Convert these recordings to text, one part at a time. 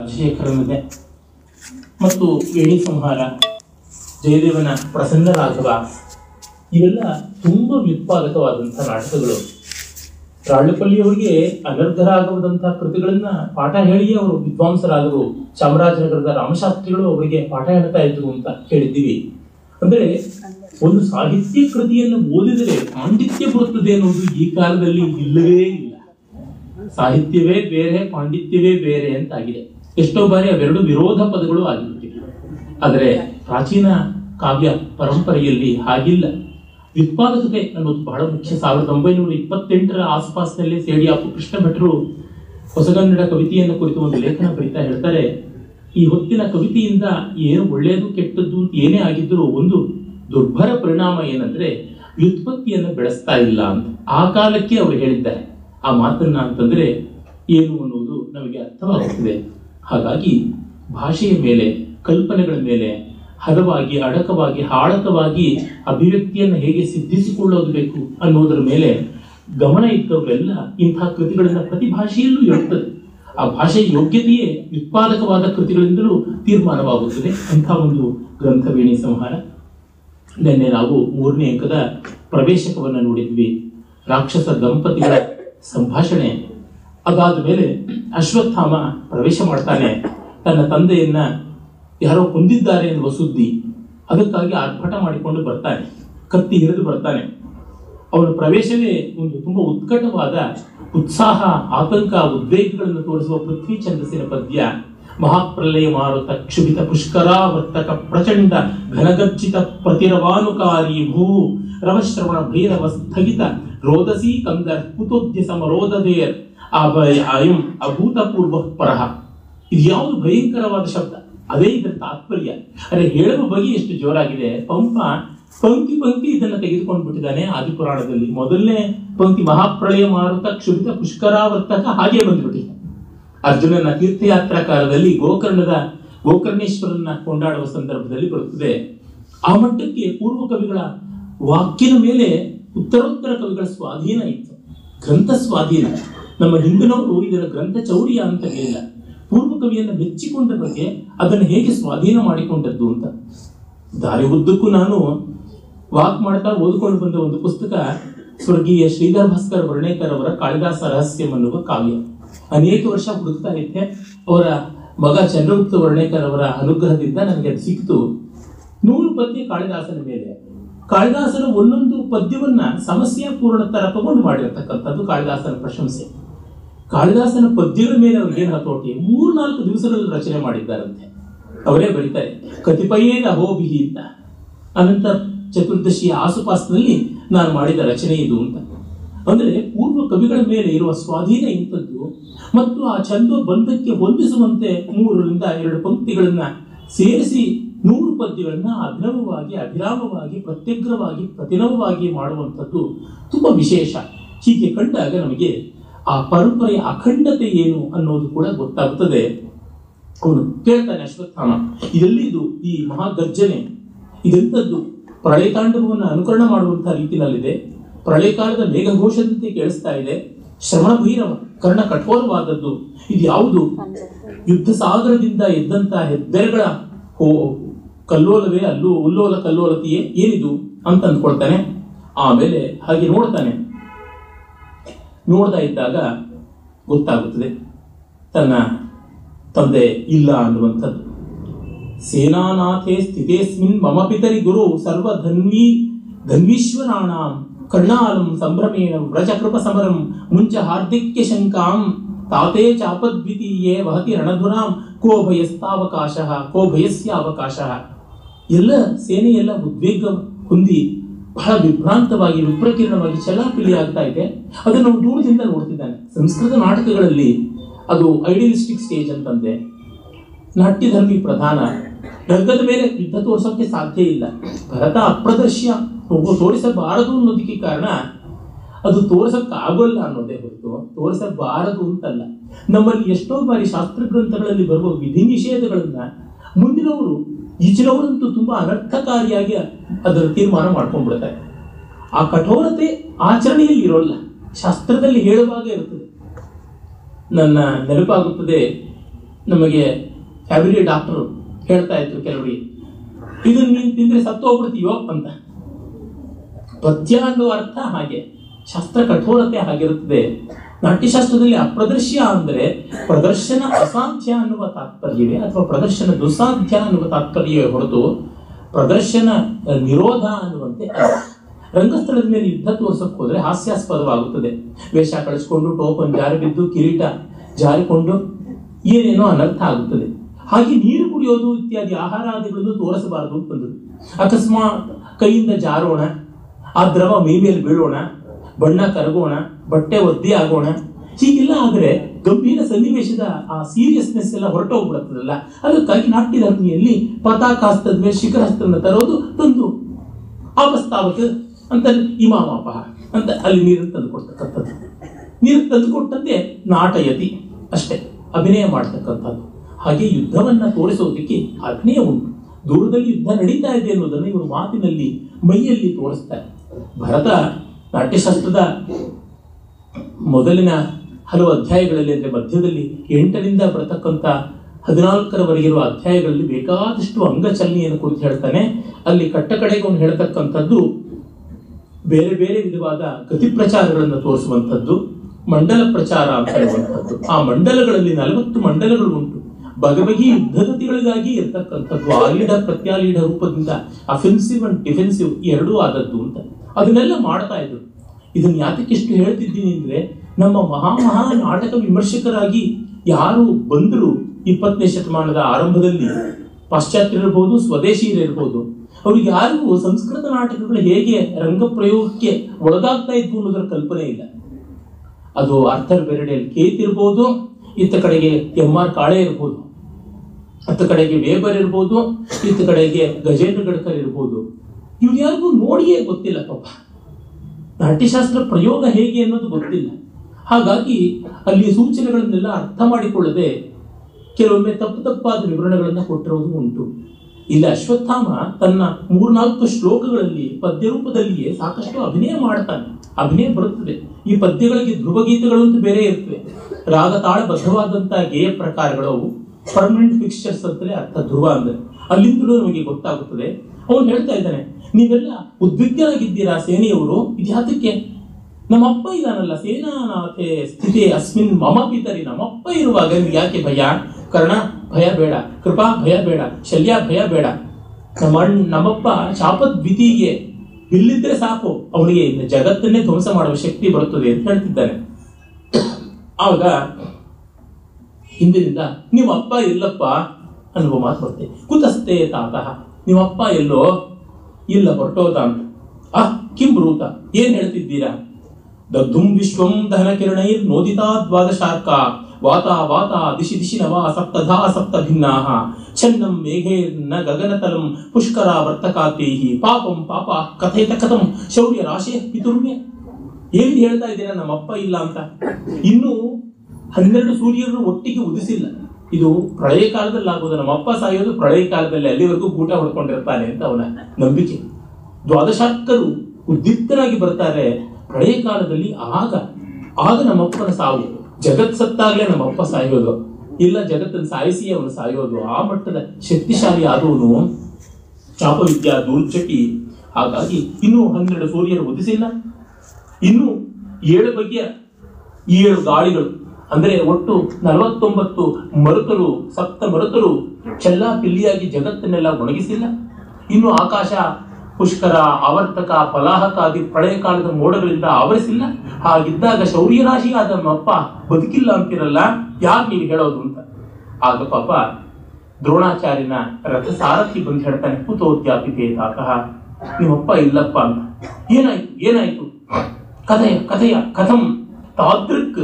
ರಾಜಶೇಖರನದೇ ಮತ್ತು ವೇಣಿ ಸಂಹಾರ ಜಯದೇವನ ಪ್ರಸನ್ನ ರಾಘವ ಇವೆಲ್ಲ ತುಂಬಾ ವ್ಯುತ್ಪಾದಕವಾದಂಥ ನಾಟಕಗಳು ರಾಳ್ಳಪಲ್ಲಿಯವರಿಗೆ ಅನರ್ಘರಾಗವಾದಂತಹ ಕೃತಿಗಳನ್ನ ಪಾಠ ಹೇಳಿಯೇ ಅವರು ವಿದ್ವಾಂಸರಾದರು ಚಾಮರಾಜನಗರದ ರಾಮಶಾಸ್ತ್ರಿಗಳು ಅವರಿಗೆ ಪಾಠ ಹೇಳ್ತಾ ಇದ್ರು ಅಂತ ಹೇಳಿದ್ದೀವಿ ಅಂದ್ರೆ ಒಂದು ಸಾಹಿತ್ಯ ಕೃತಿಯನ್ನು ಓದಿದರೆ ಪಾಂಡಿತ್ಯ ಬರುತ್ತದೆ ಅನ್ನೋದು ಈ ಕಾಲದಲ್ಲಿ ಇಲ್ಲವೇ ಇಲ್ಲ ಸಾಹಿತ್ಯವೇ ಬೇರೆ ಪಾಂಡಿತ್ಯವೇ ಬೇರೆ ಅಂತಾಗಿದೆ ಎಷ್ಟೋ ಬಾರಿ ಅವೆರಡು ವಿರೋಧ ಪದಗಳು ಆಗಿಬಿಟ್ಟಿವೆ ಆದರೆ ಪ್ರಾಚೀನ ಕಾವ್ಯ ಪರಂಪರೆಯಲ್ಲಿ ಹಾಗಿಲ್ಲ ವ್ಯುತ್ಪಾದಕತೆ ಅನ್ನೋದು ಬಹಳ ಮುಖ್ಯ ಸಾವಿರದ ಒಂಬೈನೂರ ಇಪ್ಪತ್ತೆಂಟರ ಆಸ್ಪಾಸ್ನಲ್ಲಿ ಸೇಡಿಯಾಪು ಕೃಷ್ಣ ಭಟ್ರು ಹೊಸಗನ್ನಡ ಕವಿತೆಯನ್ನು ಕುರಿತು ಒಂದು ಲೇಖನ ಬರೀತಾ ಹೇಳ್ತಾರೆ ಈ ಹೊತ್ತಿನ ಕವಿತೆಯಿಂದ ಏನು ಒಳ್ಳೆಯದು ಕೆಟ್ಟದ್ದು ಅಂತ ಏನೇ ಆಗಿದ್ರೂ ಒಂದು ದುರ್ಭರ ಪರಿಣಾಮ ಏನಂದ್ರೆ ವ್ಯುತ್ಪತ್ತಿಯನ್ನು ಬೆಳೆಸ್ತಾ ಇಲ್ಲ ಅಂತ ಆ ಕಾಲಕ್ಕೆ ಅವರು ಹೇಳಿದ್ದಾರೆ ಆ ಮಾತನ್ನ ಅಂತಂದ್ರೆ ಏನು ಅನ್ನುವುದು ನಮಗೆ ಅರ್ಥವಾಗುತ್ತದೆ ಹಾಗಾಗಿ ಭಾಷೆಯ ಮೇಲೆ ಕಲ್ಪನೆಗಳ ಮೇಲೆ ಹದವಾಗಿ ಅಡಕವಾಗಿ ಹಾಳಕವಾಗಿ ಅಭಿವ್ಯಕ್ತಿಯನ್ನು ಹೇಗೆ ಸಿದ್ಧಿಸಿಕೊಳ್ಳೋದು ಬೇಕು ಅನ್ನೋದರ ಮೇಲೆ ಗಮನ ಇದ್ದವರೆಲ್ಲ ಇಂತಹ ಕೃತಿಗಳನ್ನ ಪ್ರತಿ ಭಾಷೆಯಲ್ಲೂ ಇರುತ್ತದೆ ಆ ಭಾಷೆಯ ಯೋಗ್ಯತೆಯೇ ಉತ್ಪಾದಕವಾದ ಕೃತಿಗಳಿಂದಲೂ ತೀರ್ಮಾನವಾಗುತ್ತದೆ ಅಂಥ ಒಂದು ಗ್ರಂಥವೇಣಿ ಸಂಹಾರ ನಿನ್ನೆ ನಾವು ಮೂರನೇ ಅಂಕದ ಪ್ರವೇಶಕವನ್ನು ನೋಡಿದ್ವಿ ರಾಕ್ಷಸ ದಂಪತಿಗಳ ಸಂಭಾಷಣೆ ಅದಾದ ಮೇಲೆ ಅಶ್ವತ್ಥಾಮ ಪ್ರವೇಶ ಮಾಡ್ತಾನೆ ತನ್ನ ತಂದೆಯನ್ನ ಯಾರೋ ಕೊಂದಿದ್ದಾರೆ ಎನ್ನುವ ಸುದ್ದಿ ಅದಕ್ಕಾಗಿ ಆರ್ಭಟ ಮಾಡಿಕೊಂಡು ಬರ್ತಾನೆ ಕತ್ತಿ ಹಿಡಿದು ಬರ್ತಾನೆ ಅವನ ಪ್ರವೇಶವೇ ಒಂದು ತುಂಬಾ ಉತ್ಕಟವಾದ ಉತ್ಸಾಹ ಆತಂಕ ಉದ್ವೇಗಗಳನ್ನು ತೋರಿಸುವ ಪೃಥ್ವಿ ಛಂದಸ್ಸಿನ ಪದ್ಯ ಮಹಾಪ್ರಲಯ ಮಾರುತ ಕ್ಷುಭಿತ ಪುಷ್ಕರಾವರ್ತಕ ಪ್ರಚಂಡ ಘನಗರ್ಜಿತ ಪ್ರತಿರವಾನುಕಾರಿ ಭೂ ರವಶ್ರವಣ ಭೈರವ ಸ್ಥಗಿತ ರೋದಸಿ ಕಂದರ್ ಕುತೋದ್ಯ ಸಮರೋದದೇರ್ ಅಯಂ ಅಭೂತಪೂರ್ವ ಪರಹ ಇದು ಯಾವುದು ಭಯಂಕರವಾದ ಶಬ್ದ ಅದೇ ಇದರ ತಾತ್ಪರ್ಯ ಅರೆ ಹೇಳುವ ಬಗೆ ಎಷ್ಟು ಜೋರಾಗಿದೆ ಪಂಪ ಪಂಕ್ತಿ ಪಂಕ್ತಿ ಇದನ್ನ ತೆಗೆದುಕೊಂಡು ಬಿಟ್ಟಿದ್ದಾನೆ ಆದಿಪುರಾಣದಲ್ಲಿ ಮೊದಲನೇ ಪಂಕ್ತಿ ಮಹಾಪ್ರಳಯ ಮಾರುತ ಕ್ಷುಭಿತ ಪುಷ್ಕರಾವರ್ತಕ ಹಾಗೆ ಬಂದ್ಬಿಟ್ಟಿದೆ ಅರ್ಜುನನ ತೀರ್ಥಯಾತ್ರಾ ಕಾಲದಲ್ಲಿ ಗೋಕರ್ಣದ ಗೋಕರ್ಣೇಶ್ವರನ ಕೊಂಡಾಡುವ ಸಂದರ್ಭದಲ್ಲಿ ಬರುತ್ತದೆ ಆ ಮಟ್ಟಕ್ಕೆ ಪೂರ್ವ ಕವಿಗಳ ವಾಕ್ಯದ ಮೇಲೆ ಉತ್ತರೋತ್ತರ ಕವಿಗಳ ಸ್ವಾಧೀನ ಇತ್ತು ಗ್ರಂಥ ಸ್ವಾಧೀನ ನಮ್ಮ ಹಿಂದಿನವರು ಇದರ ಗ್ರಂಥ ಚೌರ್ಯ ಅಂತ ಹೇಳಿಲ್ಲ ಪೂರ್ವ ಕವಿಯನ್ನು ಮೆಚ್ಚಿಕೊಂಡ ಬಗ್ಗೆ ಅದನ್ನು ಹೇಗೆ ಸ್ವಾಧೀನ ಮಾಡಿಕೊಂಡದ್ದು ಅಂತ ದಾರಿ ಉದ್ದಕ್ಕೂ ನಾನು ವಾಕ್ ಮಾಡ್ತಾ ಓದ್ಕೊಂಡು ಬಂದ ಒಂದು ಪುಸ್ತಕ ಸ್ವರ್ಗೀಯ ಶ್ರೀಧರ್ ಭಾಸ್ಕರ್ ವರ್ಣೇಕರ್ ಅವರ ಕಾಳಿದಾಸ ರಹಸ್ಯಂ ಅನ್ನುವ ಕಾವ್ಯ ಅನೇಕ ವರ್ಷ ಹುಡುಕ್ತಾ ಇದ್ದೆ ಅವರ ಮಗ ಚಂದ್ರಗುಪ್ತ ವರ್ಣೇಕರ್ ಅವರ ಅನುಗ್ರಹದಿಂದ ನನಗೆ ಅದು ಸಿಕ್ತು ನೂರು ಪದ್ಯ ಕಾಳಿದಾಸನ ಮೇಲೆ ಕಾಳಿದಾಸನ ಒಂದೊಂದು ಪದ್ಯವನ್ನ ಸಮಸ್ಯೆ ಪೂರ್ಣ ತರ ತಗೊಂಡು ಮಾಡಿರ್ತಕ್ಕಂಥದ್ದು ಕಾಳಿದಾಸನ ಪ್ರಶಂಸೆ ಕಾಳಿದಾಸನ ಪದ್ಯಗಳ ಮೇಲೆ ಅವ್ರಿಗೇನು ಹತೋಟಿ ಮೂರ್ನಾಲ್ಕು ದಿವಸಗಳಲ್ಲಿ ರಚನೆ ಮಾಡಿದ್ದಾರಂತೆ ಅವರೇ ಬರೀತಾರೆ ಕತಿಪಯೇನ ಅಹೋಬಿಹಿ ಅಂತ ಅನಂತ ಚತುರ್ದಶಿಯ ಆಸುಪಾಸಿನಲ್ಲಿ ನಾನು ಮಾಡಿದ ರಚನೆ ಇದು ಅಂತ ಅಂದ್ರೆ ಪೂರ್ವ ಕವಿಗಳ ಮೇಲೆ ಇರುವ ಸ್ವಾಧೀನ ಇಂಥದ್ದು ಮತ್ತು ಆ ಛಂದೋ ಬಂಧಕ್ಕೆ ಹೊಂದಿಸುವಂತೆ ಮೂರರಿಂದ ಎರಡು ಪಂಕ್ತಿಗಳನ್ನ ಸೇರಿಸಿ ನೂರು ಪದ್ಯಗಳನ್ನ ಅಭಿನವವಾಗಿ ಅಭಿರಾಮವಾಗಿ ಪ್ರತ್ಯಗ್ರವಾಗಿ ಪ್ರತಿನವವಾಗಿ ಮಾಡುವಂಥದ್ದು ತುಂಬಾ ವಿಶೇಷ ಹೀಗೆ ಕಂಡಾಗ ನಮಗೆ ಆ ಪರಂಪರೆಯ ಅಖಂಡತೆ ಏನು ಅನ್ನೋದು ಕೂಡ ಗೊತ್ತಾಗುತ್ತದೆ ಅವನು ಕೇಳ್ತಾನೆ ಅಶ್ವತ್ಥಾಮ ಇದೆಲ್ಲಿ ಇದು ಈ ಮಹಾಗರ್ಜನೆ ಇದೆಂಥದ್ದು ಪ್ರಳಯತಾಂಡವವನ್ನು ಅನುಕರಣ ಮಾಡುವಂತಹ ರೀತಿಯಲ್ಲಿದೆ ಪ್ರಳಯಕಾಲದ ಮೇಘಘೋಷದಂತೆ ಕೇಳಿಸ್ತಾ ಇದೆ ಶ್ರವಣ ಭೈರವ ಕರ್ಣ ಕಠೋರವಾದದ್ದು ಇದು ಯಾವುದು ಯುದ್ಧ ಸಾಗರದಿಂದ ಎದ್ದಂತಹ ಹೆಬ್ಬೆರಗಳ ಹೋ ಕಲ್ಲೋಲವೇ ಅಲ್ಲೂ ಉಲ್ಲೋಲ ಕಲ್ಲೋಲತೆಯೇ ಏನಿದು ಅಂತ ಅಂದ್ಕೊಳ್ತಾನೆ ಆಮೇಲೆ ಹಾಗೆ ನೋಡ್ತಾನೆ ನೋಡ್ತಾ ಇದ್ದಾಗ ಗೊತ್ತಾಗುತ್ತದೆ ತನ್ನ ತಂದೆ ಇಲ್ಲ ಅನ್ನುವಂಥದ್ದು ಸೇನಾನಾಥೆ ಸ್ಥಿತೇಸ್ಮಿನ್ ಮಮ ಪಿತರಿ ಗುರು ಸರ್ವ ಧನ್ವಿ ಧನ್ವೀಶ್ವರಾಣಾಂ ಕರ್ಣಾಲಂ ಸಂಭ್ರಮೇಣ ವ್ರಜಕೃಪ ಸಮರಂ ಮುಂಚ ಹಾರ್ದಿಕ್ಯ ಶಂಕಾಂ ತಾತೇ ಚಾಪದ್ವಿತೀಯೇ ವಹತಿ ರಣಧುರಾಂ ಕೋ ಭಯಸ್ತಾವಕಾಶ ಕೋ ಭಯಸ್ಯ ಅವಕಾಶ ಎಲ್ಲ ಸೇನೆ ಎಲ್ಲ ಉದ್ವೇಗ ಹೊಂದಿ ಬಹಳ ವಿಭ್ರಾಂತವಾಗಿ ವಿಪ್ರಕೀರ್ಣವಾಗಿ ಚಲಾಪಿಲಿ ಆಗ್ತಾ ಇದೆ ಅದನ್ನು ನಾವು ದೂರದಿಂದ ನೋಡ್ತಿದ್ದಾನೆ ಸಂಸ್ಕೃತ ನಾಟಕಗಳಲ್ಲಿ ಅದು ಐಡಿಯಲಿಸ್ಟಿಕ್ ಸ್ಟೇಜ್ ಅಂತಂದೆ ನಾಟ್ಯಧರ್ಮಿ ಪ್ರಧಾನ ರಂಗದ ಮೇಲೆ ಯುದ್ಧ ತೋರಿಸೋಕೆ ಸಾಧ್ಯ ಇಲ್ಲ ಭರತ ಅಪ್ರದರ್ಶ್ಯ ಒಬ್ಬ ತೋರಿಸಬಾರದು ಅನ್ನೋದಕ್ಕೆ ಕಾರಣ ಅದು ತೋರಿಸಕ್ಕಾಗೋಲ್ಲ ಅನ್ನೋದೇ ಹೊರತು ತೋರಿಸಬಾರದು ಅಂತಲ್ಲ ನಮ್ಮಲ್ಲಿ ಎಷ್ಟೋ ಬಾರಿ ಶಾಸ್ತ್ರ ಗ್ರಂಥಗಳಲ್ಲಿ ಬರುವ ವಿಧಿ ನಿಷೇಧಗಳನ್ನ ಮುಂದಿನವರು ಈಚಿನವರಂತೂ ತುಂಬಾ ಅನರ್ಥಕಾರಿಯಾಗಿ ಅದರ ತೀರ್ಮಾನ ಮಾಡ್ಕೊಂಡ್ಬಿಡ್ತಾರೆ ಆ ಕಠೋರತೆ ಆಚರಣೆಯಲ್ಲಿ ಇರೋಲ್ಲ ಶಾಸ್ತ್ರದಲ್ಲಿ ಹೇಳುವಾಗ ಇರುತ್ತದೆ ನನ್ನ ನೆನಪಾಗುತ್ತದೆ ನಮಗೆ ಫ್ಯಾಮಿಲಿ ಡಾಕ್ಟರ್ ಹೇಳ್ತಾ ಇದ್ರು ಕೆಲವರಿಗೆ ಇದನ್ನ ನೀನು ತಿಂದ್ರೆ ಸತ್ತೋಗ್ಬಿಡ್ತೀಯೋ ಅಂತ ಪಥ್ಯ ಅನ್ನುವ ಅರ್ಥ ಹಾಗೆ ಶಾಸ್ತ್ರ ಕಠೋರತೆ ಹಾಗಿರುತ್ತದೆ ನಾಟ್ಯಶಾಸ್ತ್ರದಲ್ಲಿ ಅಪ್ರದರ್ಶ್ಯ ಅಂದ್ರೆ ಪ್ರದರ್ಶನ ಅಸಾಧ್ಯ ಅನ್ನುವ ತಾತ್ಪರ್ಯವೇ ಅಥವಾ ಪ್ರದರ್ಶನ ದುಸ್ಸಾಧ್ಯ ಅನ್ನುವ ತಾತ್ಪರ್ಯವೇ ಹೊರತು ಪ್ರದರ್ಶನ ಅಹ್, ನಿರೋಧ ಅನ್ನುವಂತೆ ಅಲ್ಲ. ರಂಗಸ್ಥಳದ ಮೇಲೆ ಯುದ್ಧ ತೋರ್ಸಕ್ ಹೋದ್ರೆ ಹಾಸ್ಯಾಸ್ಪದವಾಗುತ್ತದೆ ವೇಷ ಕಳಿಸ್ಕೊಂಡು ಟೋಪನ್ ಜಾರಿ ಬಿದ್ದು ಕಿರೀಟ ಜಾರಿಕೊಂಡು ಏನೇನೋ ಅನರ್ಥ ಆಗುತ್ತದೆ ಹಾಗೆ ನೀರು ಕುಡಿಯೋದು ಇತ್ಯಾದಿ ಆಹಾರಾದಿಗಳನ್ನು ತೋರಿಸಬಾರದು ಅಂತಂದ್ರು ಅಕಸ್ಮಾತ್ ಕೈಯಿಂದ ಜಾರೋಣ ಆ ದ್ರವ ಮೈ ಮೇಲೆ ಬೀಳೋಣ ಬಣ್ಣ ಕರಗೋಣ ಬಟ್ಟೆ ಒದ್ದೆ ಆಗೋಣ ಹೀಗೆಲ್ಲ ಆದ್ರೆ ಗಂಭೀರ ಸನ್ನಿವೇಶದ ಆ ಸೀರಿಯಸ್ನೆಸ್ ಎಲ್ಲ ಹೊರಟೋಗ್ಬಿಡುತ್ತದಲ್ಲ ಅದಕ್ಕಾಗಿ ನಾಟ್ಯ ಧರ್ಮಿಯಲ್ಲಿ ಪತಾಕಾಸ್ತದ ಮೇಲೆ ಶಿಖರಸ್ತನ ತರೋದು ತಂದು ಆಪಸ್ತಾವಕ ಅಂತ ಇಮಾಮಾಪ ಅಂತ ಅಲ್ಲಿ ನೀರನ್ನು ತಂದು ಕೊಡ್ತಕ್ಕಂಥದ್ದು ನೀರು ತಂದು ಕೊಟ್ಟಂತೆ ನಾಟಯತಿ ಅಷ್ಟೇ ಅಭಿನಯ ಮಾಡ್ತಕ್ಕಂಥದ್ದು ಹಾಗೆ ಯುದ್ಧವನ್ನ ತೋರಿಸೋದಕ್ಕೆ ಅಭಿನಯ ಉಂಟು ದೂರದಲ್ಲಿ ಯುದ್ಧ ನಡೀತಾ ಇದೆ ಅನ್ನೋದನ್ನು ಇವರು ಮಾತಿನಲ್ಲಿ ಮೈಯಲ್ಲಿ ತೋರಿಸ್ತಾರೆ ಭರತ ನಾಟ್ಯಶಾಸ್ತ್ರದ ಮೊದಲಿನ ಹಲವು ಅಧ್ಯಾಯಗಳಲ್ಲಿ ಅಂದ್ರೆ ಮಧ್ಯದಲ್ಲಿ ಎಂಟರಿಂದ ಬರತಕ್ಕಂಥ ಹದಿನಾಲ್ಕರವರೆಗಿರುವ ಅಧ್ಯಾಯಗಳಲ್ಲಿ ಬೇಕಾದಷ್ಟು ಅಂಗಚಲನೆಯನ್ನು ಕುರಿತು ಹೇಳ್ತಾನೆ ಅಲ್ಲಿ ಕಟ್ಟ ಕಡೆಗೆ ಅವನು ಹೇಳ್ತಕ್ಕಂಥದ್ದು ಬೇರೆ ಬೇರೆ ವಿಧವಾದ ಗತಿ ಪ್ರಚಾರಗಳನ್ನು ತೋರಿಸುವಂಥದ್ದು ಮಂಡಲ ಪ್ರಚಾರ ಅಂತ ಹೇಳುವಂಥದ್ದು ಆ ಮಂಡಲಗಳಲ್ಲಿ ನಲವತ್ತು ಮಂಡಲಗಳು ಉಂಟು ಬಗೆಬಗೆ ಯುದ್ಧಗತಿಗಳಿಗಾಗಿ ಇರತಕ್ಕಂಥದ್ದು ಆಲೀಢ ಪ್ರತ್ಯಾಲೀಢ ರೂಪದಿಂದ ಅಫೆನ್ಸಿವ್ ಅಂಡ್ ಡಿಫೆನ್ಸಿವ್ ಎರಡೂ ಆದದ್ದು ಅಂತ ಅದನ್ನೆಲ್ಲ ಮಾಡ್ತಾ ಇದ್ರು ಇದನ್ನ ಯಾತಕ್ಕಿಷ್ಟು ಹೇಳ್ತಿದ್ದೀನಿ ಅಂದ್ರೆ ನಮ್ಮ ಮಹಾ ಮಹಾ ನಾಟಕ ವಿಮರ್ಶಕರಾಗಿ ಯಾರು ಬಂದರು ಇಪ್ಪತ್ತನೇ ಶತಮಾನದ ಆರಂಭದಲ್ಲಿ ಪಾಶ್ಚಾತ್ಯರಿರ್ಬೋದು ಸ್ವದೇಶಿಯರಿರ್ಬೋದು ಅವ್ರಿಗೆ ಯಾರಿಗೂ ಸಂಸ್ಕೃತ ನಾಟಕಗಳು ಹೇಗೆ ರಂಗ ಪ್ರಯೋಗಕ್ಕೆ ಒಳಗಾಗ್ತಾ ಇದ್ವು ಅನ್ನೋದರ ಕಲ್ಪನೆ ಇಲ್ಲ ಅದು ಆರ್ಥರ್ ಬೆರಡೆಲ್ ಕೇತ್ ಇರ್ಬೋದು ಇತ್ತ ಕಡೆಗೆ ಎಂ ಆರ್ ಕಾಳೆ ಇರ್ಬೋದು ಅತ್ತ ಕಡೆಗೆ ವೇಬರ್ ಇರ್ಬೋದು ಇತ್ತ ಕಡೆಗೆ ಗಜೇಂದ್ರ ಗಡ್ಕರ್ ಇರ್ಬೋದು ಇವ್ರು ಯಾರಿಗೂ ನೋಡಿಯೇ ಗೊತ್ತಿಲ್ಲ ಪಾಪ ನಾಟ್ಯಶಾಸ್ತ್ರ ಪ್ರಯೋಗ ಹೇಗೆ ಅನ್ನೋದು ಗೊತ್ತಿಲ್ಲ ಹಾಗಾಗಿ ಅಲ್ಲಿ ಸೂಚನೆಗಳನ್ನೆಲ್ಲ ಅರ್ಥ ಮಾಡಿಕೊಳ್ಳದೆ ಕೆಲವೊಮ್ಮೆ ತಪ್ಪು ತಪ್ಪಾದ ವಿವರಣೆಗಳನ್ನು ಕೊಟ್ಟಿರೋದು ಉಂಟು ಇಲ್ಲಿ ಅಶ್ವತ್ಥಾಮ ತನ್ನ ಮೂರ್ನಾಲ್ಕು ಶ್ಲೋಕಗಳಲ್ಲಿ ಪದ್ಯ ರೂಪದಲ್ಲಿಯೇ ಸಾಕಷ್ಟು ಅಭಿನಯ ಮಾಡ್ತಾನೆ ಅಭಿನಯ ಬರುತ್ತದೆ ಈ ಪದ್ಯಗಳಿಗೆ ಧ್ರುವಗೀತೆಗಳು ಅಂತ ಬೇರೆ ಇರ್ತವೆ ರಾಗ ತಾಳ ಬದ್ಧವಾದಂತಹ ಗೇಯ ಪ್ರಕಾರಗಳು ಅವು ಪರ್ಮನೆಂಟ್ ಫಿಕ್ಸ್ಚರ್ಸ್ ಅಂತಲೇ ಅರ್ಥ ಧ್ರುವ ಅಂದ್ರೆ ಅಲ್ಲಿಂದಲೂ ನಮಗೆ ಗೊತ್ತಾಗುತ್ತದೆ ಅವನು ಹೇಳ್ತಾ ಇದ್ದಾನೆ ನೀವೆಲ್ಲ ಉದ್ವಿಗ್ನರಾಗಿದ್ದೀರಾ ಸೇನೆಯವರು ಇದ್ಯಾತಕ್ಕೆ ನಮ್ಮಪ್ಪ ಇದಾನಲ್ಲ ಸೇನಾನಾಥೆ ಸ್ಥಿತಿ ಅಸ್ಮಿನ್ ಮಮ ಪಿತರಿ ನಮ್ಮಪ್ಪ ಇರುವಾಗ ನಿಮ್ಗೆ ಯಾಕೆ ಭಯ ಕರ್ಣ ಭಯ ಬೇಡ ಕೃಪಾ ಭಯ ಬೇಡ ಶಲ್ಯ ಭಯ ಬೇಡ ನಮ್ಮ ಅಣ್ಣ ನಮ್ಮಪ್ಪ ಶಾಪದ್ವಿತಿಗೆ ಬಿಲ್ಲಿದ್ರೆ ಸಾಕು ಅವನಿಗೆ ಇನ್ನು ಜಗತ್ತನ್ನೇ ಧ್ವಂಸ ಮಾಡುವ ಶಕ್ತಿ ಬರುತ್ತದೆ ಅಂತ ಹೇಳ್ತಿದ್ದಾನೆ ಆವಾಗ ಹಿಂದಿನಿಂದ ನಿಮ್ಮ ಅಪ್ಪ ಎಲ್ಲಪ್ಪ ಅನ್ನುವ ಮಾತು ಬರುತ್ತೆ ಕುತಸ್ತೆ ತಾತಃ ನಿಮ್ಮಪ್ಪ ಎಲ್ಲೋ ಇಲ್ಲ ಹೊರಟೋದ ಅಂತ ಆ ಕಿಂ ಬ್ರೂತ ಏನ್ ಹೇಳ್ತಿದ್ದೀರಾ ದಗ್ಧುಂ ವಿಶ್ವಂ ದಹನ ಕಿರಣೈರ್ ನೋದಿತಾ ದ್ವಾದಶಾರ್ಕ ವಾತ ವಾತ ದಿಶಿ ದಿಶಿ ನವ ಸಪ್ತಧಾ ಸಪ್ತ ಭಿನ್ನಾಹ ಛನ್ನಂ ಮೇಘೇರ್ನ ಗಗನತಲಂ ಪುಷ್ಕರ ವರ್ತಕಾತೇಹಿ ಪಾಪಂ ಪಾಪ ಕಥೈತ ಕಥಂ ಶೌರ್ಯ ರಾಶೇ ಪಿತುರ್ಮ್ಯ ಏನ್ ಹೇಳ್ತಾ ಇದ್ದೀರಾ ನಮ್ಮಪ್ಪ ಇಲ್ಲ ಅಂತ ಇನ್ನು ಹನ್ನೆರಡು ಸೂರ್ಯರು ಒಟ್ಟಿಗೆ ಉದಿಸಿಲ್ಲ ಇದು ಪ್ರಳಯ ಕಾಲದಲ್ಲಿ ಆಗೋದು ನಮ್ಮಪ್ಪ ಸಾಯೋದು ಪ್ರಳಯ ಕಾಲದಲ್ಲಿ ಅಲ್ಲಿವರೆಗೂ ಊಟ ಹೊಡ್ಕೊಂಡಿರ್ತಾನೆ ಅಂತ ಅವನ ನಂಬಿಕೆ ದ್ವಾದಶಾರ್ಕರು ಉದ್ದಿಕ್ತರಾಗಿ ಬರ್ತಾರೆ ಪ್ರಳಯ ಕಾಲದಲ್ಲಿ ಆಗ ಆಗ ನಮ್ಮಪ್ಪನ ಸಾವು ಜಗತ್ ಸತ್ತಾಗ್ಲೇ ನಮ್ಮಪ್ಪ ಸಾಯೋದು ಇಲ್ಲ ಜಗತ್ತನ್ನು ಸಾಯಿಸಿ ಅವನು ಸಾಯೋದು ಆ ಮಟ್ಟದ ಶಕ್ತಿಶಾಲಿ ಆದವನು ಚಾಪವಿದ್ಯಾ ದೂರ್ಜಟಿ ಹಾಗಾಗಿ ಇನ್ನೂ ಹನ್ನೆರಡು ಸೂರ್ಯರು ಉದಿಸಿಲ್ಲ ಇನ್ನು ಏಳು ಬಗೆಯ ಏಳು ಗಾಳಿಗಳು ಅಂದ್ರೆ ಒಟ್ಟು ನಲವತ್ತೊಂಬತ್ತು ಮರುತರು ಸಪ್ತ ಮರುತರು ಚೆಲ್ಲ ಪಿಲ್ಲಿಯಾಗಿ ಜಗತ್ತನ್ನೆಲ್ಲ ಒಣಗಿಸಿಲ್ಲ ಇನ್ನು ಆಕಾಶ ಪುಷ್ಕರ ಆವರ್ತಕ ಪಲಾಹಕಾದಿ ಪ್ರಳಯ ಕಾಲದ ಮೋಡಗಳಿಂದ ಆವರಿಸಿಲ್ಲ ಹಾಗಿದ್ದಾಗ ಶೌರ್ಯರಾಶಿಯಾದ ನಮ್ಮಪ್ಪ ಬದುಕಿಲ್ಲ ಅಂತಿರಲ್ಲ ಯಾರು ನೀವು ಹೇಳೋದು ಅಂತ ಆಗ ಪಾಪ ದ್ರೋಣಾಚಾರ್ಯನ ರಥ ಸಾರಥಿ ಬಂದು ಹೇಳ್ತಾನೆ ಕುತೋದ್ಯಾಪಿತೆ ತಾತಃ ನಿಮ್ಮಪ್ಪ ಇಲ್ಲಪ್ಪ ಅಂತ ಏನಾಯ್ತು ಏನಾಯ್ತು ಕಥೆಯ ಕಥೆಯ ಕಥಂ ತಾದೃಕ್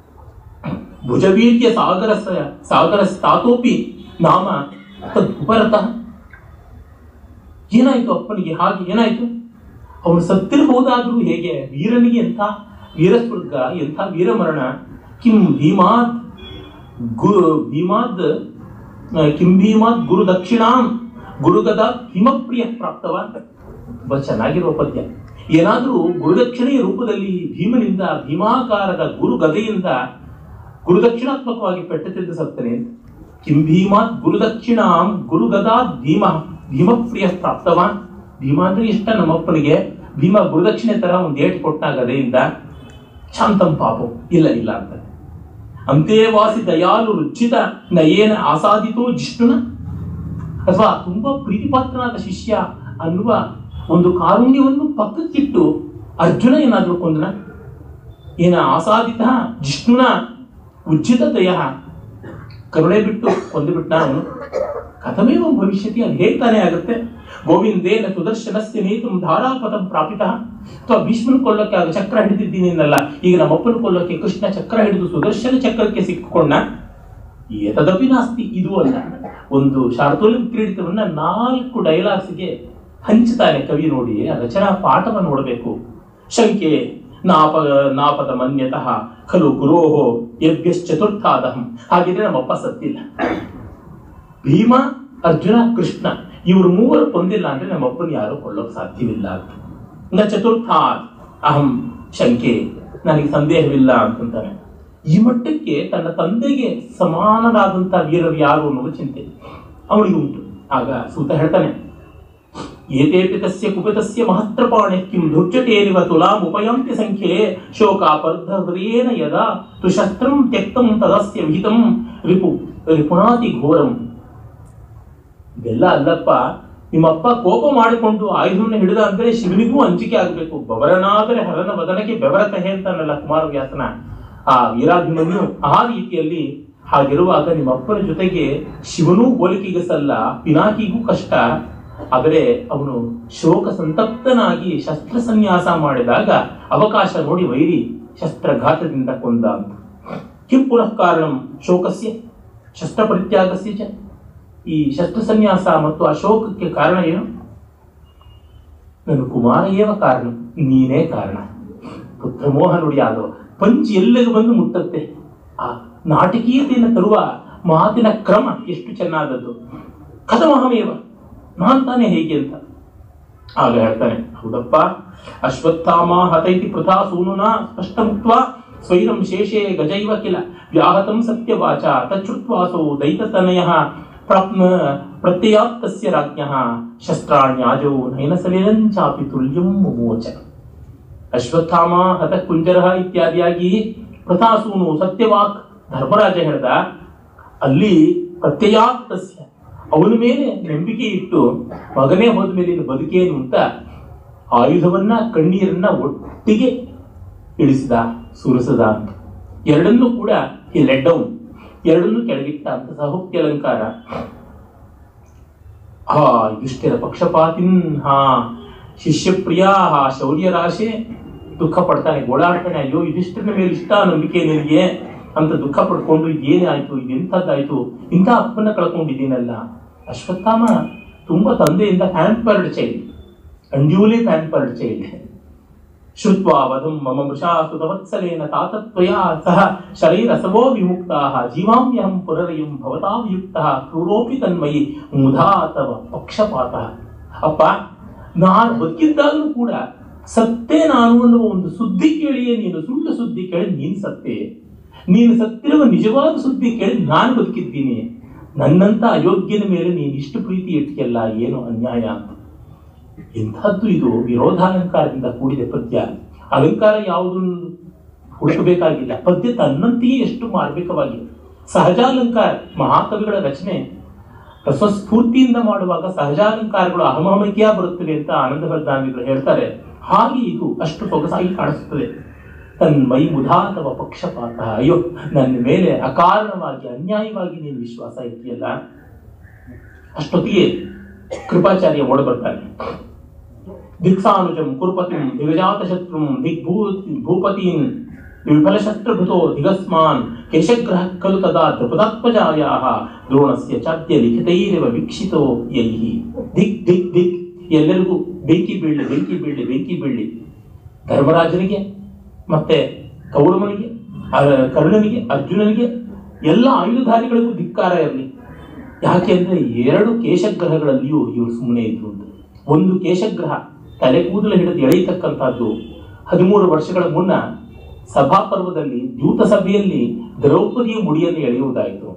ಭುಜವೀರ್ಯ ಸಾಗರ ಸಾಗರ ಸ್ಥಾತೋಪಿ ನಾಮ ತದುಪರತಃ ಏನಾಯ್ತು ಅಪ್ಪನಿಗೆ ಹಾಗೆ ಏನಾಯ್ತು ಅವನು ಸತ್ತಿರಬಹುದಾದ್ರೂ ಹೇಗೆ ವೀರನಿಗೆ ಎಂಥ ವೀರಸ್ವರ್ಗ ಎಂಥ ವೀರಮರಣ ಕಿಂ ಭೀಮಾತ್ ಗುರು ಭೀಮಾದ್ ಆ, ಕಿಂ ಭೀಮಾತ್ ಗುರು ದಕ್ಷಿಣಾಂ ಗುರುಗದ ಹಿಮಪ್ರಿಯ ಪ್ರಾಪ್ತವ ಅಂತ ತುಂಬಾ ಚೆನ್ನಾಗಿರುವ ಪದ್ಯ ಏನಾದ್ರೂ ಗುರುದಕ್ಷಿಣೆಯ ರೂಪದಲ್ಲಿ ಭೀಮನಿಂದ ಭೀಮಾಕಾರದ ಗುರು ಗದೆಯಿಂದ ಗುರುದಕ್ಷಿಣಾತ್ಮಕವಾಗಿ ಪೆಟ್ಟು ತಿಂದು ಸತ್ತನೆ ಅಂತ ಕಿಂ ಭೀಮಾತ್ ಗುರುದಕ್ಷಿಣಾಂ ಗುರುಗದಾತ್ ಭೀಮ ಭೀಮಪ್ರಿಯ ಪ್ರಾಪ್ತವಾನ್ ಭೀಮ ಅಂದ್ರೆ ಇಷ್ಟ ನಮ್ಮಪ್ಪನಿಗೆ ಭೀಮ ಗುರುದಕ್ಷಿಣೆ ತರ ಒಂದು ಏಟ್ ಕೊಟ್ಟಾಗ ಅದರಿಂದ ಶಾಂತಂ ಪಾಪಂ ಇಲ್ಲ ಇಲ್ಲ ಅಂತ ಅಂತೆವಾಸಿ ದಯಾಲು ರುಚಿತ ನಯೇನ ಆಸಾದಿತೋ ಜಿಷ್ಣುನ ಅಥವಾ ತುಂಬಾ ಪ್ರೀತಿಪಾತ್ರನಾದ ಶಿಷ್ಯ ಅನ್ನುವ ಒಂದು ಕಾರುಣ್ಯವನ್ನು ಪಕ್ಕಕ್ಕಿಟ್ಟು ಅರ್ಜುನ ಏನಾದ್ರೂ ಕೊಂದನ ಏನ ಆಸಾದಿತ ಜಿಷ್ಣುನ ಉಜ್ಜಿತ ದಯ ಕರುಣೆ ಬಿಟ್ಟು ಕೊಂದು ಬಿಟ್ಟ ಅವನು ಕಥಮೇವ ಭವಿಷ್ಯತಿ ಅದು ಹೇಗೆ ತಾನೇ ಆಗುತ್ತೆ ಗೋವಿಂದೇನ ಸುದರ್ಶನಸ್ಯ ನೇತು ಧಾರಾಪಥಂ ಪ್ರಾಪಿತ ಅಥವಾ ಭೀಷ್ಮನ ಕೊಲ್ಲಕ್ಕೆ ಆಗ ಚಕ್ರ ಹಿಡಿದಿದ್ದೀನಿ ಅನ್ನಲ್ಲ ಈಗ ನಮ್ಮಪ್ಪನ ಕೊಲ್ಲಕ್ಕೆ ಕೃಷ್ಣ ಚಕ್ರ ಹಿಡಿದು ಸುದರ್ಶನ ಚಕ್ರಕ್ಕೆ ಸಿಕ್ಕಿಕೊಂಡ ಏತದಪಿ ನಾಸ್ತಿ ಇದು ಅಲ್ಲ ಒಂದು ಶಾರ್ದೂಲ ಕ್ರೀಡಿತವನ್ನ ನಾಲ್ಕು ಡೈಲಾಗ್ಸ್ಗೆ ಹಂಚುತ್ತಾನೆ ಕವಿ ನೋಡಿ ಆ ರಚನಾ ಪಾಠವನ್ನು ನೋಡಬೇಕು ಶಂಕೆ ನಾಪ ನಾಪದ ಮನ್ಯತಃ ಖಲು ಗುರೋಹೋ ಯಭ್ಯಶ್ಚತುರ್ಥಾದಹಂ ಹಾಗಿದ್ರೆ ನಮ್ಮಪ್ಪ ಸತ್ತಿಲ್ಲ ಭೀಮ ಅರ್ಜುನ ಕೃಷ್ಣ ಇವರು ಮೂವರು ಕೊಂದಿಲ್ಲ ಅಂದ್ರೆ ನಮ್ಮಪ್ಪನ ಯಾರು ಕೊಳ್ಳೋಕ್ ಸಾಧ್ಯವಿಲ್ಲ ಅಂತ ನ ಚತುರ್ಥಾತ್ ಅಹಂ ಶಂಕೆ ನನಗೆ ಸಂದೇಹವಿಲ್ಲ ಅಂತಂತಾನೆ ಈ ಮಟ್ಟಕ್ಕೆ ತನ್ನ ತಂದೆಗೆ ಸಮಾನರಾದಂತ ವೀರರು ಯಾರು ಅನ್ನೋದು ಚಿಂತೆ ಅವನಿಗೆ ಉಂಟು ಆಗ ಸೂತ ಹೇಳ್ತಾನೆ ಏತೇಪಿ ತಸ್ಯ ಕುಪಿತಸ್ಯ ಮಹಸ್ತ್ರಪಾಣೆ ಕಿಂ ಧುರ್ಜಟೇರಿವ ತುಲಾಂ ಉಪಯಾಂತಿ ಸಂಖ್ಯೆ ಶೋಕಾಪರ್ಧ ಹೃದಯೇನ ಯದಾ ತು ಶಸ್ತ್ರಂ ತ್ಯಕ್ತಂ ತದಸ್ಯ ವಿಹಿತಂ ರಿಪು ರಿಪುಣಾತಿ ಘೋರಂ ಇದೆಲ್ಲ ಅಲ್ಲಪ್ಪ ನಿಮ್ಮಪ್ಪ ಕೋಪ ಮಾಡಿಕೊಂಡು ಆಯುಧವನ್ನು ಹಿಡಿದ ಅಂದ್ರೆ ಶಿವನಿಗೂ ಅಂಜಿಕೆ ಆಗ್ಬೇಕು ಬವರನಾದರೆ ಹರನ ವದನಕ್ಕೆ ಬೆವರ ಕಹೆ ಅಂತಾನಲ್ಲ ಕುಮಾರವ್ಯಾಸನ ಆ ವೀರಾಭಿಮನ್ಯು ಆ ರೀತಿಯಲ್ಲಿ ಹಾಗಿರುವಾಗ ನಿಮ್ಮಪ್ಪನ ಜೊತೆಗೆ ಶಿವನೂ ಹೋಲಿಕೆಗೆ ಸಲ್ಲ ಪಿನಾಕಿಗೂ ಕಷ್ಟ ಆದರೆ ಅವನು ಶೋಕ ಸಂತಪ್ತನಾಗಿ ಶಸ್ತ್ರ ಸನ್ಯಾಸ ಮಾಡಿದಾಗ ಅವಕಾಶ ನೋಡಿ ವೈರಿ ಶಸ್ತ್ರಘಾತದಿಂದ ಕೊಂದ ಅಂತ ಕಿಂ ಪುನಃ ಕಾರಣಂ ಶೋಕಸ್ಯ ಶಸ್ತ್ರ ಪರಿತ್ಯಾಗಸ್ಯ ಚ ಈ ಶಸ್ತ್ರ ಸನ್ಯಾಸ ಮತ್ತು ಆ ಶೋಕಕ್ಕೆ ಕಾರಣ ಏನು ನನ್ನ ಕುಮಾರ ಏವ ಕಾರಣ ನೀನೇ ಕಾರಣ ಪುತ್ರ ಮೋಹ ನುಡಿ ಆದವ ಪಂಚ್ ಎಲ್ಲರಿಗೂ ಬಂದು ಮುಟ್ಟತ್ತೆ ಆ ನಾಟಕೀಯತೆಯನ್ನು ತರುವ ಮಾತಿನ ಕ್ರಮ ಎಷ್ಟು ಚೆನ್ನಾದದ್ದು ಕಥಮಹಮೇವ ನಾನ್ ತಾನೇ ಹೇಗೆ ಅಂತ ಆಗ ಹೇಳ್ತಾನೆ ಹೌದಪ್ಪ ಅಶ್ವತ್ಥಾಮ ಹತೈತಿ ಪೃಥಾ ಸೂನುನ ಸ್ಪಷ್ಟ ಮುಕ್ತ ಸ್ವೈರಂ ಶೇಷೇ ಗಜೈವ ಕಿಲ ವ್ಯಾಹತಂ ಸತ್ಯವಾಚ ತಚ್ಛುತ್ವಾಸೋ ದೈತತನಯ ಪ್ರಾಪ್ನ ಪ್ರತ್ಯಯಾತ್ ತಸ್ಯ ರಾಜ್ಞಃ ಶಸ್ತ್ರಾಣ್ಯಾಜೋ ನಯನಸಲಿಲಂಚಾಪಿ ತುಲ್ಯಂ ಮುಮೋಚ ಅಶ್ವತ್ಥಾಮ ಹತ ಕುಂಜರ ಇತ್ಯಾದಿಯಾಗಿ ಪ್ರಥಾಸೂನು ಸತ್ಯವಾಕ್ ಧರ್ಮರಾಜ ಹೇಳ್ದ ಅಲ್ಲಿ ಪ್ರತ್ಯಯಾತ್ ತಸ್ಯ ಅವನ ಮೇಲೆ ನಂಬಿಕೆ ಇಟ್ಟು ಮಗನೇ ಹೋದ ಮೇಲೆ ಇನ್ನು ಬದುಕೇನು ಅಂತ ಆಯುಧವನ್ನ ಕಣ್ಣೀರನ್ನ ಒಟ್ಟಿಗೆ ಇಳಿಸಿದ ಸುರಿಸದ ಅಂತ ಎರಡನ್ನೂ ಕೂಡ ಈ ಲೆಡ್ಡೌನ್ ಎರಡನ್ನೂ ಕೆಳಗಿಟ್ಟ ಅಂತ ಸಹೋಕ್ತಿ ಅಲಂಕಾರ ಹಾ ಯುಷ್ಟಿರ ಪಕ್ಷಪಾತಿನ್ ಹಾ ಶಿಷ್ಯಪ್ರಿಯ ಹಾ ಶೌರ್ಯ ರಾಶಿ ದುಃಖ ಪಡ್ತಾನೆ ಗೋಳಾಡ್ತಾನೆ ಅಯ್ಯೋ ಯುಧಿಷ್ಠಿರನ ಮೇಲೆ ಇಷ್ಟ ನಂಬಿಕೆ ನಿನಗೆ ಅಂತ ದುಃಖ ಪಡ್ಕೊಂಡು ಇದೇನಾಯ್ತು ಇದೆಂಥದ್ದಾಯ್ತು ಇಂಥ ಅಪ್ಪನ್ನ ಕಳ್ಕೊಂಡಿದ್ದೀನಲ್ಲ ಅಶ್ವತ್ಥಾಮ ತುಂಬಾ ತಂದೆಯಿಂದ pampered child unduly pampered child ಶ್ರುತ್ವಾ ವಧಂ ಮಮ ಮೃಷಾ ಸುತವತ್ಸಲೇನ ತಾತತ್ವಯ ಸಹ ಶರೀರಸವೋ ವಿಮುಕ್ತಾಃ ಜೀವಾಮ್ಯಹಂ ಪುನರಯಂ ಭವತಾ ವಿಯುಕ್ತಃ ಕ್ರೂರೋಪಿ ತನ್ಮಯಿ ಮುಧಾ ತವ ಪಕ್ಷಪಾತ ಅಪ್ಪ ನಾನು ಬದುಕಿದ್ದಾಗಲೂ ಕೂಡ ಸತ್ತೇ ನಾನು ಅನ್ನುವ ಒಂದು ಸುದ್ದಿ ಕೇಳಿಯೇ ನೀನು ಸುಳ್ಳು ಸುದ್ದಿ ಕೇಳಿ ನೀನು ಸತ್ತೇ ನೀನು ಸತ್ತಿರುವ ನಿಜವಾದ ಸುದ್ದಿ ಕೇಳಿ ನಾನು ಬದುಕಿದ್ದೀನಿ ನನ್ನಂತ ಅಯೋಗ್ಯನ ಮೇಲೆ ನೀನು ಇಷ್ಟು ಪ್ರೀತಿ ಇಟ್ಟಿಯಲ್ಲ ಏನು ಅನ್ಯಾಯ ಅಂತ ಇಂಥದ್ದು ಇದು ವಿರೋಧಾಲಂಕಾರದಿಂದ ಕೂಡಿದೆ ಪದ್ಯ ಅಲಂಕಾರ ಯಾವುದನ್ನು ಹುಡುಕಬೇಕಾಗಿಲ್ಲ ಪದ್ಯ ತನ್ನಂತೆಯೇ ಎಷ್ಟು ಮಾರ್ಮಿಕವಾಗಿದೆ ಸಹಜಾಲಂಕಾರ ಮಹಾಕವಿಗಳ ರಚನೆ ರಸಸ್ಫೂರ್ತಿಯಿಂದ ಮಾಡುವಾಗ ಸಹಜಾಲಂಕಾರಗಳು ಅಹಮಹಮಿಕೆಯ ಬರುತ್ತವೆ ಅಂತ ಆನಂದ ವರ್ಧಾನಿಗಳು ಹೇಳ್ತಾರೆ ಹಾಗೆ ಇದು ಅಷ್ಟು ಸೊಗಸಾಗಿ ಕಾಣಿಸುತ್ತದೆ ತನ್ಮೈ ಮುಧಾತವ ಪಕ್ಷಪಾತ ಅಯ್ಯೋ ನನ್ನ ಮೇಲೆ ಅಕಾರಣವಾಗಿ ಅನ್ಯಾಯವಾಗಿ ನೀನು ವಿಶ್ವಾಸ ಇಟ್ಟಿಯಲ್ಲ ಅಷ್ಟೊತ್ತಿಗೆ ಕೃಪಾಚಾರ್ಯ ಓಡ ಬರ್ತಾನೆ ದಿಕ್ಸಾನುಜಂ ಕುರುಪತಿಂ ದಿಗಜಾತ ಶತ್ರುಂ ದಿಗ್ಭೂ ಭೂಪತೀನ್ ವಿಫಲ ಶಸ್ತ್ರಭೃತೋ ದಿಗಸ್ಮಾನ್ ಕೇಶಗ್ರಹ ಖಲು ತದಾ ದ್ರಪದಾತ್ಮಜಾಯಾಹ ದ್ರೋಣಸ್ಯ ಚಾದ್ಯ ಲಿಖಿತೈರಿವ ವೀಕ್ಷಿತೋ ಯೈಹಿ ದಿಕ್ ದಿಕ್ ದಿಕ್ ಎಲ್ಲರಿಗೂ ಬೆಂಕಿ ಬೀಳಲಿ ಬೆಂಕಿ ಬೀಳಲಿ ಬೆಂಕಿ ಬೀಳಲಿ ಧರ್ಮರಾಜನಿಗೆ ಮತ್ತೆ ಕೌರವನಿಗೆ ಆ, ಕರ್ಣನಿಗೆ ಅರ್ಜುನನಿಗೆ ಎಲ್ಲ ಆಯುಧಧಾರಿಗಳಿಗೂ ಧಿಕ್ಕಾರ ಇರಲಿ ಯಾಕೆ ಅಂದ್ರೆ ಎರಡು ಕೇಶಗ್ರಹಗಳಲ್ಲಿಯೂ ಇವರು ಸುಮ್ಮನೆ ಇದ್ರು ಅಂತ ಒಂದು ಕೇಶಗ್ರಹ ತಲೆ ಕೂದಲು ಹಿಡಿದು ಎಳೆಯತಕ್ಕಂಥದ್ದು ಹದಿಮೂರು ವರ್ಷಗಳ ಮುನ್ನ ಸಭಾಪರ್ವದಲ್ಲಿ ದ್ಯೂತ ಸಭೆಯಲ್ಲಿ ದ್ರೌಪದಿಯ ಮುಡಿಯನ್ನು ಎಳೆಯುವುದಾಯಿತು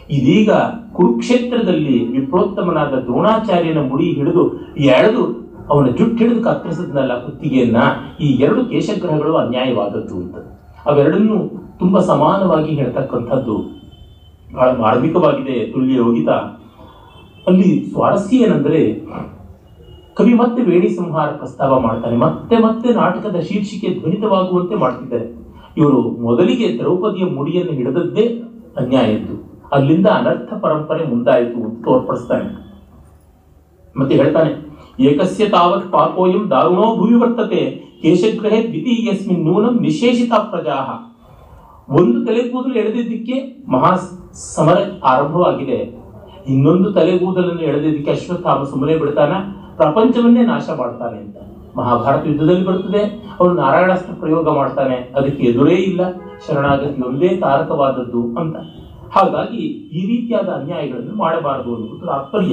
ಇದೀಗ ಕುರುಕ್ಷೇತ್ರದಲ್ಲಿ ವಿಪ್ರೋತ್ತಮನಾದ ದ್ರೋಣಾಚಾರ್ಯನ ಮುಡಿ ಹಿಡಿದು ಎಳೆದು ಅವನ ಜುಟ್ಟು ಹಿಡಿದು ಕತ್ತರಿಸಿದ್ನಲ್ಲ ಕುತ್ತಿಗೆಯನ್ನ ಈ ಎರಡು ಕೇಶಗ್ರಹಗಳು ಅನ್ಯಾಯವಾದದ್ದು ಅಂತ ಅವೆರಡನ್ನು ತುಂಬಾ ಸಮಾನವಾಗಿ ಹೇಳ್ತಕ್ಕಂಥದ್ದು ಬಹಳ ಮಾರ್ಮಿಕವಾಗಿದೆ ತುಲ್ಯ ಯೋಗಿತ ಅಲ್ಲಿ ಸ್ವಾರಸ್ಯ ಏನಂದ್ರೆ ಕವಿ ಮತ್ತೆ ವೇಣಿ ಸಂಹಾರ ಪ್ರಸ್ತಾವ ಮಾಡ್ತಾನೆ ಮತ್ತೆ ಮತ್ತೆ ನಾಟಕದ ಶೀರ್ಷಿಕೆ ಧ್ವನಿತವಾಗುವಂತೆ ಮಾಡ್ತಿದ್ದಾರೆ ಇವರು ಮೊದಲಿಗೆ ದ್ರೌಪದಿಯ ಮುಡಿಯನ್ನು ಹಿಡಿದದ್ದೇ ಅನ್ಯಾಯದ್ದು ಅಲ್ಲಿಂದ ಅನರ್ಥ ಪರಂಪರೆ ಮುಂದಾಯಿತು ಅಂತ ತೋರ್ಪಡಿಸ್ತಾನೆ ಮತ್ತೆ ಹೇಳ್ತಾನೆ ಏಕಸ್ಯ ತಾವತ್ ಪಾಪೋಯಂ ದಾರುಣೋ ಭೂಮಿ ವರ್ತತೆ ಕೇಶಗ್ರಹೇ ದ್ವಿತೀಯಸ್ಮಿನ್ ನೂನಂ ನಿಶೇಷಿತ ಪ್ರಜಾಹ ಒಂದು ತಲೆಗೂದಲು ಎಳೆದಿದ್ದಕ್ಕೆ ಮಹಾ ಸಮರ ಆರಂಭವಾಗಿದೆ ಇನ್ನೊಂದು ತಲೆಗೂದಲನ್ನು ಎಳೆದಿದ್ದಕ್ಕೆ ಅಶ್ವತ್ಥಾಮ ಸುಮ್ಮನೆ ಬಿಡ್ತಾನ ಪ್ರಪಂಚವನ್ನೇ ನಾಶ ಮಾಡ್ತಾನೆ ಅಂತ ಮಹಾಭಾರತ ಯುದ್ಧದಲ್ಲಿ ಬರುತ್ತದೆ ಅವನು ನಾರಾಯಣಾಸ್ತ್ರ ಪ್ರಯೋಗ ಮಾಡ್ತಾನೆ ಅದಕ್ಕೆ ಎದುರೇ ಇಲ್ಲ ಶರಣಾಗತಿ ಒಂದೇ ತಾರಕವಾದದ್ದು ಅಂತ ಹಾಗಾಗಿ ಈ ರೀತಿಯಾದ ಅನ್ಯಾಯಗಳನ್ನು ಮಾಡಬಾರದು ಅನ್ನುವುದು ತಾತ್ಪರ್ಯ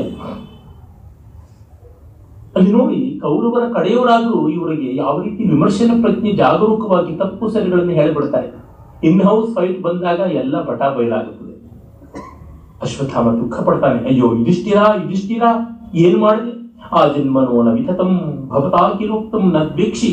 ಅಲ್ಲಿ ನೋಡಿ ಕೌರವರ ಕಡೆಯವರಾದರೂ ಇವರಿಗೆ ಯಾವ ರೀತಿ ವಿಮರ್ಶನ ಪ್ರಜ್ಞೆ ಜಾಗರೂಕವಾಗಿ ತಪ್ಪು ಸರಿಗಳನ್ನು ಹೇಳಿಬಿಡ್ತಾರೆ ಇನ್ ಹೌಸ್ ಫೈಟ್ ಬಂದಾಗ ಎಲ್ಲ ಬಟ ಬಯಲಾಗುತ್ತದೆ ಅಶ್ವತ್ಥಾಮ ದುಃಖ ಪಡ್ತಾನೆ ಅಯ್ಯೋ ಯುಧಿಷ್ಠಿರ ಯುಧಿಷ್ಠಿರ ಏನ್ ಮಾಡಿದೆ ಆ ಜನ್ಮನೋ ನ ವಿತತಂ ಭವತಾ ಕಿರೋಕ್ತಂ ನ ದ್ವೇಕ್ಷಿ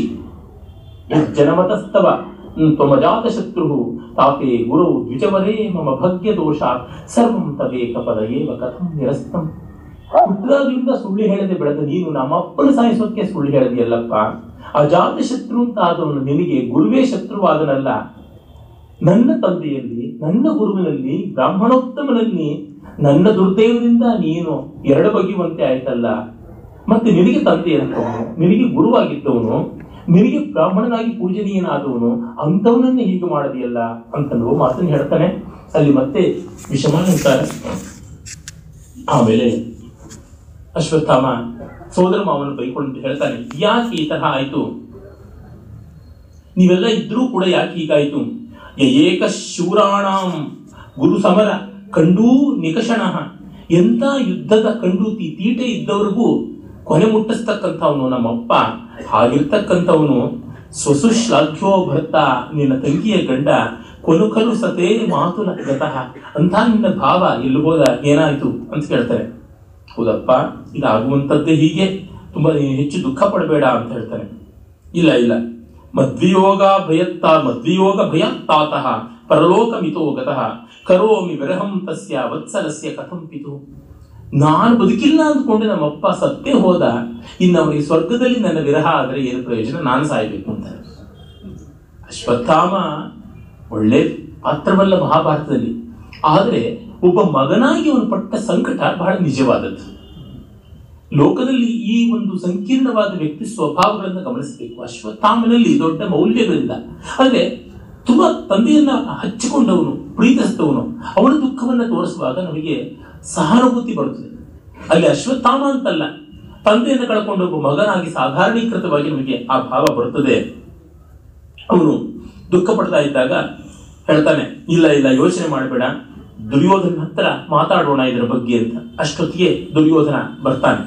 ಜನಮತಸ್ತವ ತ್ವಮಜಾತ ಶತ್ರು ತಾಪೇ ಗುರು ದ್ವಿಜವರೇ ಮಮ ಭಗ್ಯ ದೋಷ ಸರ್ವಂ ತದೇಕ ಪದ ಏವ ಕಥಂ ನಿರಸ್ತಂ ಹುಟ್ಟಿದಾಗ್ಲಿಂದ ಸುಳ್ಳು ಹೇಳದೆ ಬೆಳೆದ ನೀನು ನಮ್ಮಪ್ಪನ ಸಾಯಿಸೋಕೆ ಸುಳ್ಳು ಹೇಳದಿಯಲ್ಲಪ್ಪ ಅಜಾತ ಶತ್ರು ಅಂತ ಆದವನು ನಿನಗೆ ಗುರುವೇ ಶತ್ರುವಾದನಲ್ಲ ನನ್ನ ತಂದೆಯಲ್ಲಿ ನನ್ನ ಗುರುವಿನಲ್ಲಿ ಬ್ರಾಹ್ಮಣೋತ್ತಮನಲ್ಲಿ ನನ್ನ ದುರ್ದೈವದಿಂದ ನೀನು ಎರಡು ಬಗೆಯುವಂತೆ ಆಯ್ತಲ್ಲ ಮತ್ತೆ ನಿನಗೆ ತಂದೆ ಅಂತವನು ನಿನಗೆ ಗುರುವಾಗಿದ್ದವನು ನಿನಗೆ ಬ್ರಾಹ್ಮಣನಾಗಿ ಪೂಜನೀಯನಾದವನು ಅಂಥವನನ್ನೇ ಹೀಗೆ ಮಾಡದಿಯಲ್ಲ ಅಂತನ್ನುವ ಮಾತನ್ನು ಹೇಳ್ತಾನೆ ಅಲ್ಲಿ ಮತ್ತೆ ವಿಷಮ ಹೇಳ್ತಾರೆ ಆಮೇಲೆ ಅಶ್ವತ್ಥಾಮ ಸೋದರ ಮಾವನ ಬೈಕೊಂಡು ಹೇಳ್ತಾನೆ ಯಾಕೆ ಈ ತರಹ ಆಯ್ತು ನೀವೆಲ್ಲ ಇದ್ರೂ ಕೂಡ ಯಾಕೆ ಹೀಗಾಯ್ತು ಏಕ ಶೂರಾಣಾಂ ಗುರು ಸಮರ ಕಂಡೂ ನಿಕಷಣ ಎಂತ ಯುದ್ಧದ ಕಂಡೂತಿ ತೀಟೆ ಇದ್ದವರಿಗೂ ಕೊನೆ ಮುಟ್ಟಿಸ್ತಕ್ಕಂಥವನು ನಮ್ಮಪ್ಪ ಹಾಗಿರ್ತಕ್ಕಂಥವನು ಸ್ವಸುಶ್ಲಾಘ್ಯೋ ಭರ್ತ ನಿನ್ನ ತಂಗಿಯ ಗಂಡ ಕೊನುಕಲು ಸತೇ ಮಾತು ಗತಃ ಅಂತ ನಿನ್ನ ಭಾವ ಎಲ್ಲಿ ಹೋದ ಏನಾಯ್ತು ಅಂತ ಕೇಳ್ತಾರೆ ಹೌದಪ್ಪ ಇದಾಗುವಂಥದ್ದೇ ಹೀಗೆ ತುಂಬಾ ನೀನು ಹೆಚ್ಚು ದುಃಖ ಪಡಬೇಡ ಅಂತ ಹೇಳ್ತಾನೆ ಇಲ್ಲ ಇಲ್ಲ ಮದ್ವಿಯೋಗ ಭಯತ್ತ ಮದ್ವಿಯೋಗ ಭಯತ್ತಾತಃ ಪರಲೋಕ ಮಿತೋ ಗತಃ ಕರೋಮಿ ವಿರಹಂ ತಸ್ಯ ವತ್ಸಲಸ್ಯ ಕಥಂ ಪಿತು ನಾನು ಬದುಕಿಲ್ಲ ಅಂದ್ಕೊಂಡು ನಮ್ಮಪ್ಪ ಸತ್ತೇ ಹೋದ ಇನ್ನು ಅವನಿಗೆ ಸ್ವರ್ಗದಲ್ಲಿ ನನ್ನ ವಿರಹ ಆದರೆ ಏನು ಪ್ರಯೋಜನ ನಾನು ಸಾಯ್ಬೇಕು ಅಂತ ಅಶ್ವತ್ಥಾಮ ಒಳ್ಳೆ ಪಾತ್ರವಲ್ಲ ಮಹಾಭಾರತದಲ್ಲಿ ಆದರೆ ಒಬ್ಬ ಮಗನಾಗಿ ಅವನು ಪಟ್ಟ ಸಂಕಟ ಬಹಳ ನಿಜವಾದದ್ದು ಲೋಕದಲ್ಲಿ ಈ ಒಂದು ಸಂಕೀರ್ಣವಾದ ವ್ಯಕ್ತಿ ಸ್ವಭಾವಗಳನ್ನು ಗಮನಿಸಬೇಕು ಅಶ್ವತ್ಥಾಮನಲ್ಲಿ ದೊಡ್ಡ ಮೌಲ್ಯಗಳಿಲ್ಲ ಆದ್ರೆ ತುಂಬಾ ತಂದೆಯನ್ನ ಹಚ್ಚಿಕೊಂಡವನು ಪ್ರೀತಿಸಿದವನು ಅವನ ದುಃಖವನ್ನ ತೋರಿಸುವಾಗ ನಮಗೆ ಸಹಾನುಭೂತಿ ಬರುತ್ತದೆ ಅಲ್ಲಿ ಅಶ್ವತ್ಥಾಮ ಅಂತಲ್ಲ ತಂದೆಯನ್ನು ಕಳ್ಕೊಂಡು ಒಬ್ಬ ಮಗನಾಗಿ ಸಾಧಾರಣೀಕೃತವಾಗಿ ನಮಗೆ ಆ ಭಾವ ಬರುತ್ತದೆ ಅವನು ದುಃಖ ಪಡ್ತಾ ಇದ್ದಾಗ ಹೇಳ್ತಾನೆ ಇಲ್ಲ ಇಲ್ಲ ಯೋಚನೆ ಮಾಡಬೇಡ ದುರ್ಯೋಧನ ಹತ್ರ ಮಾತಾಡೋಣ ಇದರ ಬಗ್ಗೆ ಅಂತ ಅಷ್ಟೊತ್ತಿಗೆ ದುರ್ಯೋಧನ ಬರ್ತಾನೆ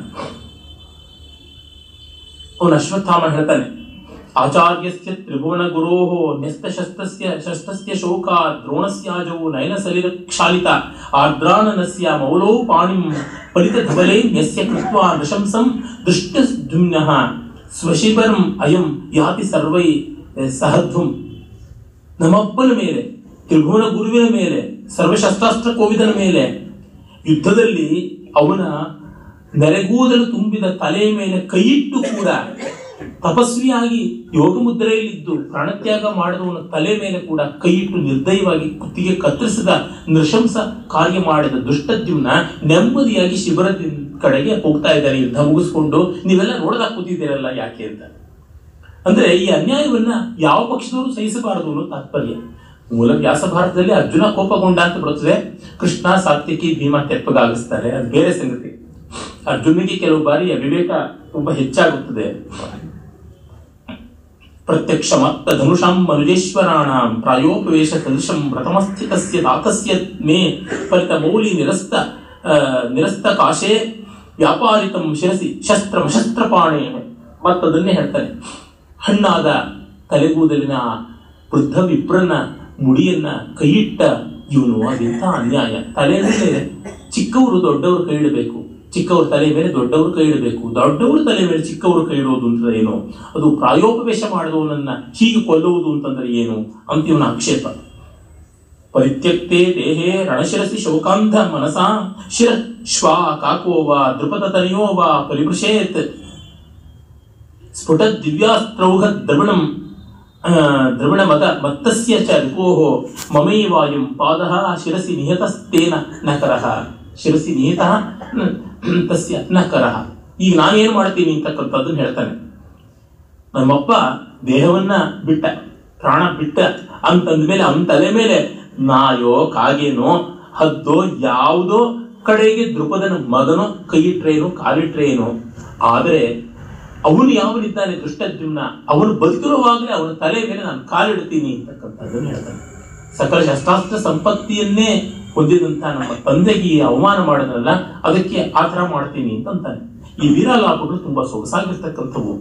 ಅವನು ಅಶ್ವತ್ಥಾಮ ಹೇಳ್ತಾನೆ ಆಚಾರ್ಯಸ್ಯ ತ್ರಿಭುವನ ಗುರೋಃ ನ್ಯಸ್ತ ಶಸ್ತ್ರಸ್ಯ ಶಸ್ತ್ರಸ್ಯ ಶೋಕ ದ್ರೋಣಸ್ಯಾಜವು ನಯನ ಸಲಿಲ ಕ್ಷಾಲಿತ ಆರ್ದ್ರಾನನಸ್ಯ ಮೌಲೋ ಪಾಣಿಂ ಫಲಿತ ಧವಲೇ ನ್ಯಸ್ಯ ಕೃತ್ವಾ ನೃಶಂಸಂ ದೃಷ್ಟದ್ಯುಮ್ನಃ ಸ್ವಶಿಬರಂ ಅಯಂ ಯಾತಿ ಸರ್ವೈ ಸಹಧ್ವಂ ನಮ್ಮಪ್ಪನ ಮೇಲೆ ತ್ರಿಭುವನ ಗುರುವಿನ ಮೇಲೆ ಸರ್ವಶಸ್ತ್ರಾಸ್ತ್ರ ಕೋವಿದನ ಮೇಲೆ ಯುದ್ಧದಲ್ಲಿ ಅವನ ನೆರೆಗೂದಲು ತುಂಬಿದ ತಲೆಯ ಮೇಲೆ ಕೈಯಿಟ್ಟು ಕೂಡ ತಪಸ್ವಿಯಾಗಿ ಯೋಗ ಮುದ್ರೆಯಲ್ಲಿದ್ದು ಪ್ರಾಣತ್ಯಾಗ ಮಾಡಿದವನ ತಲೆ ಮೇಲೆ ಕೂಡ ಕೈಯಿಟ್ಟು ನಿರ್ದಯವಾಗಿ ಕುತ್ತಿಗೆ ಕತ್ತರಿಸಿದ ನೃಶಂಸ ಕಾರ್ಯ ಮಾಡಿದ ದುಷ್ಟದ್ಯುಮ್ನ ನೆಮ್ಮದಿಯಾಗಿ ಶಿಬಿರದ ಕಡೆಗೆ ಹೋಗ್ತಾ ಇದ್ದಾನೆ ಯುದ್ಧ ಮುಗಿಸ್ಕೊಂಡು ನೀವೆಲ್ಲ ನೋಡದಾಗ ಕೂತಿದ್ದೀರಲ್ಲ ಯಾಕೆ ಅಂತ ಅಂದ್ರೆ ಈ ಅನ್ಯಾಯವನ್ನ ಯಾವ ಪಕ್ಷದವರು ಸಹಿಸಬಾರದು ಅನ್ನೋ ತಾತ್ಪರ್ಯ ಮೂಲ ವ್ಯಾಸ ಭಾರತದಲ್ಲಿ ಅರ್ಜುನ ಕೋಪಗೊಂಡ ಅಂತ ಬರುತ್ತದೆ ಕೃಷ್ಣ ಸಾತ್ವಿಕಿ ಭೀಮ ತೆಪ್ಪಗಾಗಿಸ್ತಾರೆ ಅದು ಬೇರೆ ಸಂಗತಿ ಅರ್ಜುನಿಗೆ ಕೆಲವು ಬಾರಿ ಅವಿವೇಕ ತುಂಬಾ ಹೆಚ್ಚಾಗುತ್ತದೆ ಪ್ರತ್ಯಕ್ಷ ಮತ್ತ ಧನುಷಾಂ ಮನುಜೇಶ್ವರಾಣಾಂ ಪ್ರಾಯೋಪವೇಶ ಸದೃಶಂ ಪ್ರಥಮಸ್ಥಿತಸ್ಯ ತಾತಸ್ಯ ಮೇ ಫಲಿತ ಮೌಲಿ ನಿರಸ್ತ ಆ, ನಿರಸ್ತ ಕಾಶೇ ವ್ಯಾಪಾರಿತಂ ಶಿರಸಿ ಶಸ್ತ್ರ ಮಶಸ್ತ್ರಪಾಣೆ ಮತ್ತದನ್ನೇ ಹೇಳ್ತಾನೆ ಹಣ್ಣಾದ ತಲೆಗೂದಲಿನ ವೃದ್ಧ ವಿಪ್ರನ ಮುಡಿಯನ್ನ ಕೈಯಿಟ್ಟ ಇವನು ಅದೆಂಥ ಅನ್ಯಾಯ ತಲೆ ಮೇಲೆ ಚಿಕ್ಕವರು ದೊಡ್ಡವರು ಕೈ ಇಡಬೇಕು ಚಿಕ್ಕವ್ರ ತಲೆ ಮೇಲೆ ದೊಡ್ಡವರು ಕೈ ಇಡಬೇಕು ದೊಡ್ಡವರು ತಲೆ ಮೇಲೆ ಚಿಕ್ಕವರು ಕೈ ಇಡೋದು ಅಂತಂದ್ರೆ ಏನು ಅದು ಪ್ರಾಯೋಪವೇಶ ಮಾಡುವವನನ್ನ ಹೀಗೆ ಕೊಲ್ಲುವುದು ಅಂತಂದ್ರೆ ಏನು ಅಂತ ಇವನ ಆಕ್ಷೇಪ ಪರಿತ್ಯಕ್ತೆ ದೇಹೇ ರಣಶಿರಸಿ ಶೋಕಾಂಧ ಮನಸ ಶಿರ ಶ್ವಾ ಕಾಕೋ ವಾ ದೃಪದ ತನಯೋ ವಾ ಪರಿಮೃಶೇತ್ ಸ್ಫುಟ ದಿವ್ಯಾಸ್ತ್ರೌಹ ದ್ರವಿಣಂ ಆ, ದ್ರವಿಣ ಮತ ಮತ್ತಸ್ಯ ಚ ರಿಪೋಃ ಮಮೈವಾಯಂ ಪಾದಃ ಶಿರಸಿ ನಿಹತಸ್ತೇನ ನಕರಃ ಶಿರಸಿ ನಿಹಿತಃ ನ- ತಸ್ಯ ನಕರಃ ಈಗ ನಾನೇನ್ ಮಾಡ್ತೀನಿ ಅಂತಕ್ಕಂಥದ್ದನ್ನ ಹೇಳ್ತಾನೆ ನಮ್ಮಪ್ಪ ದೇಹವನ್ನ ಬಿಟ್ಟ ಪ್ರಾಣ ಬಿಟ್ಟ ಅಂತಂದ್ಮೇಲೆ ಅವನ ತಲೆ ಮೇಲೆ ನಾಯೋ ಕಾಗೇನೋ ಹದ್ದೋ ಯಾವುದೋ ಕಡೆಗೆ ದೃಪದನ ಮಗನೋ ಕೈ ಇಟ್ರೇನೋ ಕಾಲಿಟ್ರೇನೋ ಆದರೆ ಅವನು ಯಾವನಿದ್ದಾನೆ ದುಷ್ಟದ್ಯುಮ್ನ ಅವನು ಬದುಕಿರುವಾಗಲೇ ಅವನ ತಲೆ ಮೇಲೆ ನಾನು ಕಾಲಿಡ್ತೀನಿ ಅಂತಕ್ಕಂಥದ್ದನ್ನು ಹೇಳ್ತಾನೆ ಸಕಲ ಶಸ್ತ್ರಾಸ್ತ್ರ ಸಂಪತ್ತಿಯನ್ನೇ ಹೊಂದಿದಂತ ನಮ್ಮ ತಂದೆಗೆ ಈ ಅವಮಾನ ಮಾಡೋದಲ್ಲ ಅದಕ್ಕೆ ಆ ಥರ ಮಾಡ್ತೀನಿ ಅಂತ ಅಂತಾನೆ ಈ ವೀರಾಲಾಪಗಳು ತುಂಬಾ ಸೊಗಸಾಗಿರ್ತಕ್ಕಂಥವು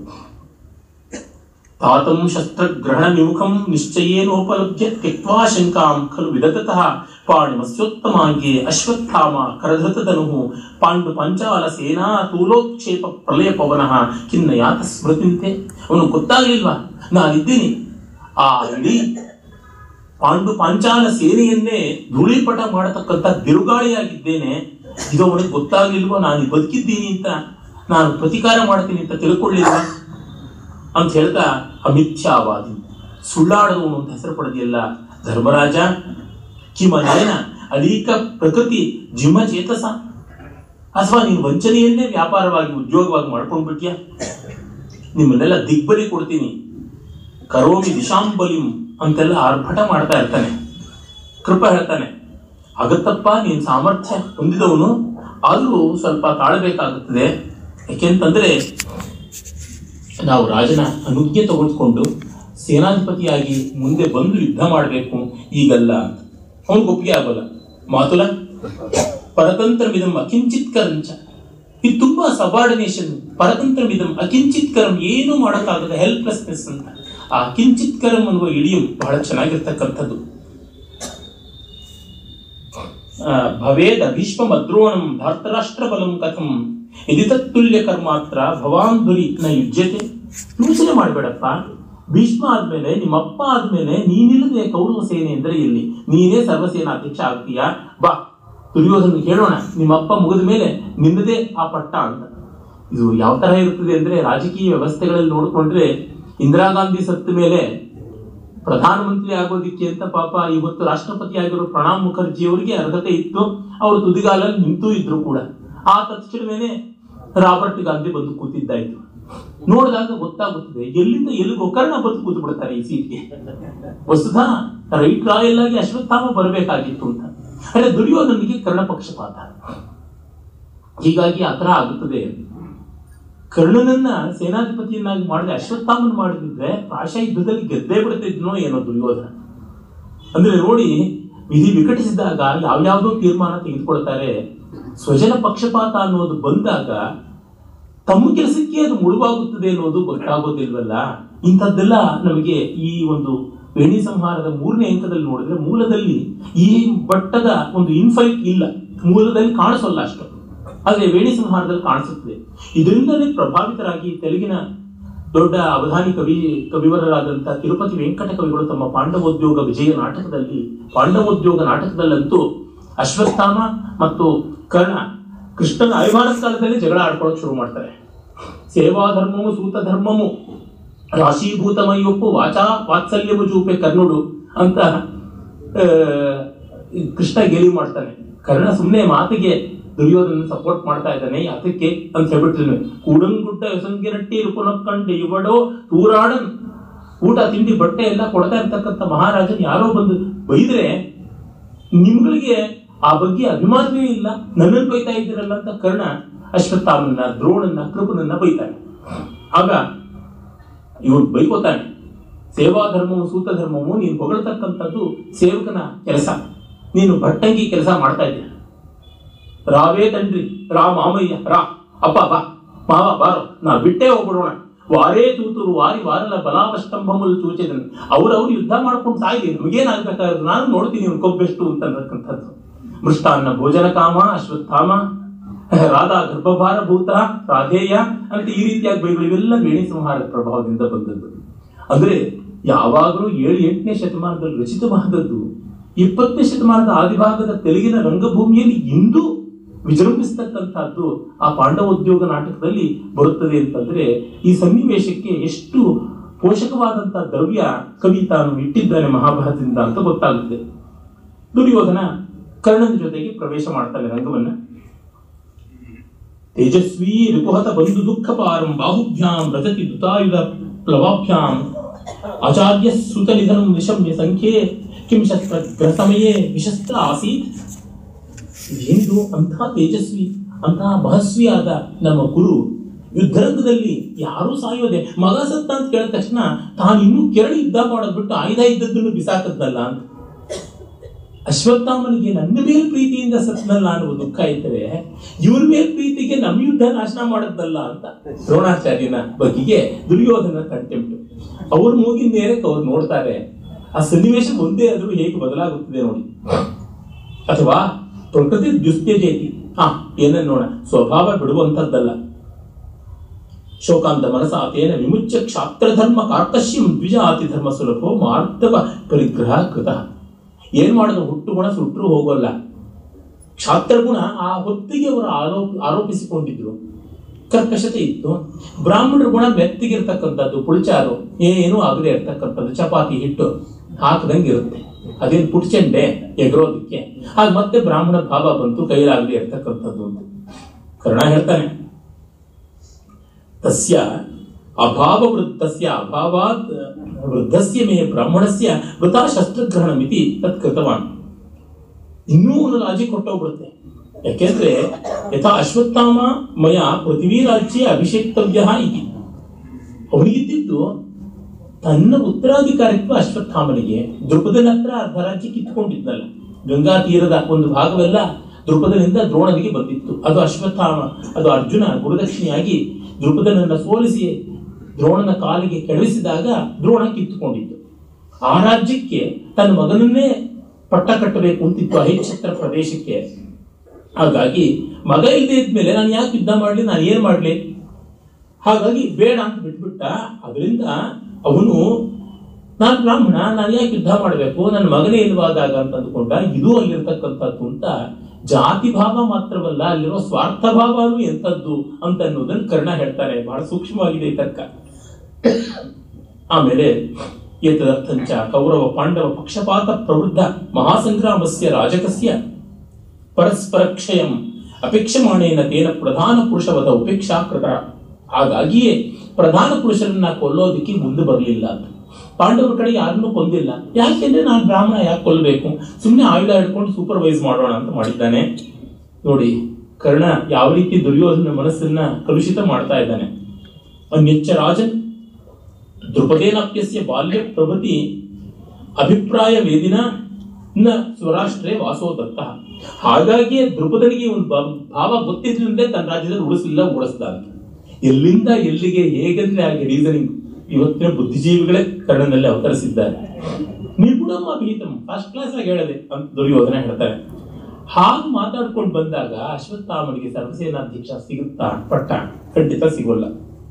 ತಾತಂ ಶಸ್ತ್ರಗ್ರಹಣ ವಿಮುಖಂ ನಿಶ್ಚಯೇನೋಪಲಭ್ಯ ತ್ಯಕ್ವಾ ಶಂಕಾಂ ಖಲು ವಿದತತಃ ಪಾಣಿಮಸ್ಯೋತ್ತಮಾಂಗೆ ಅಶ್ವತ್ಥಾಮ ಕರಧೃತಧನುಃ ಪಾಂಡು ಪಂಚಾಲ ಸೇನಾ ತೂಲೋಕ್ಷೇಪ ಪ್ರಲಯ ಪವನಃ ಖಿನ್ನ ಯಾತ ಸ್ಮೃತಿಂತೆ ಅವನು ಗೊತ್ತಾಗ್ಲಿಲ್ವಾ ನಾನಿದ್ದೀನಿ ಆ ಇಡೀ ಪಾಂಡು ಪಾಂಚಾಲ ಸೇನೆಯನ್ನೇ ಧೂಳಿಪಟ ಮಾಡತಕ್ಕಂಥ ಬಿರುಗಾಳಿಯಾಗಿದ್ದೇನೆ ಇದು ಅವನಿಗೆ ಗೊತ್ತಾಗ್ಲಿಲ್ವೋ ನಾನು ಬದುಕಿದ್ದೀನಿ ಅಂತ ನಾನು ಪ್ರತಿಕಾರ ಮಾಡ್ತೀನಿ ಅಂತ ತಿಳ್ಕೊಳ್ಳಿಲ್ವಾ ಅಂತ ಹೇಳ್ತಾ ಅಮಿಥ್ಯಾವಾದಿ ಸುಳ್ಳಾಡದವನು ಅಂತ ಹೆಸರು ಪಡೆದಿಲ್ಲ ಧರ್ಮರಾಜ ಕಿಮನೇನ ಅಲೀಕ ಪ್ರಕೃತಿ ಜಿಮ್ಮ ಚೇತಸ ಅಥವಾ ನೀನು ವಂಚನೆಯನ್ನೇ ವ್ಯಾಪಾರವಾಗಿ ಉದ್ಯೋಗವಾಗಿ ಮಾಡ್ಕೊಂಡ್ಬಿಟ್ಯಾ ನಿಮ್ಮನ್ನೆಲ್ಲ ದಿಗ್ಬಲಿ ಕೊಡ್ತೀನಿ ಕರೋಮಿ ದಿಶಾಂಬಲಿಂ ಅಂತೆಲ್ಲ ಆರ್ಭಟ ಮಾಡ್ತಾ ಇರ್ತಾನೆ ಕೃಪ ಹೇಳ್ತಾನೆ ಆಗತ್ತಪ್ಪ ನೀನ್ ಸಾಮರ್ಥ್ಯ ಹೊಂದಿದವನು ಆದರೂ ಸ್ವಲ್ಪ ತಾಳಬೇಕಾಗುತ್ತದೆ ಯಾಕೆಂತಂದ್ರೆ ನಾವು ರಾಜನ ಅನುಜ್ಞೆ ತೆಗೆದುಕೊಂಡು ಸೇನಾಧಿಪತಿಯಾಗಿ ಮುಂದೆ ಬಂದು ಯುದ್ಧ ಮಾಡಬೇಕು ಈಗಲ್ಲ ಅಂತ ಅವನಿಗೆ ಒಪ್ಪಿಗೆ ಆಗೋಲ್ಲ ಮಾತುಲ ಪರತಂತ್ರವಿದಂ ಅಕಿಂಚಿತ್ ಕರಂಚ ಇದು ತುಂಬಾ ಸಬಾರ್ಡಿನೇಷನ್ ಪರತಂತ್ರವಿದಂ ಅಕಿಂಚಿತ್ ಕರಂ ಏನು ಮಾಡೋಕ್ಕಾಗದ ಹೆಲ್ಪ್ಲೆಸ್ನೆಸ್ ಅಂತ ಆ ಕಿಂಚಿತ್ ಕರಂ ಅನ್ನುವ ಇಡಿಯಂ ಬಹಳ ಚೆನ್ನಾಗಿರ್ತಕ್ಕಂಥದ್ದು ಆ, ಭವೇದ್ ಅಭೀಷ್ಮ ಮದ್ರೋಣಂ ಧಾರ್ತರಾಷ್ಟ್ರ ಬಲಂ ಕಥಂ ಯದಿ ತತ್ತುಲ್ಯ ಕರ್ಮಾತ್ರ ಭವಾನ್ ದುರಿ ನ ಯುಜ್ಯತೆ ಯೋಚನೆ ಮಾಡಬೇಡಪ್ಪ ಭೀಷ್ಮ ಆದ್ಮೇಲೆ ನಿಮ್ಮ ಅಪ್ಪ ಆದ್ಮೇಲೆ ನೀನಿಲ್ಲದೆ ಕೌರವ ಸೇನೆ ಅಂದ್ರೆ ಎಲ್ಲಿ ನೀನೇ ಸರ್ವಸೇನಾಧ್ಯಕ್ಷ ಆಗ್ತೀಯಾ ಬಾ ದುರ್ಯೋಧನ ಹೇಳೋಣ ನಿಮ್ಮ ಅಪ್ಪ ಮುಗಿದ ಮೇಲೆ ನಿನ್ನದೇ ಆ ಪಟ್ಟ ಅಂತ ಇದು ಯಾವ ತರ ಇರ್ತದೆ ಅಂದ್ರೆ ರಾಜಕೀಯ ವ್ಯವಸ್ಥೆಗಳಲ್ಲಿ ನೋಡಿಕೊಂಡ್ರೆ ಇಂದಿರಾ ಗಾಂಧಿ ಸತ್ತ ಮೇಲೆ ಪ್ರಧಾನಮಂತ್ರಿ ಆಗೋದಿಕ್ಕೆ ಅಂತ ಪಾಪ ಇವತ್ತು ರಾಷ್ಟ್ರಪತಿ ಆಗಿರೋ ಪ್ರಣಾಬ್ ಮುಖರ್ಜಿ ಅವರಿಗೆ ಅರ್ಹತೆ ಇತ್ತು ಅವರು ತುದಿಗಾಲಲ್ಲಿ ನಿಂತೂ ಇದ್ರು ಕೂಡ ಆ ತಕ್ಷಣವೇನೆ ರಾಬರ್ಟ್ ಗಾಂಧಿ ಬಂದು ಕೂತಿದ್ದಾಯ್ತು ನೋಡಿದಾಗ ಗೊತ್ತಾಗುತ್ತದೆ ಎಲ್ಲಿಂದ ಎಲ್ಲಿ ಗೋಕರ್ಣ ಬಂದು ಕೂತು ಬಿಡ್ತಾರೆ ಈ ಸೀಟ್ಗೆ ವಸ್ತುತ ರೈಟ್ ರಾಯಲ್ ಆಗಿ ಅಶ್ವತ್ಥಾಮ ಬರಬೇಕಾಗಿತ್ತು ಅಂತ ಅರೆ ದುರ್ಯೋಧನಿಗೆ ಕರ್ಣ ಪಕ್ಷಪಾತ ಹೀಗಾಗಿ ಆ ತರ ಆಗುತ್ತದೆ ಕರ್ಣನನ್ನ ಸೇನಾಧಿಪತಿಯನ್ನಾಗಿ ಮಾಡಿದ್ರೆ ಅಶ್ವತ್ಥಾಮನ್ ಮಾಡಿದ್ರೆ ಪ್ರಾಯಶಃ ಯುದ್ಧದಲ್ಲಿ ಗೆದ್ದೇ ಬಿಡ್ತಿದ್ನೋ ಏನೋ ದುರ್ಯೋಧನ ಅಂದ್ರೆ ನೋಡಿ ವಿಧಿ ವಿಕಟಿಸಿದಾಗ ಯಾವ್ಯಾವ್ದೋ ತೀರ್ಮಾನ ತೆಗೆದುಕೊಳ್ತಾರೆ ಸ್ವಜನ ಪಕ್ಷಪಾತ ಅನ್ನೋದು ಬಂದಾಗ ತಮ್ಮ ಕೆಲಸಕ್ಕೆ ಅದು ಮುಳುವಾಗುತ್ತದೆ ಅನ್ನೋದು ಗೊತ್ತಾಗೋದಿಲ್ವಲ್ಲ ಇಂಥದ್ದೆಲ್ಲ ನಮಗೆ ಈ ಒಂದು ವೇಣಿ ಸಂಹಾರದ ಮೂರನೇ ಅಂಕದಲ್ಲಿ ನೋಡಿದ್ರೆ ಮೂಲದಲ್ಲಿ ಈ ಬಟ್ಟದ ಒಂದು ಇನ್ಫೈಟ್ ಇಲ್ಲ ಮೂಲದಲ್ಲಿ ಕಾಣಿಸೋಲ್ಲ ಅಷ್ಟು ಆದ್ರೆ ವೇಣಿ ಸಂಹಾರದಲ್ಲಿ ಕಾಣಿಸುತ್ತದೆ ಇದರಿಂದಲೇ ಪ್ರಭಾವಿತರಾಗಿ ತೆಲುಗಿನ ದೊಡ್ಡ ಅವಧಾನಿ ಕವಿ ಕವಿವರರಾದಂಥ ತಿರುಪತಿ ವೆಂಕಟ ಕವಿಗಳು ತಮ್ಮ ಪಾಂಡವೋದ್ಯೋಗ ವಿಜಯ ನಾಟಕದಲ್ಲಿ ಪಾಂಡವೋದ್ಯೋಗ ನಾಟಕದಲ್ಲಂತೂ ಅಶ್ವತ್ಥಾಮ ಮತ್ತು ಕರ್ಣ ಕೃಷ್ಣನ ಅಭಿಮಾನದ ಕಾಲದಲ್ಲಿ ಜಗಳ ಆಡ್ಕೊಳ್ಳೋಕೆ ಶುರು ಮಾಡ್ತಾರೆ ಸೇವಾ ಧರ್ಮವು ಸೂತ ಧರ್ಮವು ರಾಶೀಭೂತಮಯ್ಯೊಪ್ಪು ವಾಚಾ ವಾತ್ಸಲ್ಯವು ಜೂಪೆ ಕರ್ನುಡು ಅಂತ ಆ, ಕೃಷ್ಣ ಗೇಲಿ ಮಾಡ್ತಾನೆ ಕರ್ಣ ಸುಮ್ಮನೆ ಮಾತಿಗೆ ದುರ್ಯೋಧನ ಸಪೋರ್ಟ್ ಮಾಡ್ತಾ ಇದ್ದಾನೆ ಅದಕ್ಕೆ ಅಂತ ಹೇಳ್ಬಿಟ್ಟಿದ್ದಾನೆ ಕೂಡಂಗುಡ್ಡ ಯಸಂಗಿರಟ್ಟಿ ರುಕುನಕ್ಕಂಡು ಇವಡೋ ತೂರಾಡನ್ ಊಟ ತಿಂಡಿ ಬಟ್ಟೆ ಎಲ್ಲ ಕೊಡ್ತಾ ಇರ್ತಕ್ಕಂಥ ಮಹಾರಾಜನ್ ಯಾರೋ ಬಂದು ಬೈದ್ರೆ ನಿಮ್ಗಳಿಗೆ ಆ ಬಗ್ಗೆ ಅಭಿಮಾನವೇ ಇಲ್ಲ ನನ್ನನ್ನು ಬೈತಾ ಇದ್ದೀರಲ್ಲ ಅಂತ ಕರ್ಣ ಅಶ್ವತ್ಥಾಮನ್ನ ದ್ರೋಣನ್ನ ಕೃಪನನ್ನ ಬೈತಾನೆ ಆಗ ಇವನು ಬೈಕೋತಾನೆ ಸೇವಾ ಧರ್ಮವು ಸೂತ ಧರ್ಮವು ನೀನು ಹೊಗಳ್ತಕ್ಕಂಥದ್ದು ಸೇವಕನ ಕೆಲಸ ನೀನು ಭಟ್ಟಂಗಿ ಕೆಲಸ ಮಾಡ್ತಾ ಇದ್ದೀಯ ರಾವೇ ತಂಡ್ರಿ ರಾ ಮಾಮಯ್ಯ ರಾ ಅಪ್ಪ ಬಾ ಮಾವ ಬಾರೋ ನಾ ಬಿಟ್ಟೇ ಹೋಗ್ಬಿಡೋಣ ವಾರೇ ತೂತುರು ವಾರಿ ವಾರಲ ಬಲಾವಷ್ಟಂಭಮುಲ್ ಸೂಚಿದನು ಅವ್ರವ್ರು ಯುದ್ಧ ಮಾಡ್ಕೊಂಡು ಸಾಯ್ಲಿ ನಮಗೇನಾಗ್ಬೇಕಾದ್ರೆ ನಾನು ನೋಡ್ತೀನಿ ಇವ್ನು ಕೊಬ್ಬೆಷ್ಟು ಅಂತ ಅನ್ನತಕ್ಕಂಥದ್ದು ಮೃಷ್ಟಾನ್ನ ಭೋಜನ ಕಾಮ ಅಶ್ವತ್ಥಾಮ ರಾಧಾ ಗರ್ಭಭಾರ ಭೂತ ರಾಧೇಯ ಅಂತ ಈ ರೀತಿಯಾಗಿ ಬೈಗಳು ಇವೆಲ್ಲ ವೇಣಿ ಸಂಹಾರದ ಪ್ರಭಾವದಿಂದ ಬಂದದ್ದು ಅಂದ್ರೆ ಯಾವಾಗಲೂ ಏಳು ಎಂಟನೇ ಶತಮಾನದಲ್ಲಿ ರಚಿತವಾದದ್ದು ಇಪ್ಪತ್ತನೇ ಶತಮಾನದ ಆದಿಭಾಗದ ತೆಲುಗಿನ ರಂಗಭೂಮಿಯಲ್ಲಿ ಇಂದು ವಿಜೃಂಭಿಸ್ತಕ್ಕಂಥದ್ದು ಆ ಪಾಂಡವೋದ್ಯೋಗ ನಾಟಕದಲ್ಲಿ ಬರುತ್ತದೆ ಅಂತಂದ್ರೆ ಈ ಸನ್ನಿವೇಶಕ್ಕೆ ಎಷ್ಟು ಪೋಷಕವಾದಂತಹ ದ್ರವ್ಯ ಕವಿ ತಾನು ಇಟ್ಟಿದ್ದಾನೆ ಮಹಾಭಾರತದಿಂದ ಅಂತ ಗೊತ್ತಾಗುತ್ತೆ ದುರ್ಯೋಧನ ಕರ್ಣನ ಜೊತೆಗೆ ಪ್ರವೇಶ ಮಾಡ್ತಾನೆ ರಂಗವನ್ನ ತೇಜಸ್ವಿ ರಿಪುಹತ ಬಂಧು ದುಃಖ ಪಾರಂ ಬಾಹುಭ್ಯಾಂ ರಜತಿ ದುತಾಯುಧ ಪ್ಲವಾಭ್ಯಾಂ ಆಚಾರ್ಯ ಸುತ ನಿಧನಂ ನಿಶಮ್ಯ ಸಂಖ್ಯೆ ಕಿಂ ಶಸ್ತ್ರ ಸಮಯೇ ವಿಶಸ್ತ್ರ ಆಸೀತ್ ಏನಿದು ಅಂತಹ ತೇಜಸ್ವಿ ಅಂತಹ ಮಹಸ್ವಿಯಾದ ನಮ್ಮ ಗುರು ಯುದ್ಧರಂಗದಲ್ಲಿ ಯಾರೂ ಸಾಯೋದೆ ಮಗ ಸತ್ತ ಅಂತ ಕೇಳಿದ ತಕ್ಷಣ ತಾನು ಇನ್ನೂ ಕೆರಳಿ ಯುದ್ಧ ಮಾಡೋದ್ ಬಿಟ್ಟು ಆಯುಧ ಇದ್ದದ್ದನ್ನು ಬಿಸಾಕದ್ದಲ್ಲ ಅಂತ ಅಶ್ವತ್ಥಾಮನಿಗೆ ನನ್ನ ಮೇಲೆ ಪ್ರೀತಿಯಿಂದ ಸತ್ನಲ್ಲ ಅನ್ನುವ ದುಃಖ ಇದ್ದರೆ ಇವ್ರ ಮೇಲೆ ಪ್ರೀತಿಗೆ ನಮ್ಮ ಯುದ್ಧ ನಾಶನ ಮಾಡದ್ದಲ್ಲ ಅಂತ ದ್ರೋಣಾಚಾರ್ಯನ ಬಗೆಗೆ ದುರ್ಯೋಧನ ಕಂಟೆಂಪ್ಟ್ ಅವ್ರ ಮೂಗಿನ ನೇರಕ್ಕೆ ಅವ್ರು ನೋಡ್ತಾರೆ ಆ ಸನ್ನಿವೇಶ ಒಂದೇ ಆದ್ರೂ ಹೇಗೆ ಬದಲಾಗುತ್ತದೆ ನೋಡಿ ಅಥವಾ ಪ್ರಕೃತಿ ದುಸ್ತ್ಯಜೇತಿ ಹಾ ಏನನ್ನ ನೋಡ ಸ್ವಭಾವ ಬಿಡುವಂತದ್ದಲ್ಲ ಶೋಕಾಂತ ಮನಸ ತೇನ ವಿಮುಚ್ಯ ಕ್ಷಾತ್ರ ಧರ್ಮ ಕಾರ್ಕಶ್ಯಂ ದ್ವಿಜಾತಿ ಧರ್ಮ ಸುಲಭೋ ಮಾರ್ಧವ ಪರಿಗ್ರಹ ಕೃತ ಏನ್ ಮಾಡಿದ್ರು ಹುಟ್ಟು ಗುಣ ಸುಟ್ಟರು ಹೋಗೋಲ್ಲ ಕ್ಷಾತ್ರ ಗುಣ ಆ ಹೊತ್ತಿಗೆ ಅವರು ಆರೋಪ ಆರೋಪಿಸಿಕೊಂಡಿದ್ರು ಕರ್ಕಶತೆ ಇತ್ತು ಬ್ರಾಹ್ಮಣರ ಗುಣ ಮೆತ್ತಿಗಿರ್ತಕ್ಕಂಥದ್ದು ಪುಳಿಚಾರು ಏನೂ ಆಗದೆ ಇರ್ತಕ್ಕಂಥದ್ದು ಚಪಾತಿ ಹಿಟ್ಟು ಹಾಕದಂಗೆ ಇರುತ್ತೆ ಅದೇನು ಪುಟ್ಚಂಡೆ ಎಗರೋದಕ್ಕೆ ಆಗ ಮತ್ತೆ ಬ್ರಾಹ್ಮಣ ಭಾವ ಬಂತು ಕೈಲಾಗದೆ ಇರ್ತಕ್ಕಂಥದ್ದು ಅಂತ ಕರ್ಣ ಹೇಳ್ತಾನೆ ತಸ್ಯ ಅಭಾವ ವೃತ್ತಸ್ಯ ಅಭಾವಾತ್ ವೃದ್ಧಸ್ಯ ಮೇ ಬ್ರಾಹ್ಮಣಸ್ಯ ವೃತಾ ಶಸ್ತ್ರಗ್ರಹಣಮಿತಿ ತತ್ ಕೃತವಾನ್ ಇನ್ನೂ ಒಂದು ಲಾಜಿಕ್ ಕೊಟ್ಟೋಗ್ಬಿಡುತ್ತೆ ಯಾಕೆಂದ್ರೆ ಯಥಾ ಅಶ್ವತ್ಥಾಮ ಮಯ ಪೃಥ್ವಿ ರಾಜ್ಯ ಅಭಿಷೇಕ್ತವ್ಯ ಇತಿ ಅವನಿಗಿದ್ದಿದ್ದು ತನ್ನ ಉತ್ತರಾಧಿಕಾರಿತ್ವ ಅಶ್ವತ್ಥಾಮನಿಗೆ ದ್ರುಪದನ ಹತ್ರ ಅರ್ಧ ರಾಜ್ಯ ಕಿತ್ಕೊಂಡಿದ್ನಲ್ಲ ಗಂಗಾ ತೀರದ ಒಂದು ಭಾಗವೆಲ್ಲ ದ್ರುಪದನಿಂದ ದ್ರೋಣನಿಗೆ ಬಂದಿತ್ತು ಅದು ಅಶ್ವತ್ಥಾಮ ಅದು ಅರ್ಜುನ ಗುರುದಕ್ಷಿಣೆಯಾಗಿ ದ್ರುಪದನನ್ನ ಸೋಲಿಸಿ ದ್ರೋಣನ ಕಾಲಿಗೆ ಕೆಳವಿಸಿದಾಗ ದ್ರೋಣ ಕಿತ್ತುಕೊಂಡಿತ್ತು ಆ ರಾಜ್ಯಕ್ಕೆ ತನ್ನ ಮಗನನ್ನೇ ಪಟ್ಟ ಕಟ್ಟಬೇಕು ಅಂತಿತ್ತು ಅಹಿಚ್ಛತ್ರ ಪ್ರದೇಶಕ್ಕೆ ಹಾಗಾಗಿ ಮಗ ಇಲ್ಲದೆ ಇದ್ಮೇಲೆ ನಾನು ಯಾಕೆ ಯುದ್ಧ ಮಾಡ್ಲಿ ನಾನು ಏನ್ ಮಾಡ್ಲಿ ಹಾಗಾಗಿ ಬೇಡ ಅಂತ ಬಿಟ್ಬಿಟ್ಟ ಅದರಿಂದ ಅವನು ನಾನು ಬ್ರಾಹ್ಮಣ ನಾನು ಯಾಕೆ ಯುದ್ಧ ಮಾಡಬೇಕು ನನ್ನ ಮಗನೇ ಇಲ್ವಾದಾಗ ಅಂತ ಅಂದ್ಕೊಂಡ ಇದು ಅಲ್ಲಿರ್ತಕ್ಕಂಥದ್ದು ಅಂತ ಜಾತಿ ಭಾವ ಮಾತ್ರವಲ್ಲ ಅಲ್ಲಿರೋ ಸ್ವಾರ್ಥ ಭಾವನು ಎಂತದ್ದು ಅಂತ ಅನ್ನೋದನ್ನು ಕರ್ಣ ಹೇಳ್ತಾರೆ ಬಹಳ ಸೂಕ್ಷ್ಮವಾಗಿದೆ ಈ ತರ್ಕ ಆಮೇಲೆ ಏತದರ್ಥಂಚ ಕೌರವ ಪಾಂಡವ ಪಕ್ಷಪಾತ ಪ್ರವೃದ್ಧ ಮಹಾಸಂಗ್ರಾಮಸ್ಯ ರಾಜಕಸ್ಯ ಪರಸ್ಪರ ಕ್ಷಯಂ ಅಪೇಕ್ಷಮಾಣೇನ ತೇನ ಪ್ರಧಾನ ಪುರುಷವದ ಉಪೇಕ್ಷಾಕೃತ ಹಾಗಾಗಿಯೇ ಪ್ರಧಾನ ಪುರುಷರನ್ನ ಕೊಲ್ಲೋದಕ್ಕೆ ಮುಂದೆ ಬರಲಿಲ್ಲ ಅಂತ ಪಾಂಡವರ ಕಡೆ ಯಾರನ್ನೂ ಕೊಂದಿಲ್ಲ ಯಾಕೆಂದ್ರೆ ನಾನು ಬ್ರಾಹ್ಮಣ ಯಾಕೆ ಕೊಲ್ಲಬೇಕು ಸುಮ್ಮನೆ ಆಯುಧ ಹಿಡ್ಕೊಂಡು ಸೂಪರ್ವೈಸ್ ಮಾಡೋಣ ಅಂತ ಮಾಡಿದ್ದಾನೆ ನೋಡಿ ಕರ್ಣ ಯಾವ ರೀತಿ ದುರ್ಯೋಧನ ಮನಸ್ಸನ್ನ ಕಲುಷಿತ ಮಾಡ್ತಾ ಇದ್ದಾನೆ ಅನ್ಯಚ್ಚ ರಾಜನ್ ದ್ರುಪದೇನಾಪ್ಯಸ್ಯ ಬಾಲ್ಯ ಪ್ರಭೃತಿ ಅಭಿಪ್ರಾಯ ವೇದಿನ ನ ಸ್ವರಾಷ್ಟ್ರೇ ವಾಸೋ ದತ್ತ ಹಾಗಾಗಿಯೇ ದ್ರುಪದನಿಗೆ ಒಂದು ಭಾ- ಭಾವ ಗೊತ್ತಿದ್ರಿಂದ ತನ್ನ ರಾಜ್ಯದಲ್ಲಿ ಉಳಿಸಲಿಲ್ಲ ಉಳಿಸ್ದ ಅಂತ ಎಲ್ಲಿಂದ ಎಲ್ಲಿಗೆ ಹೇಗಂದ್ರೆ ಹಾಗೆ ರೀಸನಿಂಗ್ ಇವತ್ತಿನ ಬುದ್ಧಿಜೀವಿಗಳೇ ಕರ್ಣನಲ್ಲಿ ಅವತರಿಸಿದ್ದಾರೆ ನಿಪುಣಮ್ಮ ಭೀತಂ ಫಸ್ಟ್ ಕ್ಲಾಸ್ ಆಗಿ ಹೇಳದೆ ಅಂತ ದುರ್ಯೋಧನ ಹೇಳ್ತಾರೆ ಹಾಗೆ ಮಾತಾಡ್ಕೊಂಡು ಬಂದಾಗ ಅಶ್ವತ್ಥಾಮನಿಗೆ ಸರ್ವಸೇನಾಧ್ಯಕ್ಷ ಸಿಗುತ್ತಾ ಪಟ್ಟ ಖಂಡಿತ ಸಿಗೋಲ್ಲ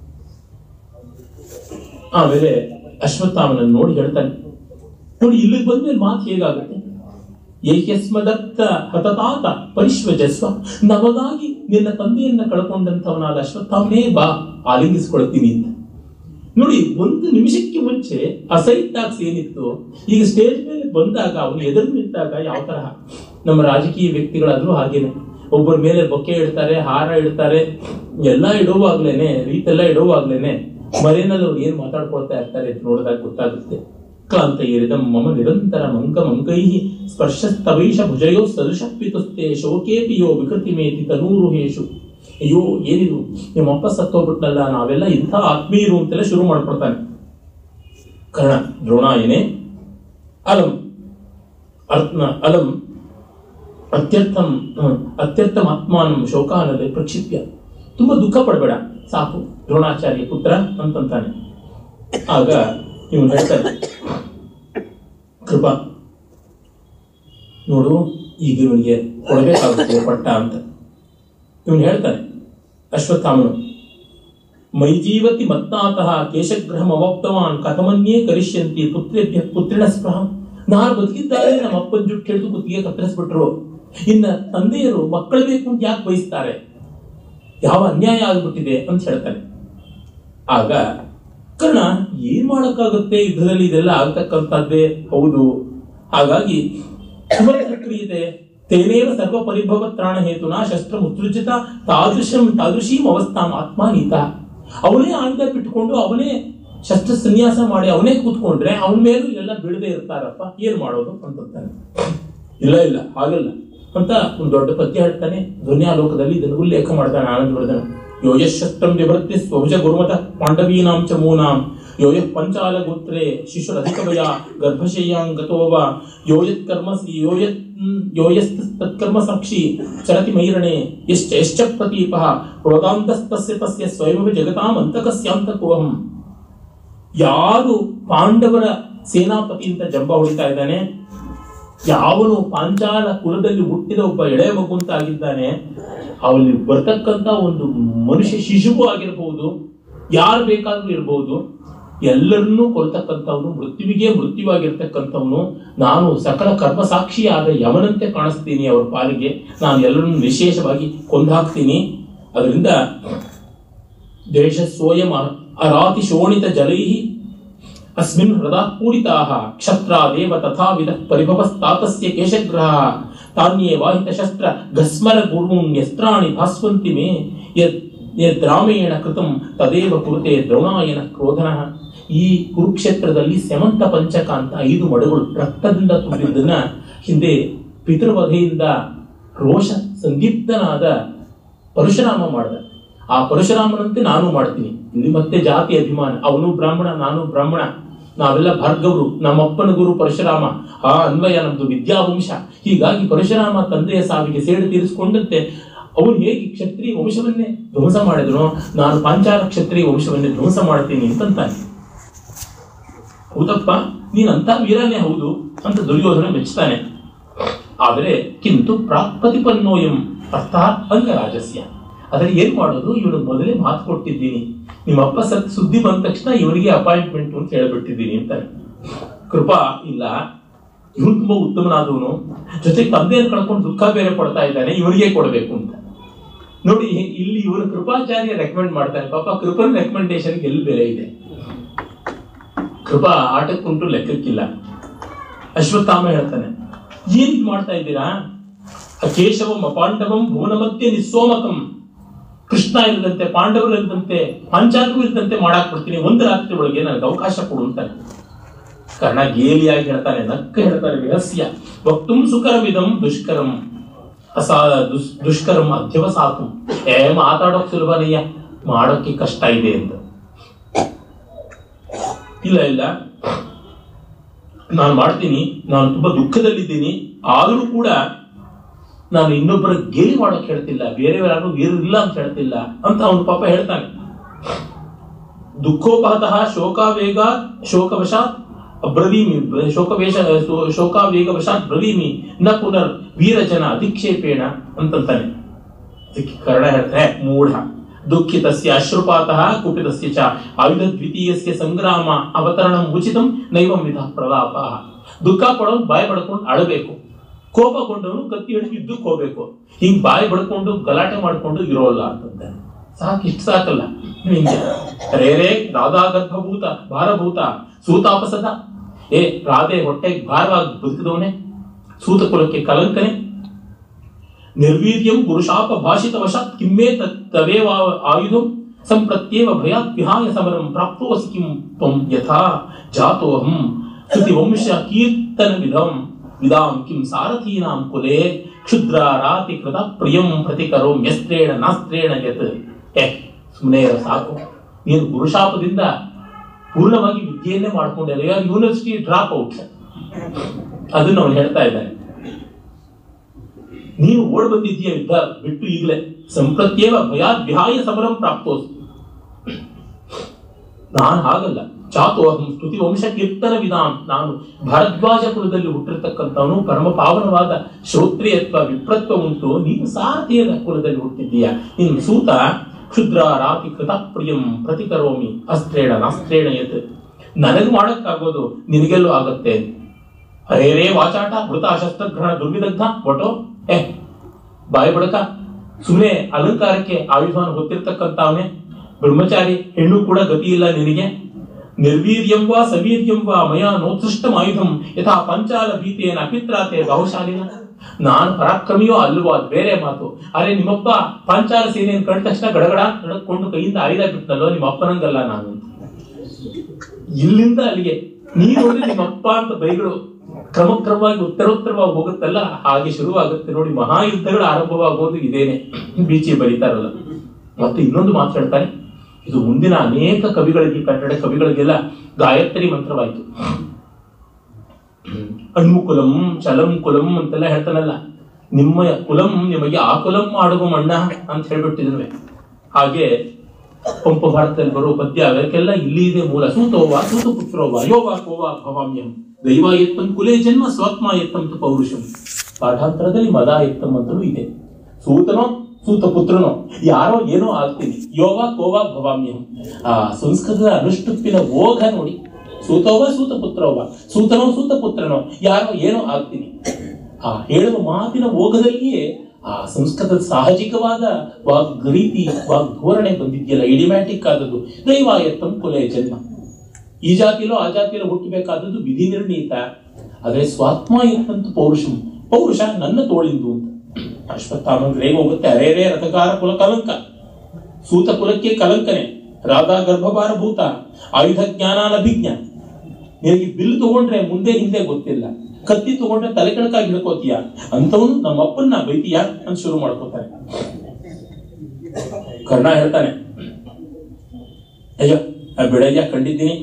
ಆಮೇಲೆ ಅಶ್ವತ್ಥಾಮನನ್ನು ನೋಡಿ ಹೇಳ್ತಾನೆ ನೋಡಿ ಇಲ್ಲಿಗೆ ಬಂದ್ಮೇಲೆ ಮಾತು ಹೇಗಾಗುತ್ತೆ ಏಕ್ಯಸ್ಮದತ್ತ ಹತತಾತ ಪರಿಶ್ವಜಸ್ವ ನಮಗಾಗಿ ನಿನ್ನ ತಂದೆಯನ್ನ ಕಳ್ಕೊಂಡಂತವನಾದ ಅಶ್ವತ್ಥಾಮನೇ ಬಾ ಆಲಿಂಗಿಸ್ಕೊಳ್ತೀನಿ ಅಂತ ನೋಡಿ ಒಂದು ನಿಮಿಷಕ್ಕೆ ಮುಂಚೆ ಅಸೈತಾಕ್ಸ್ ಏನಿತ್ತು ಈಗ ಸ್ಟೇಜ್ ಮೇಲೆ ಬಂದಾಗ ಅವನು ಎದುರು ನಿಂತಾಗ ಯಾವ ತರಹ ನಮ್ಮ ರಾಜಕೀಯ ವ್ಯಕ್ತಿಗಳಾದ್ರೂ ಹಾಗೇನೆ ಒಬ್ಬರ ಮೇಲೆ ಬೊಕ್ಕೆ ಇಡ್ತಾರೆ ಹಾರ ಇಡ್ತಾರೆ ಎಲ್ಲ ಇಡುವಾಗ್ಲೇನೆ ರೀತೆಲ್ಲ ಇಡುವಾಗ್ಲೇನೆ ಮರೆಯಲ್ಲಿ ಅವ್ರು ಏನ್ ಮಾತಾಡ್ಕೊಳ್ತಾ ಇರ್ತಾರೆ ಅಂತ ನೋಡಿದಾಗ ಗೊತ್ತಾಗುತ್ತೆ ಕ್ಲಾಂತ ಏರಿದಂ ಮಮ ನಿರಂತರ ಮಂಕ ಮಂಕೈ ಸ್ಪರ್ಶಸ್ತವೈಷ ಭುಜಯೋ ಸದೃಶಪಿತುಸ್ತೆ ಶೋಕೇಪಿ ಯೋ ವಿಕೃತಿಮೇತಿ ತನೂರುಹೇಶು ಅಯ್ಯೋ ಏನಿದು ನಿಮ್ಮಪ್ಪ ಸತ್ತೋಗ್ಬಿಟ್ನಲ್ಲ ನಾವೆಲ್ಲ ಇಂಥ ಆತ್ಮೀಯರು ಅಂತೆಲ್ಲ ಶುರು ಮಾಡ್ಕೊಳ್ತಾನೆ ಕರ್ಣ ದ್ರೋಣಾಯನೆ ಅಲಂ ಅರ್ಥ ಅಲಂ ಅತ್ಯರ್ಥಂ ಹ್ಮ್, ಅತ್ಯರ್ಥಂ ಆತ್ಮಾನಂ ಶೋಕಾನದೆ ಪ್ರಕ್ಷಿಪ್ಯ ತುಂಬಾ ದುಃಖ ಪಡಬೇಡ ಸಾಕು ದ್ರೋಣಾಚಾರ್ಯ ಪುತ್ರ ಅಂತಂತಾನೆ ಆಗ ಇವನು ಹೇಳ್ತಾನೆ ಕೃಪಾ ನೋಡು ಈಗ ಇವನಿಗೆ ಕೊಡಬೇಕಾಗುತ್ತೆ ಪಟ್ಟ ಅಂತ ಇವನು ಹೇಳ್ತಾನೆ ಅಶ್ವತ್ಥಾಮನು ಮೈಜೀವತಿ ಮತ್ತಾತಃ ಕೇಶಗ್ರಹಂ ಅವಪ್ತವಾನ್ ಕಥಮನ್ಯೇ ಕರಿಷ್ಯಂತಿ ಪುತ್ರೇಭ್ಯ ಪುತ್ರಿಣ ಸ್ಪೃಹ ನಾನು ಬದುಕಿದ್ದಾರೆ ನಮ್ಮ ಅಪ್ಪನ ಜುಟ್ಟು ಹಿಡಿದು ಕುತ್ತಿಗೆ ಕತ್ತರಿಸ್ಬಿಟ್ರು ಇನ್ನ ತಂದೆಯರು ಮಕ್ಕಳು ಬೇಕು ಅಂತ ಯಾಕೆ ಬಯಸ್ತಾರೆ ಯಾವ ಅನ್ಯಾಯ ಆಗ್ಬಿಟ್ಟಿದೆ ಅಂತ ಹೇಳ್ತಾನೆ ಆಗ ಕರ್ಣ ಏನ್ ಮಾಡಕ್ಕಾಗುತ್ತೆ ಯುದ್ಧದಲ್ಲಿ ಇದೆಲ್ಲ ಆಗ್ತಕ್ಕಂಥದ್ದೇ ಹೌದು ಹಾಗಾಗಿ ಸುಮರ್ಥ ಕ್ರಿಯತೆ ತೇನೇವ ಸರ್ವ ಪರಿಭವ ತ್ರಾಣ ಹೇತುನ ಶಸ್ತ್ರ ಮುತ್ಸೃಜಿತ ತಾದೃಶಂ ತಾದೃಶೀಂ ಅವಸ್ಥಾಂ ಆತ್ಮಾನೀತ ಅವನೇ ಆಯುಧ ಬಿಟ್ಕೊಂಡು ಅವನೇ ಶಸ್ತ್ರ ಸನ್ಯಾಸ ಮಾಡಿ ಅವನೇ ಕೂತ್ಕೊಂಡ್ರೆ ಅವನ ಮೇಲೂ ಎಲ್ಲ ಬೀಳದೆ ಇರ್ತಾರಪ್ಪ ಏನ್ ಮಾಡೋದು ಅಂತಂತಾನೆ ಇಲ್ಲ ಇಲ್ಲ ಹಾಗಲ್ಲ ಅಂತ ಒಂದು ದೊಡ್ಡ ಪದ್ಯ ಹೇಳ್ತಾನೆ ಧ್ವನ್ಯಾಲೋಕದಲ್ಲಿ ಇದನ್ನು ಉಲ್ಲೇಖ ಮಾಡ್ತಾನೆ ಆನಂದವರ್ಧನ ಯೋಯಶಸ್ತ್ರಂ ವಿಭೃತ್ಯ ಸ್ವಭುಜ ಗುರುಮತ ಪಾಂಡವೀನಾಂ ಚ ಮೂನಾಂ ಯೋಯ ಪಂಚಾಲ ಗೋತ್ರೆ ಶಿಶುರಧಿಕವಯ ಗರ್ಭಶಯ್ಯಾಂಗತೋವ ಯೋಯತ್ ಕರ್ಮ ಯೋಯತ್ ಯೋಯಸ್ತ ತತ್ಕರ್ಮ ಸಾಕ್ಷಿ ಚರತಿ ಮೈರಣೆ ಯಶ್ಚ ಯಶ್ಚ ಪ್ರತೀಪಃ ಕ್ರೋಧಾಂತಸ್ತಸ್ಯ ತಸ್ಯ ಸ್ವಯಂ ಜಗತಾಂ ಅಂತಕಸ್ಯಾಂತಕೋಹಂ ಯಾರು ಪಾಂಡವರ ಸೇನಾಪತಿ ಅಂತ ಜಂಬ ಹೊಡಿತಾ ಇದ್ದಾನೆ ಯಾವನು ಪಾಂಚಾಲ ಕುಲದಲ್ಲಿ ಹುಟ್ಟಿದ ಒಬ್ಬ ಎಳೆ ಮಗು ಅಂತ ಆಗಿದ್ದಾನೆ ಅವಲ್ಲಿ ಬರ್ತಕ್ಕಂತ ಒಂದು ಮನುಷ್ಯ ಶಿಶುವು ಆಗಿರಬಹುದು ಯಾರು ಬೇಕಾದ್ರೂ ಇರಬಹುದು ಎಲ್ಲರನ್ನೂ ಕೊಲ್ತಕ್ಕಂಥವನು ಮೃತ್ಯುವಿಗೆ ಮೃತ್ಯುವಾಗಿರ್ತಕ್ಕಂಥವನು ನಾನು ಸಕಲ ಕರ್ಮಸಾಕ್ಷಿಯಾದ ಯಮನಂತೆ ಕಾಣಿಸ್ತೀನಿ ಅವರ ಪಾಲಿಗೆ ನಾನು ಎಲ್ಲರನ್ನು ವಿಶೇಷವಾಗಿ ಕೊಂದಾಕ್ತೀನಿ ಅದರಿಂದ ದೇಶ ಸ್ವಯಂ ಅರಾತಿ ಶೋಣಿತ ಜಲೈ ಅಸ್ಮಿನ್ ಹೃದಾ ಪೂಡಿತಾಃ ಕ್ಷತ್ರಾದೇವ ತಥಾವಿಧ ಪರಿಭವಸ್ತಾತಸ್ಯ ಕೇಶಗ್ರಹ ತಾನ್ಯೇ ವಾಹಿತ ಶಸ್ತ್ರ ಗಸ್ಮರ ಗುರುಣ್ಯಸ್ತ್ರಾಣಿ ಭಾಸ್ವಂತಿ ಮೇ ಯದ್ ಯದ್ರಾಮೇಣ ಕೃತಂ ತದೇವ ಕುರುತೆ ದ್ರೋಣಾಯನ ಕ್ರೋಧನಃ ಈ ಕುರುಕ್ಷೇತ್ರದಲ್ಲಿ ಸೆಮಂತ ಪಂಚಕ ಅಂತ ಐದು ಮಡುಗಳು ರಕ್ತದಿಂದ ತುಂಬಿದ್ದನ್ನ ಹಿಂದೆ ಪಿತೃವಧೆಯಿಂದ ರೋಷ ಸಂದೀಪ್ತನಾದ ಪರಶುರಾಮ ಮಾಡಿದ ಆ ಪರಶುರಾಮನಂತೆ ನಾನು ಮಾಡ್ತೀನಿ ಇಲ್ಲಿ ಮತ್ತೆ ಜಾತಿ ಅಭಿಮಾನ ಅವನು ಬ್ರಾಹ್ಮಣ ನಾನು ಬ್ರಾಹ್ಮಣ ನಾವೆಲ್ಲ ಭಾರ್ಗವರು ನಮ್ಮಪ್ಪನ ಗುರು ಪರಶುರಾಮ ಆ ಅನ್ವಯ ನಮ್ದು ವಿದ್ಯಾವಂಶ ಹೀಗಾಗಿ ಪರಶುರಾಮ ತಂದೆಯ ಸಾವಿಗೆ ಸೇಡು ತೀರಿಸಿಕೊಂಡಂತೆ ಅವನು ಹೇಗೆ ಕ್ಷತ್ರಿಯ ವಂಶವನ್ನೇ ಧ್ವಂಸ ಮಾಡಿದನೋ ನಾನು ಪಾಂಚಾಲ ಕ್ಷತ್ರಿಯ ವಂಶವನ್ನೇ ಧ್ವಂಸ ಮಾಡ್ತೀನಿ ಅಂತಂತಾನೆ ಹೌದಪ್ಪ ನೀನ್ ಅಂತ ವೀರನೇ ಹೌದು ಅಂತ ದುರ್ಯೋಧನ ಮೆಚ್ಚುತ್ತಾನೆ ಆದರೆ ಕಿಂತು ಪ್ರಾಪ್ರತಿಪನ್ನೋಯಂ ಅರ್ಥಾತ್ ಅಂಗರಾಜಸ್ಯ ಆದರೆ ಏನ್ ಮಾಡೋದು ಇವನು ಮೊದಲೇ ಮಾತು ಕೊಟ್ಟಿದ್ದೀನಿ ನಿಮ್ಮಪ್ಪ ಸತ್ ಸುದ್ದಿ ಬಂದ ತಕ್ಷಣ ಇವನಿಗೆ ಅಪಾಯಿಂಟ್ಮೆಂಟ್ ಅಂತ ಹೇಳ್ಬಿಟ್ಟಿದ್ದೀನಿ ಅಂತಾನೆ ಕೃಪಾ ಇಲ್ಲ ಇವನು ತುಂಬಾ ಉತ್ತಮನಾದವನು ಜೊತೆಗೆ ತಂದೆಯನ್ನು ಕಳ್ಕೊಂಡು ದುಃಖ ಬೇರೆ ಪಡ್ತಾ ಇದ್ದಾನೆ ಇವನಿಗೆ ಕೊಡಬೇಕು ಅಂತ ನೋಡಿ ಇಲ್ಲಿ ಇವನು ಕೃಪಾಚಾರ್ಯ ರೆಕಮೆಂಡ್ ಮಾಡ್ತಾನೆ ಪಾಪ ಕೃಪನ್ ರೆಕಮೆಂಡೇಶನ್ ಎಲ್ಲಿ ಬೆಲೆ ಇದೆ ಕೃಪಾ ಆಟಕ್ಕುಂಟು ಲೆಕ್ಕಕ್ಕಿಲ್ಲ ಅಶ್ವತ್ಥಾಮ ಹೇಳ್ತಾನೆ ಏನ್ ಇದ್ ಮಾಡ್ತಾ ಇದ್ದೀರಾ ಕೇಶವಂ ಅಪಾಂಡವಂ ಭುವನ ಮಧ್ಯೆ ನಿಸ್ಸೋಮಕಂ ಕೃಷ್ಣ ಇಲ್ಲದಂತೆ ಪಾಂಡವರು ಇಲ್ಲದಂತೆ ಪಾಂಚಾಲರು ಇಲ್ಲದಂತೆ ಮಾಡಾಕ್ ಬಿಡ್ತೀನಿ ಒಂದು ರಾತ್ರಿ ಒಳಗೆ ನನಗೆ ಅವಕಾಶ ಕೊಡು ಅಂತಾನೆ ಕರ್ಣ ಗೇಲಿಯಾಗಿ ಹೇಳ್ತಾನೆ ನಕ್ಕ ಹೇಳ್ತಾನೆ ರಹಸ್ಯ ವಕ್ತುಂ ಸುಕರವಿದಂ ದುಷ್ಕರಂ ಅಸಾ ದುಸ್ ದುಷ್ಕರಂ ಅಧ್ಯವಸಾತು ಏ ಮಾತಾಡೋಕ್ ಸುಲಭನಯ್ಯ ಮಾಡೋಕ್ಕೆ ಕಷ್ಟ ಇದೆ ಅಂತ ಇಲ್ಲ ಇಲ್ಲ ನಾನು ಮಾಡ್ತೀನಿ ನಾನು ತುಂಬಾ ದುಃಖದಲ್ಲಿದ್ದೀನಿ ಆದರೂ ಕೂಡ ನಾನು ಇನ್ನೊಬ್ಬರ ಗೇಲಿ ಮಾಡೋಕೆ ಹೇಳ್ತಿಲ್ಲ ಬೇರೆಯವರು ಇಲ್ಲ ಅಂತ ಹೇಳ್ತಿಲ್ಲ ಅಂತ ಅವನು ಪಾಪ ಹೇಳ್ತಾನೆ ದುಃಖೋಪಹತಃ ಶೋಕಾವೇಗ ಶೋಕವಶಾತ್ ಅಬ್ರವೀಮಿ ಶೋಕವೇಶ ಶೋಕಾವೇಗವಶಾತ್ ಬ್ರವೀಮಿ ನ ಪುನರ್ ವೀರಜನ ಅಧಿಕ್ಷೇಪೇಣ ಅಂತಂತಾನೆ ಅದಕ್ಕೆ ಕರ್ಣ ಹೇಳ್ತಾರೆ ಮೂಢ ದುಃಖಿತಸ್ಯ ಅಶ್ರುಪಾತಃ ಕುಪಿತಸ್ಯ ಚ ಆಯುಧ ದ್ವಿತೀಯಸ್ಯ ಸಂಗ್ರಾಮ ಅವತರಣಂ ಉಚಿತಂ ನೈವಂ ವಿಧ ಪ್ರಲಾಪ ದುಃಖ ಪಡೋನು ಬಾಯಿ ಪಡ್ಕೊಂಡು ಅಳಬೇಕು ಕೋಪಗೊಂಡವನು ಕತ್ತಿ ಹಿಡಿದು ಯುದ್ಧಕ್ಕೆ ಹೋಗ್ಬೇಕು ಹಿಂಗ್ ಬಾಯಿ ಬಡ್ಕೊಂಡು ಗಲಾಟೆ ಮಾಡ್ಕೊಂಡು ಇರೋಲ್ಲ ಅಂತಂದೆ ಸಾಕು ಇಷ್ಟು ಸಾಕಲ್ಲ ಹಿಂಗೆ ರೇ ರೇ ರಾಧಾ ಗರ್ಭಭೂತ ಭಾರಭೂತ ಸೂತಾಪಸದ ಏ ರಾಧೆ ಹೊಟ್ಟೆಗೆ ಭಾರವಾಗಿ ಬದುಕಿದವನೇ ಸೂತ ಕುಲಕ್ಕೆ ಕಲಂಕನೆ ನಿರ್ವೀರ್ಯಂ ಪುರುಷಾಪ ಭಾಷಿತ ವಶಾತ್ ಕಿಮ್ಮೇ ತತ್ ತವೇವ ಆಯುಧಂ ಸಂಪ್ರತ್ಯೇವ ಭಯಾತ್ ವಿಹಾಯ ಸಮರಂ ಪ್ರಾಪ್ತೋಸಿ ಕಿಂ ತ್ವಂ ಯಥಾ ಜಾತೋಹಂ ಸ್ತುತಿ ವಂಶ ಕೀರ್ತನ ವಿಧಂ ವಿದಾಂ ಕಿಂ ಸಾರಥೀನಾಂ ಕುಲೆ ಕ್ಷುದ್ರ ರಾತಿ ಕೃತ ಪ್ರಿಯಂ ಪ್ರತಿಕರೋ ಮ್ಯಸ್ತ್ರೇಣ ನಾಸ್ತ್ರೇಣ ಯತ್ ಏ ಸುಮ್ಮನೆ ಇರೋ ಸಾಕು ನೀನು ಪುರುಷಾಪದಿಂದ ಪೂರ್ಣವಾಗಿ ವಿದ್ಯೆಯನ್ನೇ ಮಾಡ್ಕೊಂಡಿಲ್ಲ ಯೂನಿವರ್ಸಿಟಿ ಡ್ರಾಪ್ ಔಟ್ ಅದನ್ನ ಅವನು ಹೇಳ್ತಾ ಇದ್ದಾನೆ ನೀನು ಓಡ್ ಬಂದಿದ್ದೀಯ ಯುದ್ಧ ಬಿಟ್ಟು ಈಗಲೇ ಸಂಪ್ರತ್ಯೇವ ಭಯಾದ್ ವಿಹಾಯ ಸಮರಂ ಪ್ರಾಪ್ತೋಸ್ ನಾನು ಹಾಗಲ್ಲ ಚಾತೋಹಂ ಸ್ತುತಿ ವಂಶ ಕೀರ್ತನ ವಿಧಾನ್ ನಾನು ಭಾರದ್ವಾಜ ಕುಲದಲ್ಲಿ ಹುಟ್ಟಿರ್ತಕ್ಕಂಥವನು ಪರಮ ಪಾವನವಾದ ಶ್ರೋತ್ರಿಯತ್ವ ವಿಪ್ರತ್ವ ಉಂಟು ನೀನು ಸಾರಥಿಯದ ಕುಲದಲ್ಲಿ ಹುಟ್ಟಿದ್ದೀಯ ನೀನು ಸೂತ ಕ್ಷುದ್ರ ರಾತಿ ಕೃತಪ್ರಿಯಂ ಪ್ರತಿಕರೋಮಿ ಅಸ್ತ್ರೇಣ ನಾಸ್ತ್ರೇಣ ಯತ್ ನನಗೆ ಮಾಡಕ್ಕಾಗೋದು ನಿನಗೆಲ್ಲೂ ಆಗತ್ತೆ ಅರೇ ರೇ ವಾಚಾಟ ಮೃತ ಶಸ್ತ್ರಗ್ರಹಣ ದುರ್ವಿದಗ್ಧ ಒಟೋ ಏ ಬಾಯಿ ಬಡಕ ಸುಮ್ಮನೆ ಅಲಂಕಾರಕ್ಕೆ ಆಯುಧವನ್ನು ಹೊತ್ತಿರ್ತಕ್ಕಂಥವನೇ ಬ್ರಹ್ಮಚಾರಿ ಹೆಣ್ಣು ಕೂಡ ಗತಿ ಇಲ್ಲ ನಿನಗೆ ನಿರ್ವೀರ್ಯಂ ವಾ ಸವೀರ್ಯಂ ವಾ ಮಯ ನೋತ್ಸೃಷ್ಟಂ ಆಯುಧಂ ಯಥಾ ಪಂಚಾಲ ಭೀತೇನ ಅಪಿತ್ರಾತೆ ಬಹುಶಾಲಿನ ನಾನು ಪರಾಕ್ರಮಿಯೋ ಅಲ್ವೋ ಅದು ಬೇರೆ ಮಾತು ಅರೆ ನಿಮ್ಮಪ್ಪ ಪಾಂಚಾಲ ಸೇನೆಯನ್ನು ಕಂಡ ತಕ್ಷಣ ಗಡಗಡ ನಡ್ಕೊಂಡು ಕೈಯಿಂದ ಆಯುಧ ಬಿಟ್ಟನಲ್ಲೋ ನಿಮ್ಮ ಅಪ್ಪನಂಗಲ್ಲ ನಾನು ಇಲ್ಲಿಂದ ಅಲ್ಲಿಗೆ ನೀನು ಹೋದ್ರೆ ನಿಮ್ಮಪ್ಪ ಅಂತ ಬೈಗಳು ಕ್ರಮಕ್ರಮವಾಗಿ ಉತ್ತರೋತ್ತರವಾಗಿ ಹೋಗುತ್ತಲ್ಲ ಹಾಗೆ ಶುರುವಾಗುತ್ತೆ ನೋಡಿ ಮಹಾಯುದ್ಧಗಳು ಆರಂಭವಾಗೋದು ಇದೇನೆ ಬೀಚಿ ಬರೀತಾರಲ್ಲ ಮತ್ತೆ ಇನ್ನೊಂದು ಮಾತು ಹೇಳ್ತಾರೆ ಇದು ಮುಂದಿನ ಅನೇಕ ಕವಿಗಳಿಗೆ ಕನ್ನಡ ಕವಿಗಳಿಗೆಲ್ಲ ಗಾಯತ್ರಿ ಮಂತ್ರವಾಯಿತು ಅಣ್ಮುಕುಲಂ ಚಲಂ ಕುಲಂ ಅಂತೆಲ್ಲ ಹೇಳ್ತಾನಲ್ಲ ನಿಮ್ಮ ಕುಲಂ ನಿಮಗೆ ಆ ಕುಲಂ ಮಾಡುವ ಮಣ್ಣ ಅಂತ ಹೇಳ್ಬಿಟ್ಟಿದ್ವಿ ಹಾಗೆ ಪಂಪ ಭಾರತದಲ್ಲಿ ಬರೋ ಪದ್ಯ ಅದಕ್ಕೆಲ್ಲ ಇಲ್ಲಿ ಇದೆ ಮೂಲ ಸೂತೋವ ಸೂತ ಪುತ್ರೋವ ಯೋವ ಕೋವ ಭವಾಮ್ಯಂ ದೈವ ಎತ್ತಂ ಕುಲೇ ಜನ್ಮ ಸ್ವಾತ್ಮ ಎತ್ತಂ ತು ಪೌರುಷಂ ಪಾಠಾಂತರದಲ್ಲಿ ಮದ ಎತ್ತಂ ಅಂತಲೂ ಇದೆ ಸೂತನೋ ಸೂತ ಪುತ್ರನೋ ಯಾರೋ ಏನೋ ಆಗ್ತೀನಿ ಯೋವ ಕೋವ ಭವಾಮ್ಯಂ ಆ ಸಂಸ್ಕೃತದ ಅನುಷ್ಟುಪ್ಪಿನ ಓಘ ನೋಡಿ ಸೂತೋವ ಸೂತ ಪುತ್ರವ ಸೂತನೋ ಸೂತ ಪುತ್ರನೋ ಯಾರೋ ಏನೋ ಆಗ್ತೀನಿ ಆ ಹೇಳುವ ಮಾತಿನ ಓಘದಲ್ಲಿಯೇ ಆ ಸಂಸ್ಕೃತದ ಸಹಜಿಕವಾದ ವಾಗ್ ರೀತಿ ವಾಗ್ ಧೋರಣೆ ಬಂದಿದೆಯಲ್ಲ ಇಡಿಮ್ಯಾಟಿಕ್ ಆದದ್ದು ದೈವಾಯತ್ತಂ ಕುಲಯ ಜನ್ಮ ಈ ಜಾತಿಲೋ ಆ ಜಾತಿಲೋ ಹುಟ್ಟಬೇಕಾದದ್ದು ವಿಧಿ ನಿರ್ಣೀತ ಆದರೆ ಸ್ವಾತ್ಮಾಯತ್ತಂತ ಪೌರುಷಂ ಪೌರುಷ ನನ್ನ ತೋಳಿಂದು ಅಂತ ಅಶ್ವತ್ಥಾಮಂದ್ರೆ ಹೋಗುತ್ತೆ ಅರೇರೇ ರಥಕಾರ ಕುಲ ಕಲಂಕ ಸೂತ ಕುಲಕ್ಕೆ ಕಲಂಕನೆ ರಾಧಾ ಗರ್ಭಭಾರ ಭೂತ ಆಯುಧ ಜ್ಞಾನಾನಭಿಜ್ಞ ನಿನಗೆ ಬಿಲ್ ತಗೊಂಡ್ರೆ ಮುಂದೆ ಹಿಂದೆ ಗೊತ್ತಿಲ್ಲ ಕತ್ತಿ ತಗೊಂಡ್ರೆ ತಲೆ ಕೆಳಕಾಗಿ ಹಿಡ್ಕೋತೀಯ ಅಂತವನು ನಮ್ಮ ಅಪ್ಪನ್ನ ಬೈತೀಯ ಅಂತ ಶುರು ಮಾಡ್ಕೋತಾರೆ ಕರ್ಣ ಹೇಳ್ತಾನೆ ಅಯ್ಯೋ ಆ ಬಿಡಯ್ಯ ಕಂಡಿದ್ದೀನಿ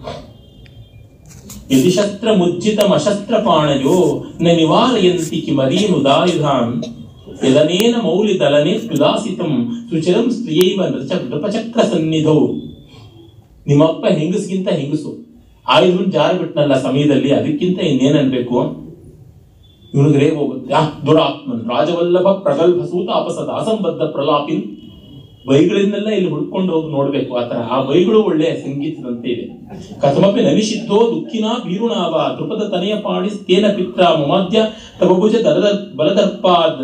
ಯದಿ ಶಸ್ತ್ರ ಮುಜ್ಜಿತ ಮಶಸ್ತ್ರ ಪಾಣಯೋ ನ ನಿವಾರಯಂತಿ ಕಿಮರೀನುದಾಯುಧಾನ್ ಯದನೇನ ಮೌಲಿ ದಲನೆ ತ್ಯುದಾಸಿತಂ ಸುಚಿರಂ ಸ್ತ್ರೀಯೈವ ನೃಚ ನೃಪಚಕ್ರ ಸನ್ನಿಧೌ ನಿಮ್ಮಪ್ಪ ಹೆಂಗಸ್ಗಿಂತ ಹೆಂಗಸು ಆಯುಧನ್ ಜಾರ ಬಿಟ್ನಲ್ಲ ಸಮಯದಲ್ಲಿ ಅದಕ್ಕಿಂತ ಇನ್ನೇನ್ ಅನ್ಬೇಕು ಇವನಿಗೆ ರೇಗ್ ಹೋಗುತ್ತೆ ಆ ದುರಾತ್ಮನ್ ರಾಜವಲ್ಲಭ ಪ್ರಗಲ್ಭ ಸೂತ ಅಪಸದ ಅಸಂಬದ್ಧ ಪ್ರಲಾಪಿನ್ ಬೈಗಳಿಂದೆಲ್ಲ ಇಲ್ಲಿ ಹುಡ್ಕೊಂಡು ಹೋಗಿ ನೋಡ್ಬೇಕು ಆತರ ಆ ಬೈಗಳು ಒಳ್ಳೆ ಸಂಗೀತದಂತೆ ಇದೆ ಕಥಮಪಿ ನನಿಷಿದ್ಧೋ ದುಃಖಿನ ಬೀರುಣಾವ ದೃಪದ ತನೆಯ ಪಾಡಿ ತೇನ ಪಿತ್ರ ಮಮಾದ್ಯ ತವಭುಜ ದರದ ಬಲದರ್ಪಾದ್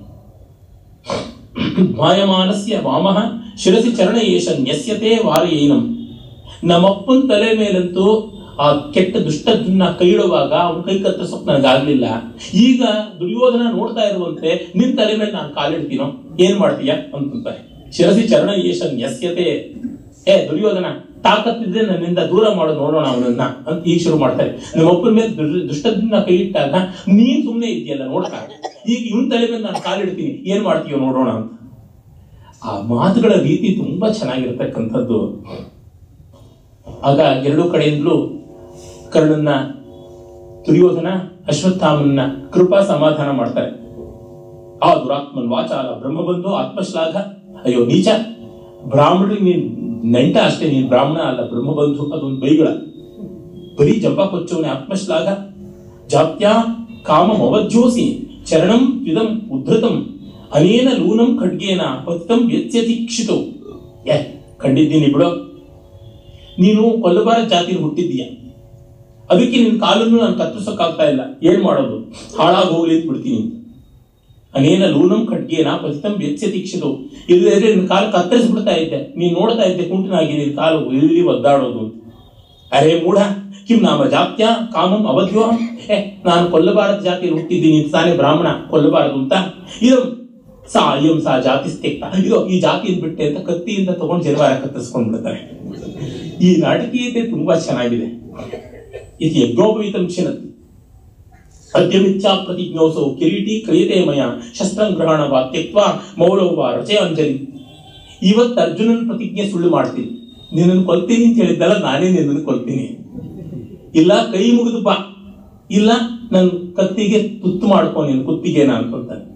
ಮಾಯಮಾನಸ್ಯ ವಾಮಃ ಶಿರಸಿ ಚರಣ ಏಷ ನ್ಯಸ್ಯತೆ ವಾರಯೇನಂ ನಮ್ಮಪ್ಪನ ತಲೆ ಮೇಲಂತೂ ಆ ಕೆಟ್ಟ ದುಷ್ಟದನ್ನ ಕೈ ಇಡುವಾಗ ಅವನ ಕೈ ಕತ್ತರಿಸೋಕ್ ನನಗಾಗ್ಲಿಲ್ಲ ಈಗ ದುರ್ಯೋಧನ ನೋಡ್ತಾ ಇರುವಂತೆ ನಿನ್ ತಲೆ ಮೇಲೆ ನಾನು ಕಾಲಿಡ್ತೀನೋ ಏನ್ ಮಾಡ್ತೀಯ ಅಂತಂತಾರೆ ಶಿರಸಿ ಚರಣ ಏಷ ನ್ಯಸ್ಯತೆ ಏ ದುರ್ಯೋಧನ ತಾಕತ್ತಿದ್ರೆ ನನ್ನಿಂದ ದೂರ ಮಾಡು ನೋಡೋಣ ಅವನನ್ನ ಅಂತ ಈಗ ಶುರು ಮಾಡ್ತಾರೆ ನಮ್ಮ ಅಪ್ಪನ ಮೇಲೆ ದುರ್- ದುಷ್ಟದಿಂದ ಕೈ ಇಟ್ಟಾಗ ನೀನ್ ಸುಮ್ನೆ ಇದೆಯಲ್ಲ ನೋಡ್ತಾ ಈಗ ಇವನ್ ತಲೆ ಮೇಲೆ ನಾನು ಕಾಲಿಡ್ತೀನಿ ಏನ್ ಮಾಡ್ತೀಯೋ ನೋಡೋಣ ಅಂತ ಆ ಮಾತುಗಳ ರೀತಿ ತುಂಬಾ ಚೆನ್ನಾಗಿರ್ತಕ್ಕಂಥದ್ದು ಆಗ ಎರಡೂ ಕಡೆಯಿಂದಲೂ ಕರ್ಣನ್ನ ದುರ್ಯೋಧನ ಅಶ್ವತ್ಥಾಮನ್ನ ಕೃಪಾ ಸಮಾಧಾನ ಮಾಡ್ತಾರೆ ಆ ದುರಾತ್ಮನ್ ವಾಚಾಲ ಬ್ರಹ್ಮಬಂಧು ಆತ್ಮಶ್ಲಾಘ ಅಯ್ಯೋ ನೀಚ ಬ್ರಾಹ್ಮಣರಿಗೆ ನೀನ್ ನೆಂಟ ಅಷ್ಟೇ ನೀನ್ ಬ್ರಾಹ್ಮಣ ಅಲ್ಲ ಬ್ರಹ್ಮಬಂಧು ಅದೊಂದು ಬೈಗಳ ಬರೀ ಜಂಬ ಕೊಚ್ಚವನೇ ಆತ್ಮಶ್ಲಾಘ ಜಾತ್ಯಾ ಕಾಮಂ ಅವಜ್ಯೋಸಿ ಚರಣಂ ತ್ವಿದಂ ಉದ್ಧತಂ ಅನೇನ ಲೂನಂ ಖಡ್ಗೇನ ಪತಿತಂ ವ್ಯತ್ಯತಿಕ್ಷಿತೌ ಏ ಕಂಡಿದ್ದೀನಿ ಬಿಡೋ ನೀನು ಕೊಲ್ಲಬಾರ ಜಾತಿಲಿ ಹುಟ್ಟಿದ್ದೀಯ ಅದಕ್ಕೆ ನಿನ್ ಕಾಲನ್ನು ನಾನು ಕತ್ತರಿಸೋಕ್ಕಾಗ್ತಾ ಇಲ್ಲ ಏನ್ ಮಾಡೋದು ಹಾಳಾಗಿ ಹೋಗ್ಲಿ ಅಂತ ಬಿಡ್ತೀನಿ ಅಂತ ಅನೇನ ಲೂನಂ ಖಡ್ಗೇನ ಪತಿತಂ ವ್ಯತ್ಯತಿಕ್ಷಿತವು ಇಲ್ಲದ್ರೆ ನಿನ್ ಕಾಲು ಕತ್ತರಿಸ್ಬಿಡ್ತಾ ಇದ್ದೆ ನೀನ್ ನೋಡ್ತಾ ಇದ್ದೆ ಕುಂಟನಾಗಿ ನಿನ್ ಕಾಲು ಇಲ್ಲಿ ಒದ್ದಾಡೋದು ಅಂತ ಅರೆ ಮೂಢ ಕಿಂ ನಾಮ ಜಾತ್ಯ ಕಾಮಂ ಅವಧ್ಯ ಏ ನಾನು ಕೊಲ್ಲಬಾರದ ಜಾತಿ ಹುಟ್ಟಿದ್ದೀನಿ ತಾನೇ ಬ್ರಾಹ್ಮಣ ಕೊಲ್ಲಬಾರದು ಅಂತ ಇದು ಸಾ ಅಯ್ಯಂ ಸಾ ಜಾತಿ ಸ್ತೆಕ್ತ ಇದು ಈ ಜಾತಿಯನ್ನು ಬಿಟ್ಟೆ ಅಂತ ಕತ್ತಿಯಿಂದ ತಗೊಂಡು ಜನವಾರ ಕತ್ತರಿಸ್ಕೊಂಡ್ ಬಿಡ್ತಾರೆ ಈ ನಾಟಕೀಯತೆ ತುಂಬಾ ಚೆನ್ನಾಗಿದೆ ಇದು ಯಜ್ಞೋಪವೀತಂ ಚಿನತ್ ಅದ್ಯ ಮಿಥ್ಯಾ ಪ್ರತಿಜ್ಞೋಸೌ ಕಿರೀಟಿ ಕ್ರಿಯತೆ ಮಯ ಶಸ್ತ್ರಂ ಗ್ರಹಣ ವಾ ತ್ಯಕ್ವಾ ಮೌಲವ ವಾ ರಚಯ ಅಂಜಲಿ ಇವತ್ತು ಅರ್ಜುನನ್ ಪ್ರತಿಜ್ಞೆ ಸುಳ್ಳು ಮಾಡ್ತೀನಿ ನಿನ್ನನ್ನು ಕೊಲ್ತೀನಿ ಅಂತ ಹೇಳಿದ್ದಲ್ಲ ನಾನೇ ನಿನ್ನನ್ನು ಕೊಲ್ತೀನಿ ಇಲ್ಲ ಕೈ ಮುಗಿದು ಬಾ ಇಲ್ಲ ನನ್ ಕತ್ತಿಗೆ ತುತ್ತು ಮಾಡ್ಕೊ ನೀನು ಕುತ್ತಿಗೆನ ಅನ್ಕೊಳ್ತಾನೆ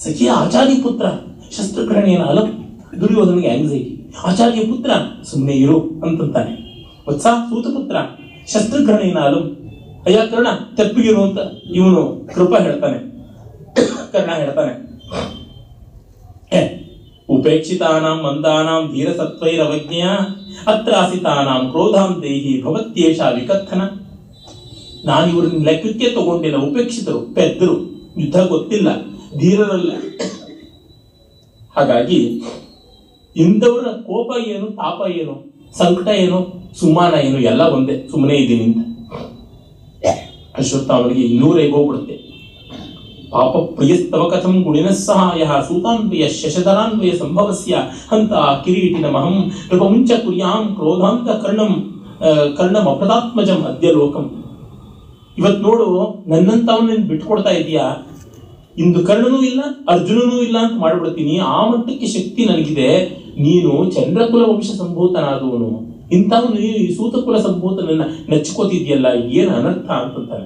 ಸಖಿಯ ಆಚಾರ್ಯ ಪುತ್ರ ಶಸ್ತ್ರಗ್ರಹಣೆಯನ ಅಲಂ ದುರ್ಯೋಧನಿಗೆ ಆಂಗ್ಸೈಟಿ ಆಚಾರ್ಯ ಪುತ್ರ ಸುಮ್ಮನೆ ಇರು ಅಂತಂತಾನೆ ವತ್ಸ ಸೂತಪುತ್ರ ಶಸ್ತ್ರಗ್ರಹಣೆಯನ ಅಲಂ ಅಯ್ಯ ಕರ್ಣ ತೆಪ್ಪಿಗಿರು ಅಂತ ಇವನು ಕೃಪ ಹೇಳ್ತಾನೆ ಕರ್ಣ ಹೇಳ್ತಾನೆ ಏ, ಉಪೇಕ್ಷಿತಾನಾಂ ಮಂದಾನಾಂ ಧೀರಸತ್ವೈರವಜ್ಞೆಯ ಅತ್ರಾಸಿತಾನಾಂ ಕ್ರೋಧಾಂ ದೇಹಿ ಭವತ್ಯೇಷ ವಿಕಥನ ನಾನು ಇವ್ರನ್ನ ಲೆಕ್ಕಕ್ಕೆ ತಗೊಂಡಿಲ್ಲ ಉಪೇಕ್ಷಿತರು ಪೆದ್ದರು ಯುದ್ಧ ಗೊತ್ತಿಲ್ಲ ಧೀರರಲ್ಲ ಹಾಗಾಗಿ ಇಂಥವರ ಕೋಪ ಏನು ತಾಪ ಏನು ಸಂಕಟ ಏನು ಸುಮಾನ ಏನು ಎಲ್ಲ ಒಂದೇ ಸುಮ್ಮನೆ ಇದ್ದೀನಿ ಅಂತ ಅಶ್ವತ್ಥಾಮನಿಗೆ ಇನ್ನೂರೇ ಹೋಗ್ಬಿಡುತ್ತೆ ಪಾಪ ಪ್ರಿಯಸ್ತವ ಕಥಂ ಗುಣಿನ ಸಹಾಯ ಸೂತಾನ್ವಯ ಶಶಧರಾನ್ವಯ ಸಂಭವಸ್ಯ ಹಂತ ಕಿರೀಟಿನ ಮಹಂ ನೃಪಮುಂಚ ಕುರ್ಯಾಂ ಕ್ರೋಧಾಂತ ಕರ್ಣಂ ಆ, ಕರ್ಣಂ ಅಪದಾತ್ಮಜಂ ಅದ್ಯ ಲೋಕಂ ಇವತ್ ನೋಡು ನನ್ನಂತವನ್ನ ಬಿಟ್ಕೊಡ್ತಾ ಇದೀಯಾ ಇಂದು ಕರ್ಣನೂ ಇಲ್ಲ ಅರ್ಜುನನೂ ಇಲ್ಲ ಅಂತ ಮಾಡ್ಬಿಡ್ತೀನಿ ಆ ಮಟ್ಟಕ್ಕೆ ಶಕ್ತಿ ನನಗಿದೆ ನೀನು ಚಂದ್ರಕುಲ ವಂಶ ಸಂಭೂತನಾದವನು ಇಂಥವನು ನೀನು ಈ ಸೂತಕುಲ ಸಂಭೂತನನ್ನ ನೆಚ್ಕೋತಿದ್ಯಲ್ಲ ಏನು ಅನರ್ಥ ಅಂತಂತಾನೆ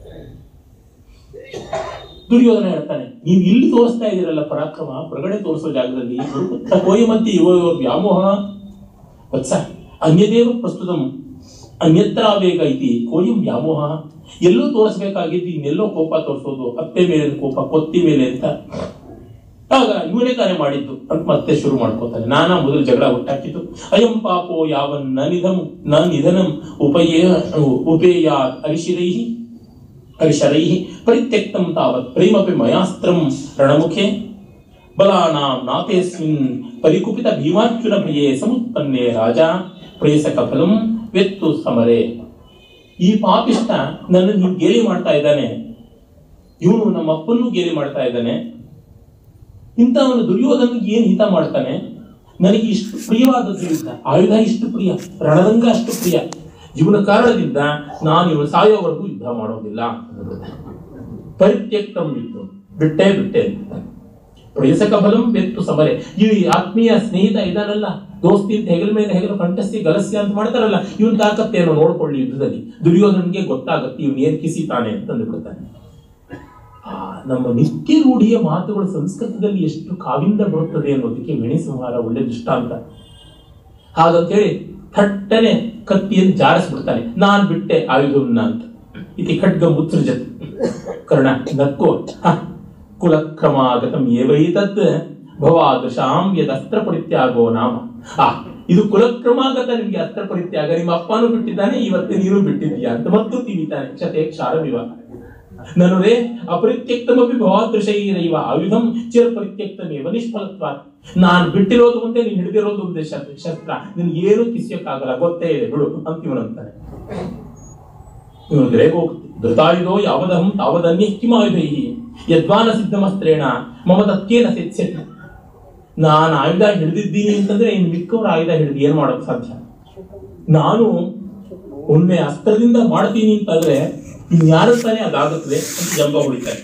ದುರ್ಯೋಧನ ಹೇಳ್ತಾನೆ ನೀವು ಇಲ್ಲಿ ತೋರಿಸ್ತಾ ಇದೀರಲ್ಲ ಪರಾಕ್ರಮ ಹೊರಗಡೆ ತೋರಿಸೋ ಜಾಗದಲ್ಲಿ ಗುರುಪುತ್ರ ಕೋಯಮಂತಿ ಯುವ ವ್ಯಾಮೋಹ ವತ್ಸ ಅನ್ಯದೇವ ಪ್ರಸ್ತುತಂ ಅನ್ಯತ್ರ ವೇಗ ಐತಿ ಕೋಯಂ ವ್ಯಾಮೋಹ ಎಲ್ಲೋ ತೋರಿಸ್ಬೇಕಾಗಿದ್ದು ಇನ್ನೆಲ್ಲೋ ಕೋಪ ತೋರಿಸೋದು ಅತ್ತೆ ಮೇಲೆ ಕೋಪ ಕೊತ್ತಿ ಮೇಲೆ ಅಂತ ಆಗ ಇವನೇ ತಾನೇ ಮಾಡಿದ್ದು ಅಂತ ಮತ್ತೆ ಶುರು ಮಾಡ್ಕೋತಾನೆ ನಾನಾ ಮೊದಲು ಜಗಳ ಹುಟ್ಟಾಕಿದ್ದು ಅಯಂ ಪಾಪೋ ಯಾವನ್ ನ ನಿಧಂ ನ ನಿಧನಂ ಉಪಯೇ ಉಪೇಯ ಅರಿಶಿರೈಹಿ ಹರಿಶರೈಃ ಪರಿತ್ಯಕ್ತಂ ತಾವತ್ ಪ್ರೇಮಪಿ ಮಯಾಸ್ತ್ರಂ ರಣಮುಖೆ ಬಲಾನಾಂ ನಾತೇಸ್ಮಿನ್ ಪರಿಕುಪಿತ ಭೀಮಾರ್ಜುನ ಭಯೇ ಸಮುತ್ಪನ್ನೆ ರಾಜ ಪ್ರೇಸಕ ಫಲಂ ವೆತ್ತು ಸಮರೆ ಈ ಪಾಪಿಷ್ಟ ನನ್ನ ನೀವು ಗೇಲಿ ಮಾಡ್ತಾ ಇದ್ದಾನೆ ಇವನು ನಮ್ಮ ಅಪ್ಪನ್ನೂ ಗೇಲಿ ಮಾಡ್ತಾ ಇದ್ದಾನೆ ಇಂಥವನು ದುರ್ಯೋಧನಿಗೆ ಏನ್ ಹಿತ ಮಾಡ್ತಾನೆ ನನಗೆ ಇಷ್ಟು ಪ್ರಿಯವಾದದ್ದು ಯುದ್ಧ ಆಯುಧ ಇಷ್ಟು ಪ್ರಿಯ ರಣರಂಗ ಅಷ್ಟು ಪ್ರಿಯ ಇವನ ಕಾರಣದಿಂದ ನಾನು ಇವನು ಸಾಯೋವರೆಗೂ ಯುದ್ಧ ಮಾಡೋದಿಲ್ಲ ಅನ್ನೋದು. ಪರಿತ್ಯಕ್ತಂ ಯುದ್ಧ ಬಿಟ್ಟೇ ಬಿಟ್ಟೆ ಅಂತಾನೆ. ಪ್ರೇಸಕ ಬಲಂ ಬೆತ್ತು ಸಮರೆ ಈ ಆತ್ಮೀಯ ಸ್ನೇಹಿತ ಇದಾನಲ್ಲ ದೋಸ್ತಿ ಅಂತ ಹೆಗಲ ಮೇಲೆ ಹೆಗಲು ಕಂಠಸ್ತಿ ಗಲಸ್ಯ ಅಂತ ಮಾಡ್ತಾರಲ್ಲ ಇವನ್ ತಾಕತ್ತೇನೋ ನೋಡ್ಕೊಳ್ಳಿ ಯುದ್ಧದಲ್ಲಿ ದುರ್ಯೋಧನಿಗೆ ಗೊತ್ತಾಗತ್ತೆ ಇವನ್ ಏನ್ ಕಿಸಿತಾನೆ ಅಂತಂದು ಬಿಡ್ತಾನೆ ಆ, ನಮ್ಮ ನಿತ್ಯ ರೂಢಿಯ ಮಾತುಗಳು ಸಂಸ್ಕೃತದಲ್ಲಿ ಎಷ್ಟು ಕಾವಿಂದ ಬರುತ್ತದೆ ಅನ್ನೋದಕ್ಕೆ ವೇಣಿ ಸಂಹಾರ ಒಳ್ಳೆ ದೃಷ್ಟಾಂತ ಹಾಗಂತೇಳಿ ಥಟ್ಟನೆ ಕತ್ತಿಯನ್ನು ಜಾರಿಸ್ಬಿಡ್ತಾನೆ ನಾನ್ ಬಿಟ್ಟೆ ಆಯುಧವನ್ನ ಅಂತ ಇತಿ ಖಡ್ಗ ಮುತ್ಸೃಜತ್ ಕರ್ಣ ನಕ್ಕೋ ಹ, ಕುಲಕ್ರಮಾಗತಂ ಏವೈತತ್ ಭವಾದೃಶಾಂ ಯದಸ್ತ್ರ ಪರಿತ್ಯಾಗೋ ನಾಮ ಆ ಇದು ಕುಲಕ್ರಮಾಗತ ನಿಮ್ಗೆ ಅಸ್ತ್ರ ಪರಿತ್ಯಾಗ ನಿಮ್ಮ ಅಪ್ಪನೂ ಬಿಟ್ಟಿದ್ದಾನೆ ಇವತ್ತು ನೀನು ಬಿಟ್ಟಿದ್ದೀಯಾ ಅಂತ ಮತ್ತು ತಿವಿತಾನೆ ಕ್ಷತೆ ಕ್ಷಾರವಿವ ನನುರೇ ಅಪರಿತ್ಯಕ್ತಮಪಿ ಭವಾದೃಶೈರೈವ ಆಯುಧಂ ಚಿರ ಪರಿತ್ಯಕ್ತಮೇವ ನಿಷ್ಫಲತ್ವ ನಾನು ಬಿಟ್ಟಿರೋದು ಒಂದೇ ನೀನು ಹಿಡಿದಿರೋದು ಒಂದೇ ಶಸ್ತ್ರ ಶಸ್ತ್ರ ನಿನ್ಗೆ ಏನು ಕಿಸಿಯಕ್ಕಾಗಲ್ಲ ಗೊತ್ತೇ ಇದೆ ಬಿಡು ಅಂತ ಇವನಂತಾನೆ ಇವನಿಗೆ ರೇಗ ಹೋಗುತ್ತೆ ಧೃತಾಯುಧೋ ಯಾವದಹಂ ತಾವದನ್ಯ ಕಿಮಾಯುಧೈ ಯದ್ವಾನ ಸಿದ್ಧಮಸ್ತ್ರೇಣ ಮಮ ತತ್ಕೇನ ಸೆತ್ಸೆಟ್ ನಾನು ಆಯುಧ ಹಿಡಿದಿದ್ದೀನಿ ಅಂತಂದ್ರೆ ಇನ್ನು ಮಿಕ್ಕವ್ರ ಆಯುಧ ಹಿಡಿದು ಏನ್ ಮಾಡೋಕ್ ಸಾಧ್ಯ ನಾನು ಒಮ್ಮೆ ಅಸ್ತ್ರದಿಂದ ಮಾಡ್ತೀನಿ ಅಂತಂದ್ರೆ ಇನ್ಯಾರ ತಾನೇ ಅದಾಗುತ್ತದೆ ಅಂತ ಜಂಬ ಹೊಡಿತಾರೆ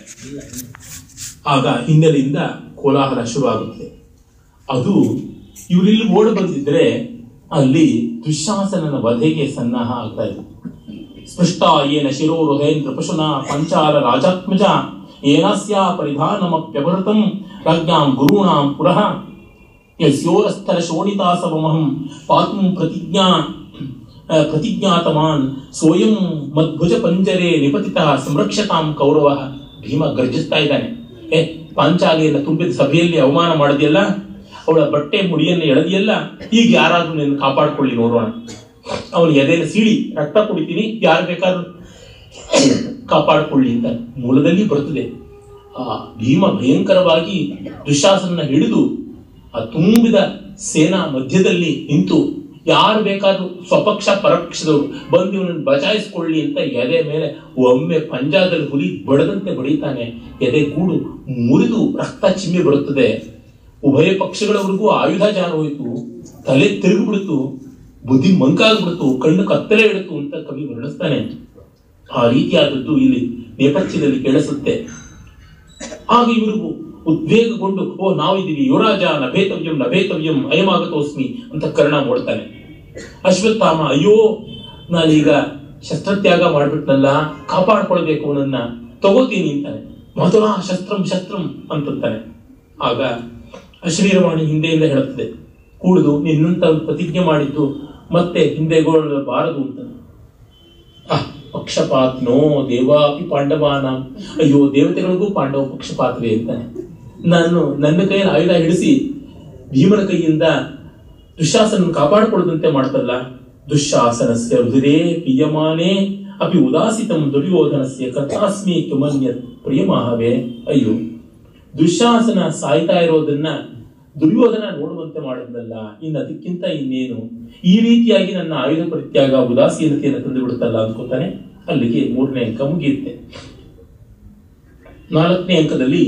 ಆಗ ಹಿನ್ನೆಲೆಯಿಂದ ಕೋಲಾಹಲ ಶುರುವಾಗುತ್ತೆ ಅದು ಇವರಿಲ್ಲಿ ಓಡಿ ಬಂದಿದ್ರೆ ಅಲ್ಲಿ ದುಶ್ಯಾಸನನ ವಧೆಗೆ ಸನ್ನಾಹ ಆಗ್ತಾ ಇದೆ ಸ್ಪೃಷ್ಟ ಏನ ಶಿರೋ ಹೃದಯೇಂದ್ರ ಪಶುನ ಪಂಚಾಲ ರಾಜಾತ್ಮಜ ಏನಸ್ಯ ಪರಿಧಾನಮಪ್ಯಭೃತಂ ಪ್ರಜ್ಞಾಂ ಗುರುಣಾಂ ಪುರಃ ಯಸ್ಯೋರಸ್ಥರ ಶೋಣಿತಾಸವಮಹಂ ಪಾತುಂ ಪ್ರತಿಜ್ಞಾ ಆ, ಪ್ರತಿಜ್ಞಾತಮಾನ್ ಸ್ವಯಂ ಮದ್ಭುಜ ಪಂಜರೆ ನಿಪತಿತ ಸಂರಕ್ಷತಾಂ ಕೌರವ ಭೀಮ ಗರ್ಜಿಸ್ತಾ ಇದ್ದಾನೆ ಏ ಪಾಂಚಾಲಿಯನ್ನ ತುಂಬಿದ ಸಭೆಯಲ್ಲಿ ಅವಮಾನ ಮಾಡಿದೆಯಲ್ಲ ಅವಳ ಬಟ್ಟೆ ಮುಡಿಯನ್ನು ಎಳೆದಿಯಲ್ಲ ಈಗ ಯಾರಾದ್ರೂ ನಿನ್ನ ಕಾಪಾಡ್ಕೊಳ್ಳಿ ನೋಡೋಣ ಅವನು ಎದೆಯಲ್ಲಿ ಸೀಳಿ ರಕ್ತ ಕುಡಿತೀನಿ ಯಾರು ಬೇಕಾದ್ರೂ ಕಾಪಾಡಿಕೊಳ್ಳಿ ಅಂತ ಮೂಲದಲ್ಲಿ ಬರ್ತದೆ ಆ ಭೀಮ ಭಯಂಕರವಾಗಿ ದುಶಾಸನ ಹಿಡಿದು ಆ ತುಂಬಿದ ಸೇನಾ ಮಧ್ಯದಲ್ಲಿ ನಿಂತು ಯಾರು ಬೇಕಾದ್ರೂ ಸ್ವಪಕ್ಷ ಪರೋಕ್ಷದವರು ಬಂದು ಇವನನ್ನು ಬಚಾಯಿಸ್ಕೊಳ್ಳಿ ಅಂತ ಎದೆ ಮೇಲೆ ಒಮ್ಮೆ ಪಂಜಾದಲ್ಲಿ ಹುಲಿ ಬಡದಂತೆ ಬಡಿತಾನೆ ಎದೆ ಕೂಡು ಮುರಿದು ರಕ್ತ ಚಿಮ್ಮಿ ಬರುತ್ತದೆ ಉಭಯ ಪಕ್ಷಗಳವರೆಗೂ ಆಯುಧ ಜಾರ ಹೋಯಿತು ತಲೆ ತಿರುಗಿಬಿಡ್ತು ಬುದ್ಧಿ ಮಂಕಾಗ್ಬಿಡ್ತು ಕಣ್ಣು ಕತ್ತಲೆ ಇಡ್ತು ಅಂತ ಕವಿ ವರ್ಣಿಸ್ತಾನೆ ಆ ರೀತಿಯಾದದ್ದು ಇಲ್ಲಿ ನೇಪಥ್ಯದಲ್ಲಿ ಕೇಳಿಸುತ್ತೆ ಆಗ ಇವ್ರಿಗೂ ಉದ್ವೇಗಗೊಂಡು ಓ ನಾವಿದ್ದೀವಿ ಯುವರಾಜ ನಭೇತವ್ಯಂ ನಭೇತವ್ಯಂ ಅಯಮಾಗತೋಸ್ಮಿ ಅಂತ ಕರ್ಣ ನೋಡ್ತಾನೆ ಅಶ್ವತ್ಥಾಮ ಅಯ್ಯೋ ನಾನೀಗ ಶಸ್ತ್ರತ್ಯಾಗ ಮಾಡ್ಬಿಟ್ನಲ್ಲ ಕಾಪಾಡ್ಕೊಳ್ಬೇಕು ಅವನನ್ನ ತಗೋತೀನಿ ಅಂತಾನೆ ಮಧುರ ಶಸ್ತ್ರಂ ಶಸ್ತ್ರಂ ಅಂತಂತಾನೆ ಆಗ ಅಶ್ರೀರವಾಣಿ ಹಿಂದೆಯಿಂದ ಹೇಳುತ್ತದೆ ಕೂಡುದು ನಿನ್ನಂತ ಪ್ರತಿಜ್ಞೆ ಮಾಡಿದ್ದು ಮತ್ತೆ ಹಿಂದೆಗೊಳ್ಳಬಾರದು ಅಂತ ಆಹ್, ಪಕ್ಷಪಾತ್ನೋ ದೇವಾಪಿ ಪಾಂಡವಾನ ಅಯ್ಯೋ ದೇವತೆಗಳಿಗೂ ಪಾಂಡವ ಪಕ್ಷಪಾತವೇ ಅಂತಾನೆ ನಾನು ನನ್ನ ಕೈಯಲ್ಲಿ ಆಯುಧ ಹಿಡಿಸಿ ಭೀಮನ ಕೈಯಿಂದ ದುಶ್ಯಾಸನ ಕಾಪಾಡಿಕೊಳ್ಳದಂತೆ ಮಾಡ್ತಲ್ಲ ದುಶ್ಯಾಸನಸ್ಯ ರುದಿರೇ ಪ್ರಿಯಮಾನೇ ಅಪಿ ಉದಾಸಿತಂ ದುರ್ಯೋಧನಸ್ಯ ಕಥಾಸ್ಮಿ ಕಿಮನ್ಯ ಪ್ರಿಯಮಾಹವೇ ಅಯ್ಯೋ ದುಶ್ಯಾಸನ ಸಾಯ್ತಾ ಇರೋದನ್ನ ದುರ್ಯೋಧನ ನೋಡುವಂತೆ ಮಾಡಿದ್ನಲ್ಲ ಇನ್ನು ಅದಕ್ಕಿಂತ ಇನ್ನೇನು ಈ ರೀತಿಯಾಗಿ ನನ್ನ ಆಯುಧ ಪರಿತ್ಯಾಗ ಉದಾಸೀನತೆಯನ್ನು ತಂದು ಬಿಡುತ್ತಲ್ಲ ಅಂದ್ಕೋತಾನೆ ಅಲ್ಲಿಗೆ ಮೂರನೇ ಅಂಕ ಮುಗಿಯುತ್ತೆ ನಾಲ್ಕನೇ ಅಂಕದಲ್ಲಿ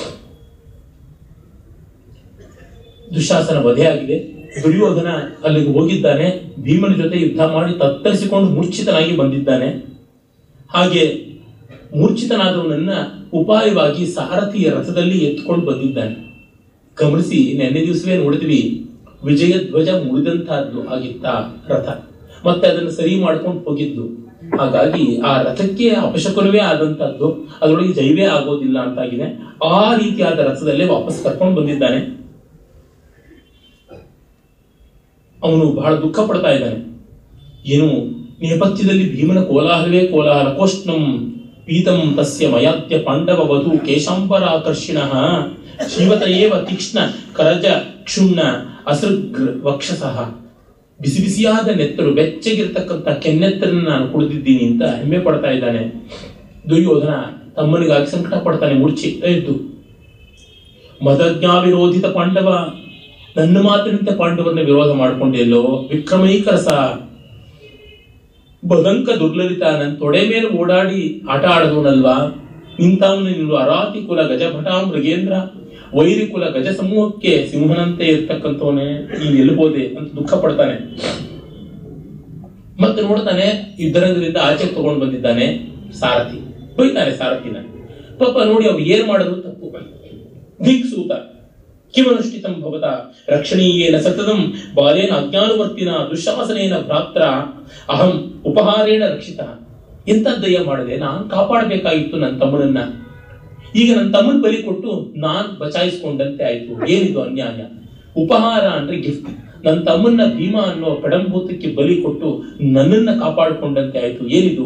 ದುಶಾಸನ ವಧೆಯಾಗಿದೆ ದುರ್ಯೋಧನ ಅಲ್ಲಿಗೆ ಹೋಗಿದ್ದಾನೆ ಭೀಮನ ಜೊತೆ ಯುದ್ಧ ಮಾಡಿ ತತ್ತರಿಸಿಕೊಂಡು ಮೂರ್ಛಿತನಾಗಿ ಬಂದಿದ್ದಾನೆ ಹಾಗೆ ಮೂರ್ಛಿತನಾದವನನ್ನ ಉಪಾಯವಾಗಿ ಸಾರಥಿಯ ರಥದಲ್ಲಿ ಎತ್ಕೊಂಡು ಬಂದಿದ್ದಾನೆ ಗಮನಿಸಿ ನೆನ್ನೆ ದಿವಸವೇ ನೋಡಿದ್ವಿ ವಿಜಯ ಧ್ವಜ ಮುರಿದಂತಹದ್ದು ಆಗಿತ್ತ ರಥ ಮತ್ತೆ ಅದನ್ನು ಸರಿ ಮಾಡ್ಕೊಂಡು ಹೋಗಿದ್ದು ಹಾಗಾಗಿ ಆ ರಥಕ್ಕೆ ಅಪಶಕುನವೇ ಆದಂತಹದ್ದು ಅದರೊಳಗೆ ಜೈವೇ ಆಗೋದಿಲ್ಲ ಅಂತಾಗಿದೆ ಆ ರೀತಿಯಾದ ರಥದಲ್ಲೇ ವಾಪಸ್ ಕರ್ಕೊಂಡು ಬಂದಿದ್ದಾನೆ ಅವನು ಬಹಳ ದುಃಖ ಪಡ್ತಾ ಇದ್ದಾನೆ ಏನು ನೇಪಥ್ಯದಲ್ಲಿ ಭೀಮನ ಕೋಲಾಹಲವೇ ಕೋಲಾಹಲ ಕೋಷ್ಣಂ ಪೀತಂ ತಸ್ಯ ಮಯಾತ್ಯ ಪಾಂಡವ ವಧು ಕೇಶಾಂಬರಾಕರ್ಷಿಣ ಶಿವತ ಏವ ತೀಕ್ಷ್ಣ ಕರಜ ಕ್ಷುಣ್ಣ ಅಸೃಗ್ ವಕ್ಷಸಃ ಬಿಸಿ ಬಿಸಿಯಾದ ನೆತ್ತರು ಬೆಚ್ಚಗಿರ್ತಕ್ಕಂಥ ಕೆನ್ನೆತ್ತರನ್ನ ನಾನು ಕುಡಿದಿದ್ದೀನಿ ಅಂತ ಹೆಮ್ಮೆ ಪಡ್ತಾ ಇದ್ದಾನೆ ದುರ್ಯೋಧನ ತಮ್ಮನಿಗಾಗಿ ಸಂಕಟ ಪಡ್ತಾನೆ ಮುರ್ಚಿ ಎದ್ದು ಮದಜ್ಞಾ ವಿರೋಧಿತ ಪಾಂಡವ ನನ್ನ ಮಾತಿನಂತೆ ಪಾಂಡವರನ್ನ ವಿರೋಧ ಮಾಡಿಕೊಂಡೆಲ್ಲೋ ವಿಕ್ರಮೈಕರಸ ಬದಂಕ ದುರ್ಲಲಿತ ನನ್ನ ತೊಡೆ ಮೇಲೆ ಓಡಾಡಿ ಆಟ ಆಡದವನಲ್ವಾ ಇಂಥವನು ನೀನು ಅರಾತಿ ಕುಲ ಗಜಭಟ ಮೃಗೇಂದ್ರ ವೈರಿ ಕುಲ ಗಜ ಸಮೂಹಕ್ಕೆ ಸಿಂಹನಂತೆ ಇರ್ತಕ್ಕಂಥವನೇ ನೀನು ಎಲ್ಬೋದೆ ಅಂತ ದುಃಖ ಪಡ್ತಾನೆ ಮತ್ತೆ ನೋಡ್ತಾನೆ ಯುದ್ಧರಂಗದಿಂದ ಆಚೆ ತಗೊಂಡು ಬಂದಿದ್ದಾನೆ ಸಾರಥಿ ಬೈತಾನೆ ಸಾರಥಿನ ಪಾಪ ನೋಡಿ ಅವ್ರು ಏನ್ ಮಾಡಿದ್ರು ತಪ್ಪು ದಿಕ್ಸೂತ ಕಿಮನುಷ್ಠಿತಂ ಭವತ ರಕ್ಷಣೀಯೇನ ಸತತಂ ಬಾಲೇನ ಅಜ್ಞಾನುವರ್ತಿನ ದುಶ್ಶಾಸನೇನ ಭ್ರಾತ್ರ ಅಹಂ ಉಪಹಾರೇಣ ರಕ್ಷಿತ ಎಂತ ದಯ ಮಾಡಿದೆ ನಾನು ಕಾಪಾಡಬೇಕಾಗಿತ್ತು ನನ್ನ ತಮ್ಮನನ್ನ ಈಗ ನನ್ನ ತಮ್ಮನ ಬಲಿ ಕೊಟ್ಟು ನಾನ್ ಬಚಾಯಿಸ್ಕೊಂಡಂತೆ ಆಯ್ತು ಏನಿದು ಅನ್ಯಾಯ ಉಪಹಾರ ಅಂದ್ರೆ ಗಿಫ್ಟ್ ನನ್ನ ತಮ್ಮನ್ನ ಭೀಮ ಅನ್ನೋ ಪಡಂಭೂತಕ್ಕೆ ಬಲಿ ಕೊಟ್ಟು ನನ್ನನ್ನ ಕಾಪಾಡಿಕೊಂಡಂತೆ ಆಯ್ತು ಏನಿದು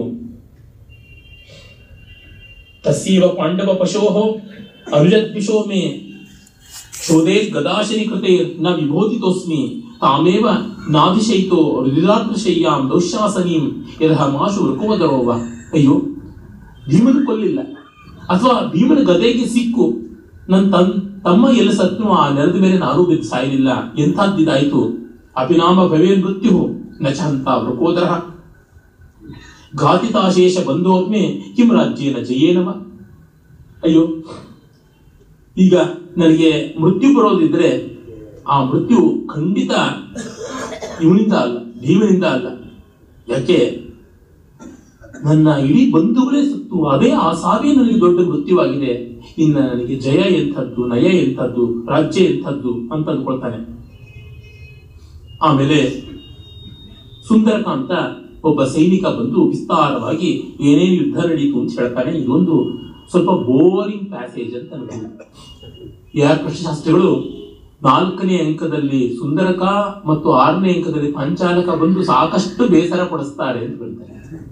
ತಸ್ಸೀವ ಪಾಂಡವ ಪಶೋಹೋ ಅನುಜದ್ವಿಷೋ ಮೇ ಶೋಧೆ ಗದಾಶನಿ ಕೃತೆ ನ ವಿಭೂತಿತೋಸ್ಮಿ ತಾಮೇವ ನಾಧಿಶೈತೋ ರುದಿರಾಗ್ರಶಯ್ಯಾಂ ದೌಶಾಸನೀಂ ಯದಹ ಮಾಶು ಋಕುವದರೋವ ಅಯ್ಯೋ ಭೀಮನ ಕೊಲ್ಲಿಲ್ಲ ಅಥವಾ ಭೀಮನ ಗದೆಗೆ ಸಿಕ್ಕು ನನ್ನ ತನ್ ತಮ್ಮ ಎಲ್ಲ ಸತ್ನು ಆ ನೆಲದ ಮೇಲೆ ನಾನು ಬಿದ್ದು ಸಾಯಲಿಲ್ಲ ಎಂಥದ್ದಿದಾಯ್ತು ಅಪಿನಾಮ ಭವೇ ಮೃತ್ಯು ನ ಚ ಅಂತ ವೃಕೋದರ ಘಾತಿತಾಶೇಷ ಬಂಧೋರ್ಮೆ ಕಿಂ ರಾಜ್ಯೇನ ಜಯೇನವ ಅಯ್ಯೋ ಈಗ ನನಗೆ ಮೃತ್ಯು ಬರೋದಿದ್ರೆ ಆ ಮೃತ್ಯು ಖಂಡಿತ ಇವನಿಂದ ಅಲ್ಲ ಭೀಮನಿಂದ ಅಲ್ಲ ಯಾಕೆ ನನ್ನ ಇಡೀ ಬಂಧುಗಳೇ ಸತ್ತು ಅದೇ ಆ ಸಾವೇ ನನಗೆ ದೊಡ್ಡ ಮೃತ್ಯುವಾಗಿದೆ ಇನ್ನು ನನಗೆ ಜಯ ಎಂಥದ್ದು ನಯ ಎಂಥದ್ದು ರಾಜ್ಯ ಎಂಥದ್ದು ಅಂತ ಅಂದ್ಕೊಳ್ತಾನೆ ಆಮೇಲೆ ಸುಂದರಕಾಂತ ಒಬ್ಬ ಸೈನಿಕ ಬಂದು ವಿಸ್ತಾರವಾಗಿ ಏನೇನು ಯುದ್ಧ ನಡೀತು ಅಂತ ಹೇಳ್ತಾನೆ ಇದೊಂದು ಸ್ವಲ್ಪ ಬೋರಿಂಗ್ ಪ್ಯಾಸೇಜ್ ಅಂತ ಅನ್ಬೋದು ಯಾರ ಕೃಷ್ಣಶಾಸ್ತ್ರಿಗಳು ನಾಲ್ಕನೇ ಅಂಕದಲ್ಲಿ ಸುಂದರಕ ಮತ್ತು ಆರನೇ ಅಂಕದಲ್ಲಿ ಪಂಚಾಲಕ ಬಂದು ಸಾಕಷ್ಟು ಬೇಸರ ಪಡಿಸ್ತಾರೆ ಅಂತ ಹೇಳ್ತಾರೆ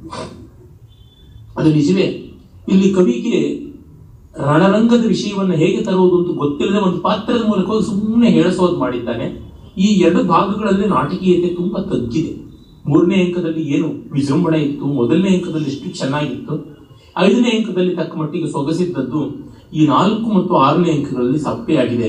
ಅದು ನಿಜವೇ ಇಲ್ಲಿ ಕವಿಗೆ ರಣರಂಗದ ವಿಷಯವನ್ನು ಹೇಗೆ ತರುವುದು ಅಂತ ಗೊತ್ತಿಲ್ಲದೆ ಒಂದು ಪಾತ್ರದ ಮೂಲಕ ಸುಮ್ಮನೆ ಹೇಳಿಸೋದು ಮಾಡಿದ್ದಾನೆ ಈ ಎರಡು ಭಾಗಗಳಲ್ಲಿ ನಾಟಕೀಯತೆ ತುಂಬಾ ತಗ್ಗಿದೆ ಮೂರನೇ ಅಂಕದಲ್ಲಿ ಏನು ವಿಜೃಂಭಣೆ ಇತ್ತು ಮೊದಲನೇ ಅಂಕದಲ್ಲಿ ಎಷ್ಟು ಚೆನ್ನಾಗಿತ್ತು ಐದನೇ ಅಂಕದಲ್ಲಿ ತಕ್ಕ ಮಟ್ಟಿಗೆ ಸೊಗಸಿದ್ದದ್ದು ಈ ನಾಲ್ಕು ಮತ್ತು ಆರನೇ ಅಂಕಗಳಲ್ಲಿ ಸಪ್ಪೆಯಾಗಿದೆ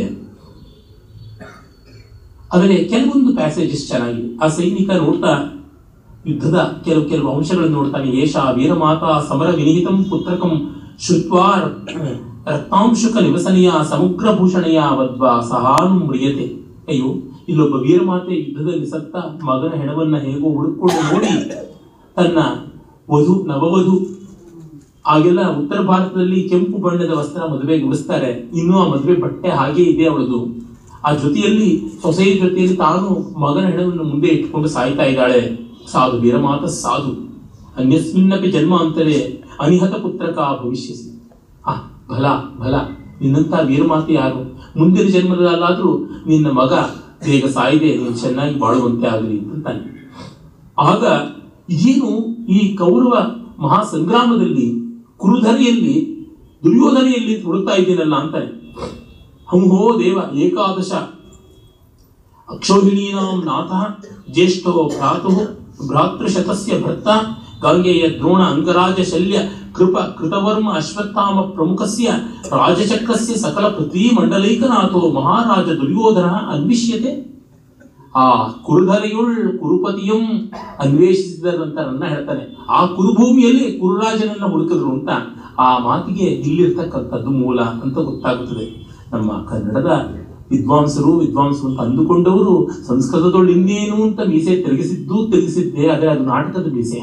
ಆದರೆ ಕೆಲವೊಂದು ಪ್ಯಾಸೇಜಸ್ ಚೆನ್ನಾಗಿದೆ ಆ ಸೈನಿಕ ನೋಡ್ತಾ ಯುದ್ಧದ ಕೆಲವು ಕೆಲವು ಅಂಶಗಳನ್ನು ನೋಡ್ತಾನೆ ಏಷ ವೀರಮಾತಾ ಸಮರ ವಿನಿಹಿತಂ ಪುತ್ರಕಂ ಶುತ್ವಾ ರಕ್ತಾಂಶುಕ ನಿವಸನೆಯ ಸಮಗ್ರ ಭೂಷಣೆಯ ವದ್ವಾ ಸಹಾನು ಮ್ರಿಯತೆ ಅಯ್ಯೋ ಇಲ್ಲೊಬ್ಬ ವೀರಮಾತೆ ಯುದ್ಧದಲ್ಲಿ ಸತ್ತ ಮಗನ ಹೆಣವನ್ನ ಹೇಗೋ ಹುಡುಕೊಂಡು ನೋಡಿ ತನ್ನ ವಧು ನವವಧು ಆಗೆಲ್ಲ ಉತ್ತರ ಭಾರತದಲ್ಲಿ ಕೆಂಪು ಬಣ್ಣದ ವಸ್ತ್ರ ಮದುವೆಗೆ ಉಡಿಸ್ತಾರೆ ಇನ್ನೂ ಆ ಮದುವೆ ಬಟ್ಟೆ ಹಾಗೆ ಇದೆ ಅವಳದು ಆ ಜೊತೆಯಲ್ಲಿ ಸೊಸೆಯ ಜೊತೆಯಲ್ಲಿ ತಾನು ಮಗನ ಹೆಣವನ್ನು ಮುಂದೆ ಇಟ್ಕೊಂಡು ಸಾಯ್ತಾ ಇದ್ದಾಳೆ ಸಾಧು ವೀರಮಾತ ಸಾಧು ಅನ್ಯಸ್ಮಿನ್ನಪಿ ಜನ್ಮ ಅಂತಾರೆ ಅನಿಹತ ಪುತ್ರಕ ಭವಿಷ್ಯಸಿ ಆ ಭಲ ಭಲ ನಿನ್ನಂತ ವೀರಮಾತೆ ಯಾರು ಮುಂದಿನ ಜನ್ಮದಲ್ಲಾದ್ರೂ ನಿನ್ನ ಮಗ ಬೇಗ ಸಾಯದೆ ನೀನು ಚೆನ್ನಾಗಿ ಬಾಳುವಂತೆ ಆಗಲಿ ಅಂತಾನೆ ಆಗ ಇದೇನು ಈ ಕೌರವ ಮಹಾ ಸಂಗ್ರಾಮದಲ್ಲಿ ಕುರುಧರಿಯಲ್ಲಿ ದುರ್ಯೋಧನೆಯಲ್ಲಿ ಹುಡುಕ್ತಾ ಇದ್ದೀನಲ್ಲ ಅಂತಾನೆ ಹಂಹೋ ದೇವ ಏಕಾದಶ ಅಕ್ಷೋಹಿಣೀನಾಂ ನಾಥಃ ಜ್ಯೇಷ್ಠೋ ಭ್ರಾತುಃ ಭ್ರಾತೃಶತಸ್ಯ ಭರ್ತ ಗಾಂಗೇಯ ದ್ರೋಣ ಅಂಗರಾಜ ಶಲ್ಯ ಕೃಪ ಕೃತವರ್ಮ ಅಶ್ವತ್ಥಾಮ ಪ್ರಮುಖಸ್ಯ ರಾಜಚಕ್ರಸ್ಯ ಸಕಲ ಪೃಥ್ವೀಮಂಡಲೈಕನಾಥೋ ಮಹಾರಾಜ ದುರ್ಯೋಧನ ಅನ್ವಿಷ್ಯತೆ ಆ ಕುರುಧರೆಯುಳ್ ಕುರುಪತಿಯಂ ಅನ್ವೇಷಿಸಿದರಂತ ನನ್ನ ಹೇಳ್ತಾನೆ ಆ ಕುರುಭೂಮಿಯಲ್ಲಿ ಕುರುರಾಜನನ್ನ ಹುಡುಕಿದ್ರು ಅಂತ ಆ ಮಾತಿಗೆ ಇಲ್ಲಿರ್ತಕ್ಕಂಥದ್ದು ಮೂಲ ಅಂತ ಗೊತ್ತಾಗುತ್ತದೆ ನಮ್ಮ ಕನ್ನಡದ ವಿದ್ವಾಂಸರು ವಿದ್ವಾಂಸರು ಅಂತ ಅಂದುಕೊಂಡವರು ಸಂಸ್ಕೃತದೊಳು ಇನ್ನೇನು ಅಂತ ಮೀಸೆ ತಿರುಗಿಸಿದ್ದು ತಿರುಗಿಸಿದ್ದೆ ಅದೇ ಅದು ನಾಟಕದ ಮೀಸೆ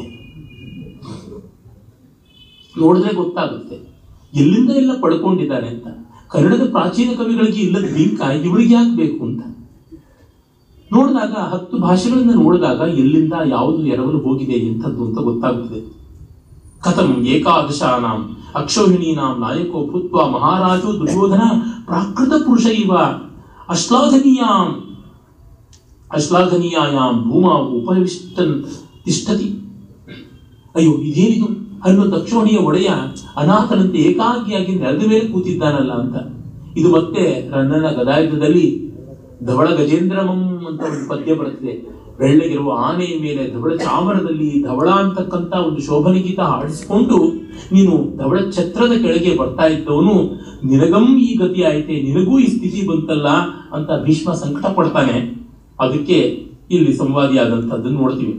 ನೋಡಿದ್ರೆ ಗೊತ್ತಾಗುತ್ತೆ ಎಲ್ಲಿಂದ ಎಲ್ಲ ಪಡ್ಕೊಂಡಿದ್ದಾನೆ ಅಂತ ಕನ್ನಡದ ಪ್ರಾಚೀನ ಕವಿಗಳಿಗೆ ಇಲ್ಲದ ಲಿಂಕ ಇವರಿಗೆ ಯಾಕೆ ಬೇಕು ಅಂತ ನೋಡಿದಾಗ ಹತ್ತು ಭಾಷೆಗಳನ್ನ ನೋಡಿದಾಗ ಎಲ್ಲಿಂದ ಯಾವುದು ಎರವಲು ಹೋಗಿದೆ ಎಂಥದ್ದು ಅಂತ ಗೊತ್ತಾಗುತ್ತದೆ ಕಥಂ ಏಕಾದಶಾನಾಂ ಅಕ್ಷೋಹಿಣೀನಾಂ ನಾಯಕೋ ಭೂತ್ವ ಮಹಾರಾಜೋ ದುರ್ಯೋಧನ ಪ್ರಾಕೃತ ಪುರುಷ ಇವ ಅಶ್ಲಾಘನೀಯಾಂ ಅಶ್ಲಾಘನೀಯಾಯಾಂ ಭೂಮಾ ಉಪವಿಷ್ಟನ್ ತಿಷ್ಠತಿ ಅಯ್ಯೋ ಇದೇನಿದು ಅನ್ನೋ ದಕ್ಷಿಣೆಯ ಒಡೆಯ ಅನಾಥನಂತೆ ಏಕಾಂಗಿಯಾಗಿ ನೆಲದ ಮೇಲೆ ಕೂತಿದ್ದಾನಲ್ಲ ಅಂತ ಇದು ಮತ್ತೆ ರನ್ನನ ಗದಾಯುಧದಲ್ಲಿ ಧವಳ ಗಜೇಂದ್ರಮಂ ಅಂತ ಒಂದು ಪದ್ಯ ಬರುತ್ತದೆ ಬೆಳ್ಳಗಿರುವ ಆನೆಯ ಮೇಲೆ ಧವಳ ಚಾಮರದಲ್ಲಿ ಧವಳ ಅಂತಕ್ಕಂತ ಒಂದು ಶೋಭನೆ ಗೀತ ಹಾಡಿಸಿಕೊಂಡು ನೀನು ಧವಳ ಛತ್ರದ ಕೆಳಗೆ ಬರ್ತಾ ಇದ್ದವನು ನಿನಗಂ ಈ ಗತಿ ಆಯ್ತೆ ನಿನಗೂ ಈ ಸ್ಥಿತಿ ಬಂತಲ್ಲ ಅಂತ ಭೀಷ್ಮ ಸಂಕಟ ಪಡ್ತಾನೆ ಅದಕ್ಕೆ ಇಲ್ಲಿ ಸಂವಾದಿಯಾದಂಥದ್ದನ್ನು ನೋಡ್ತೀವಿ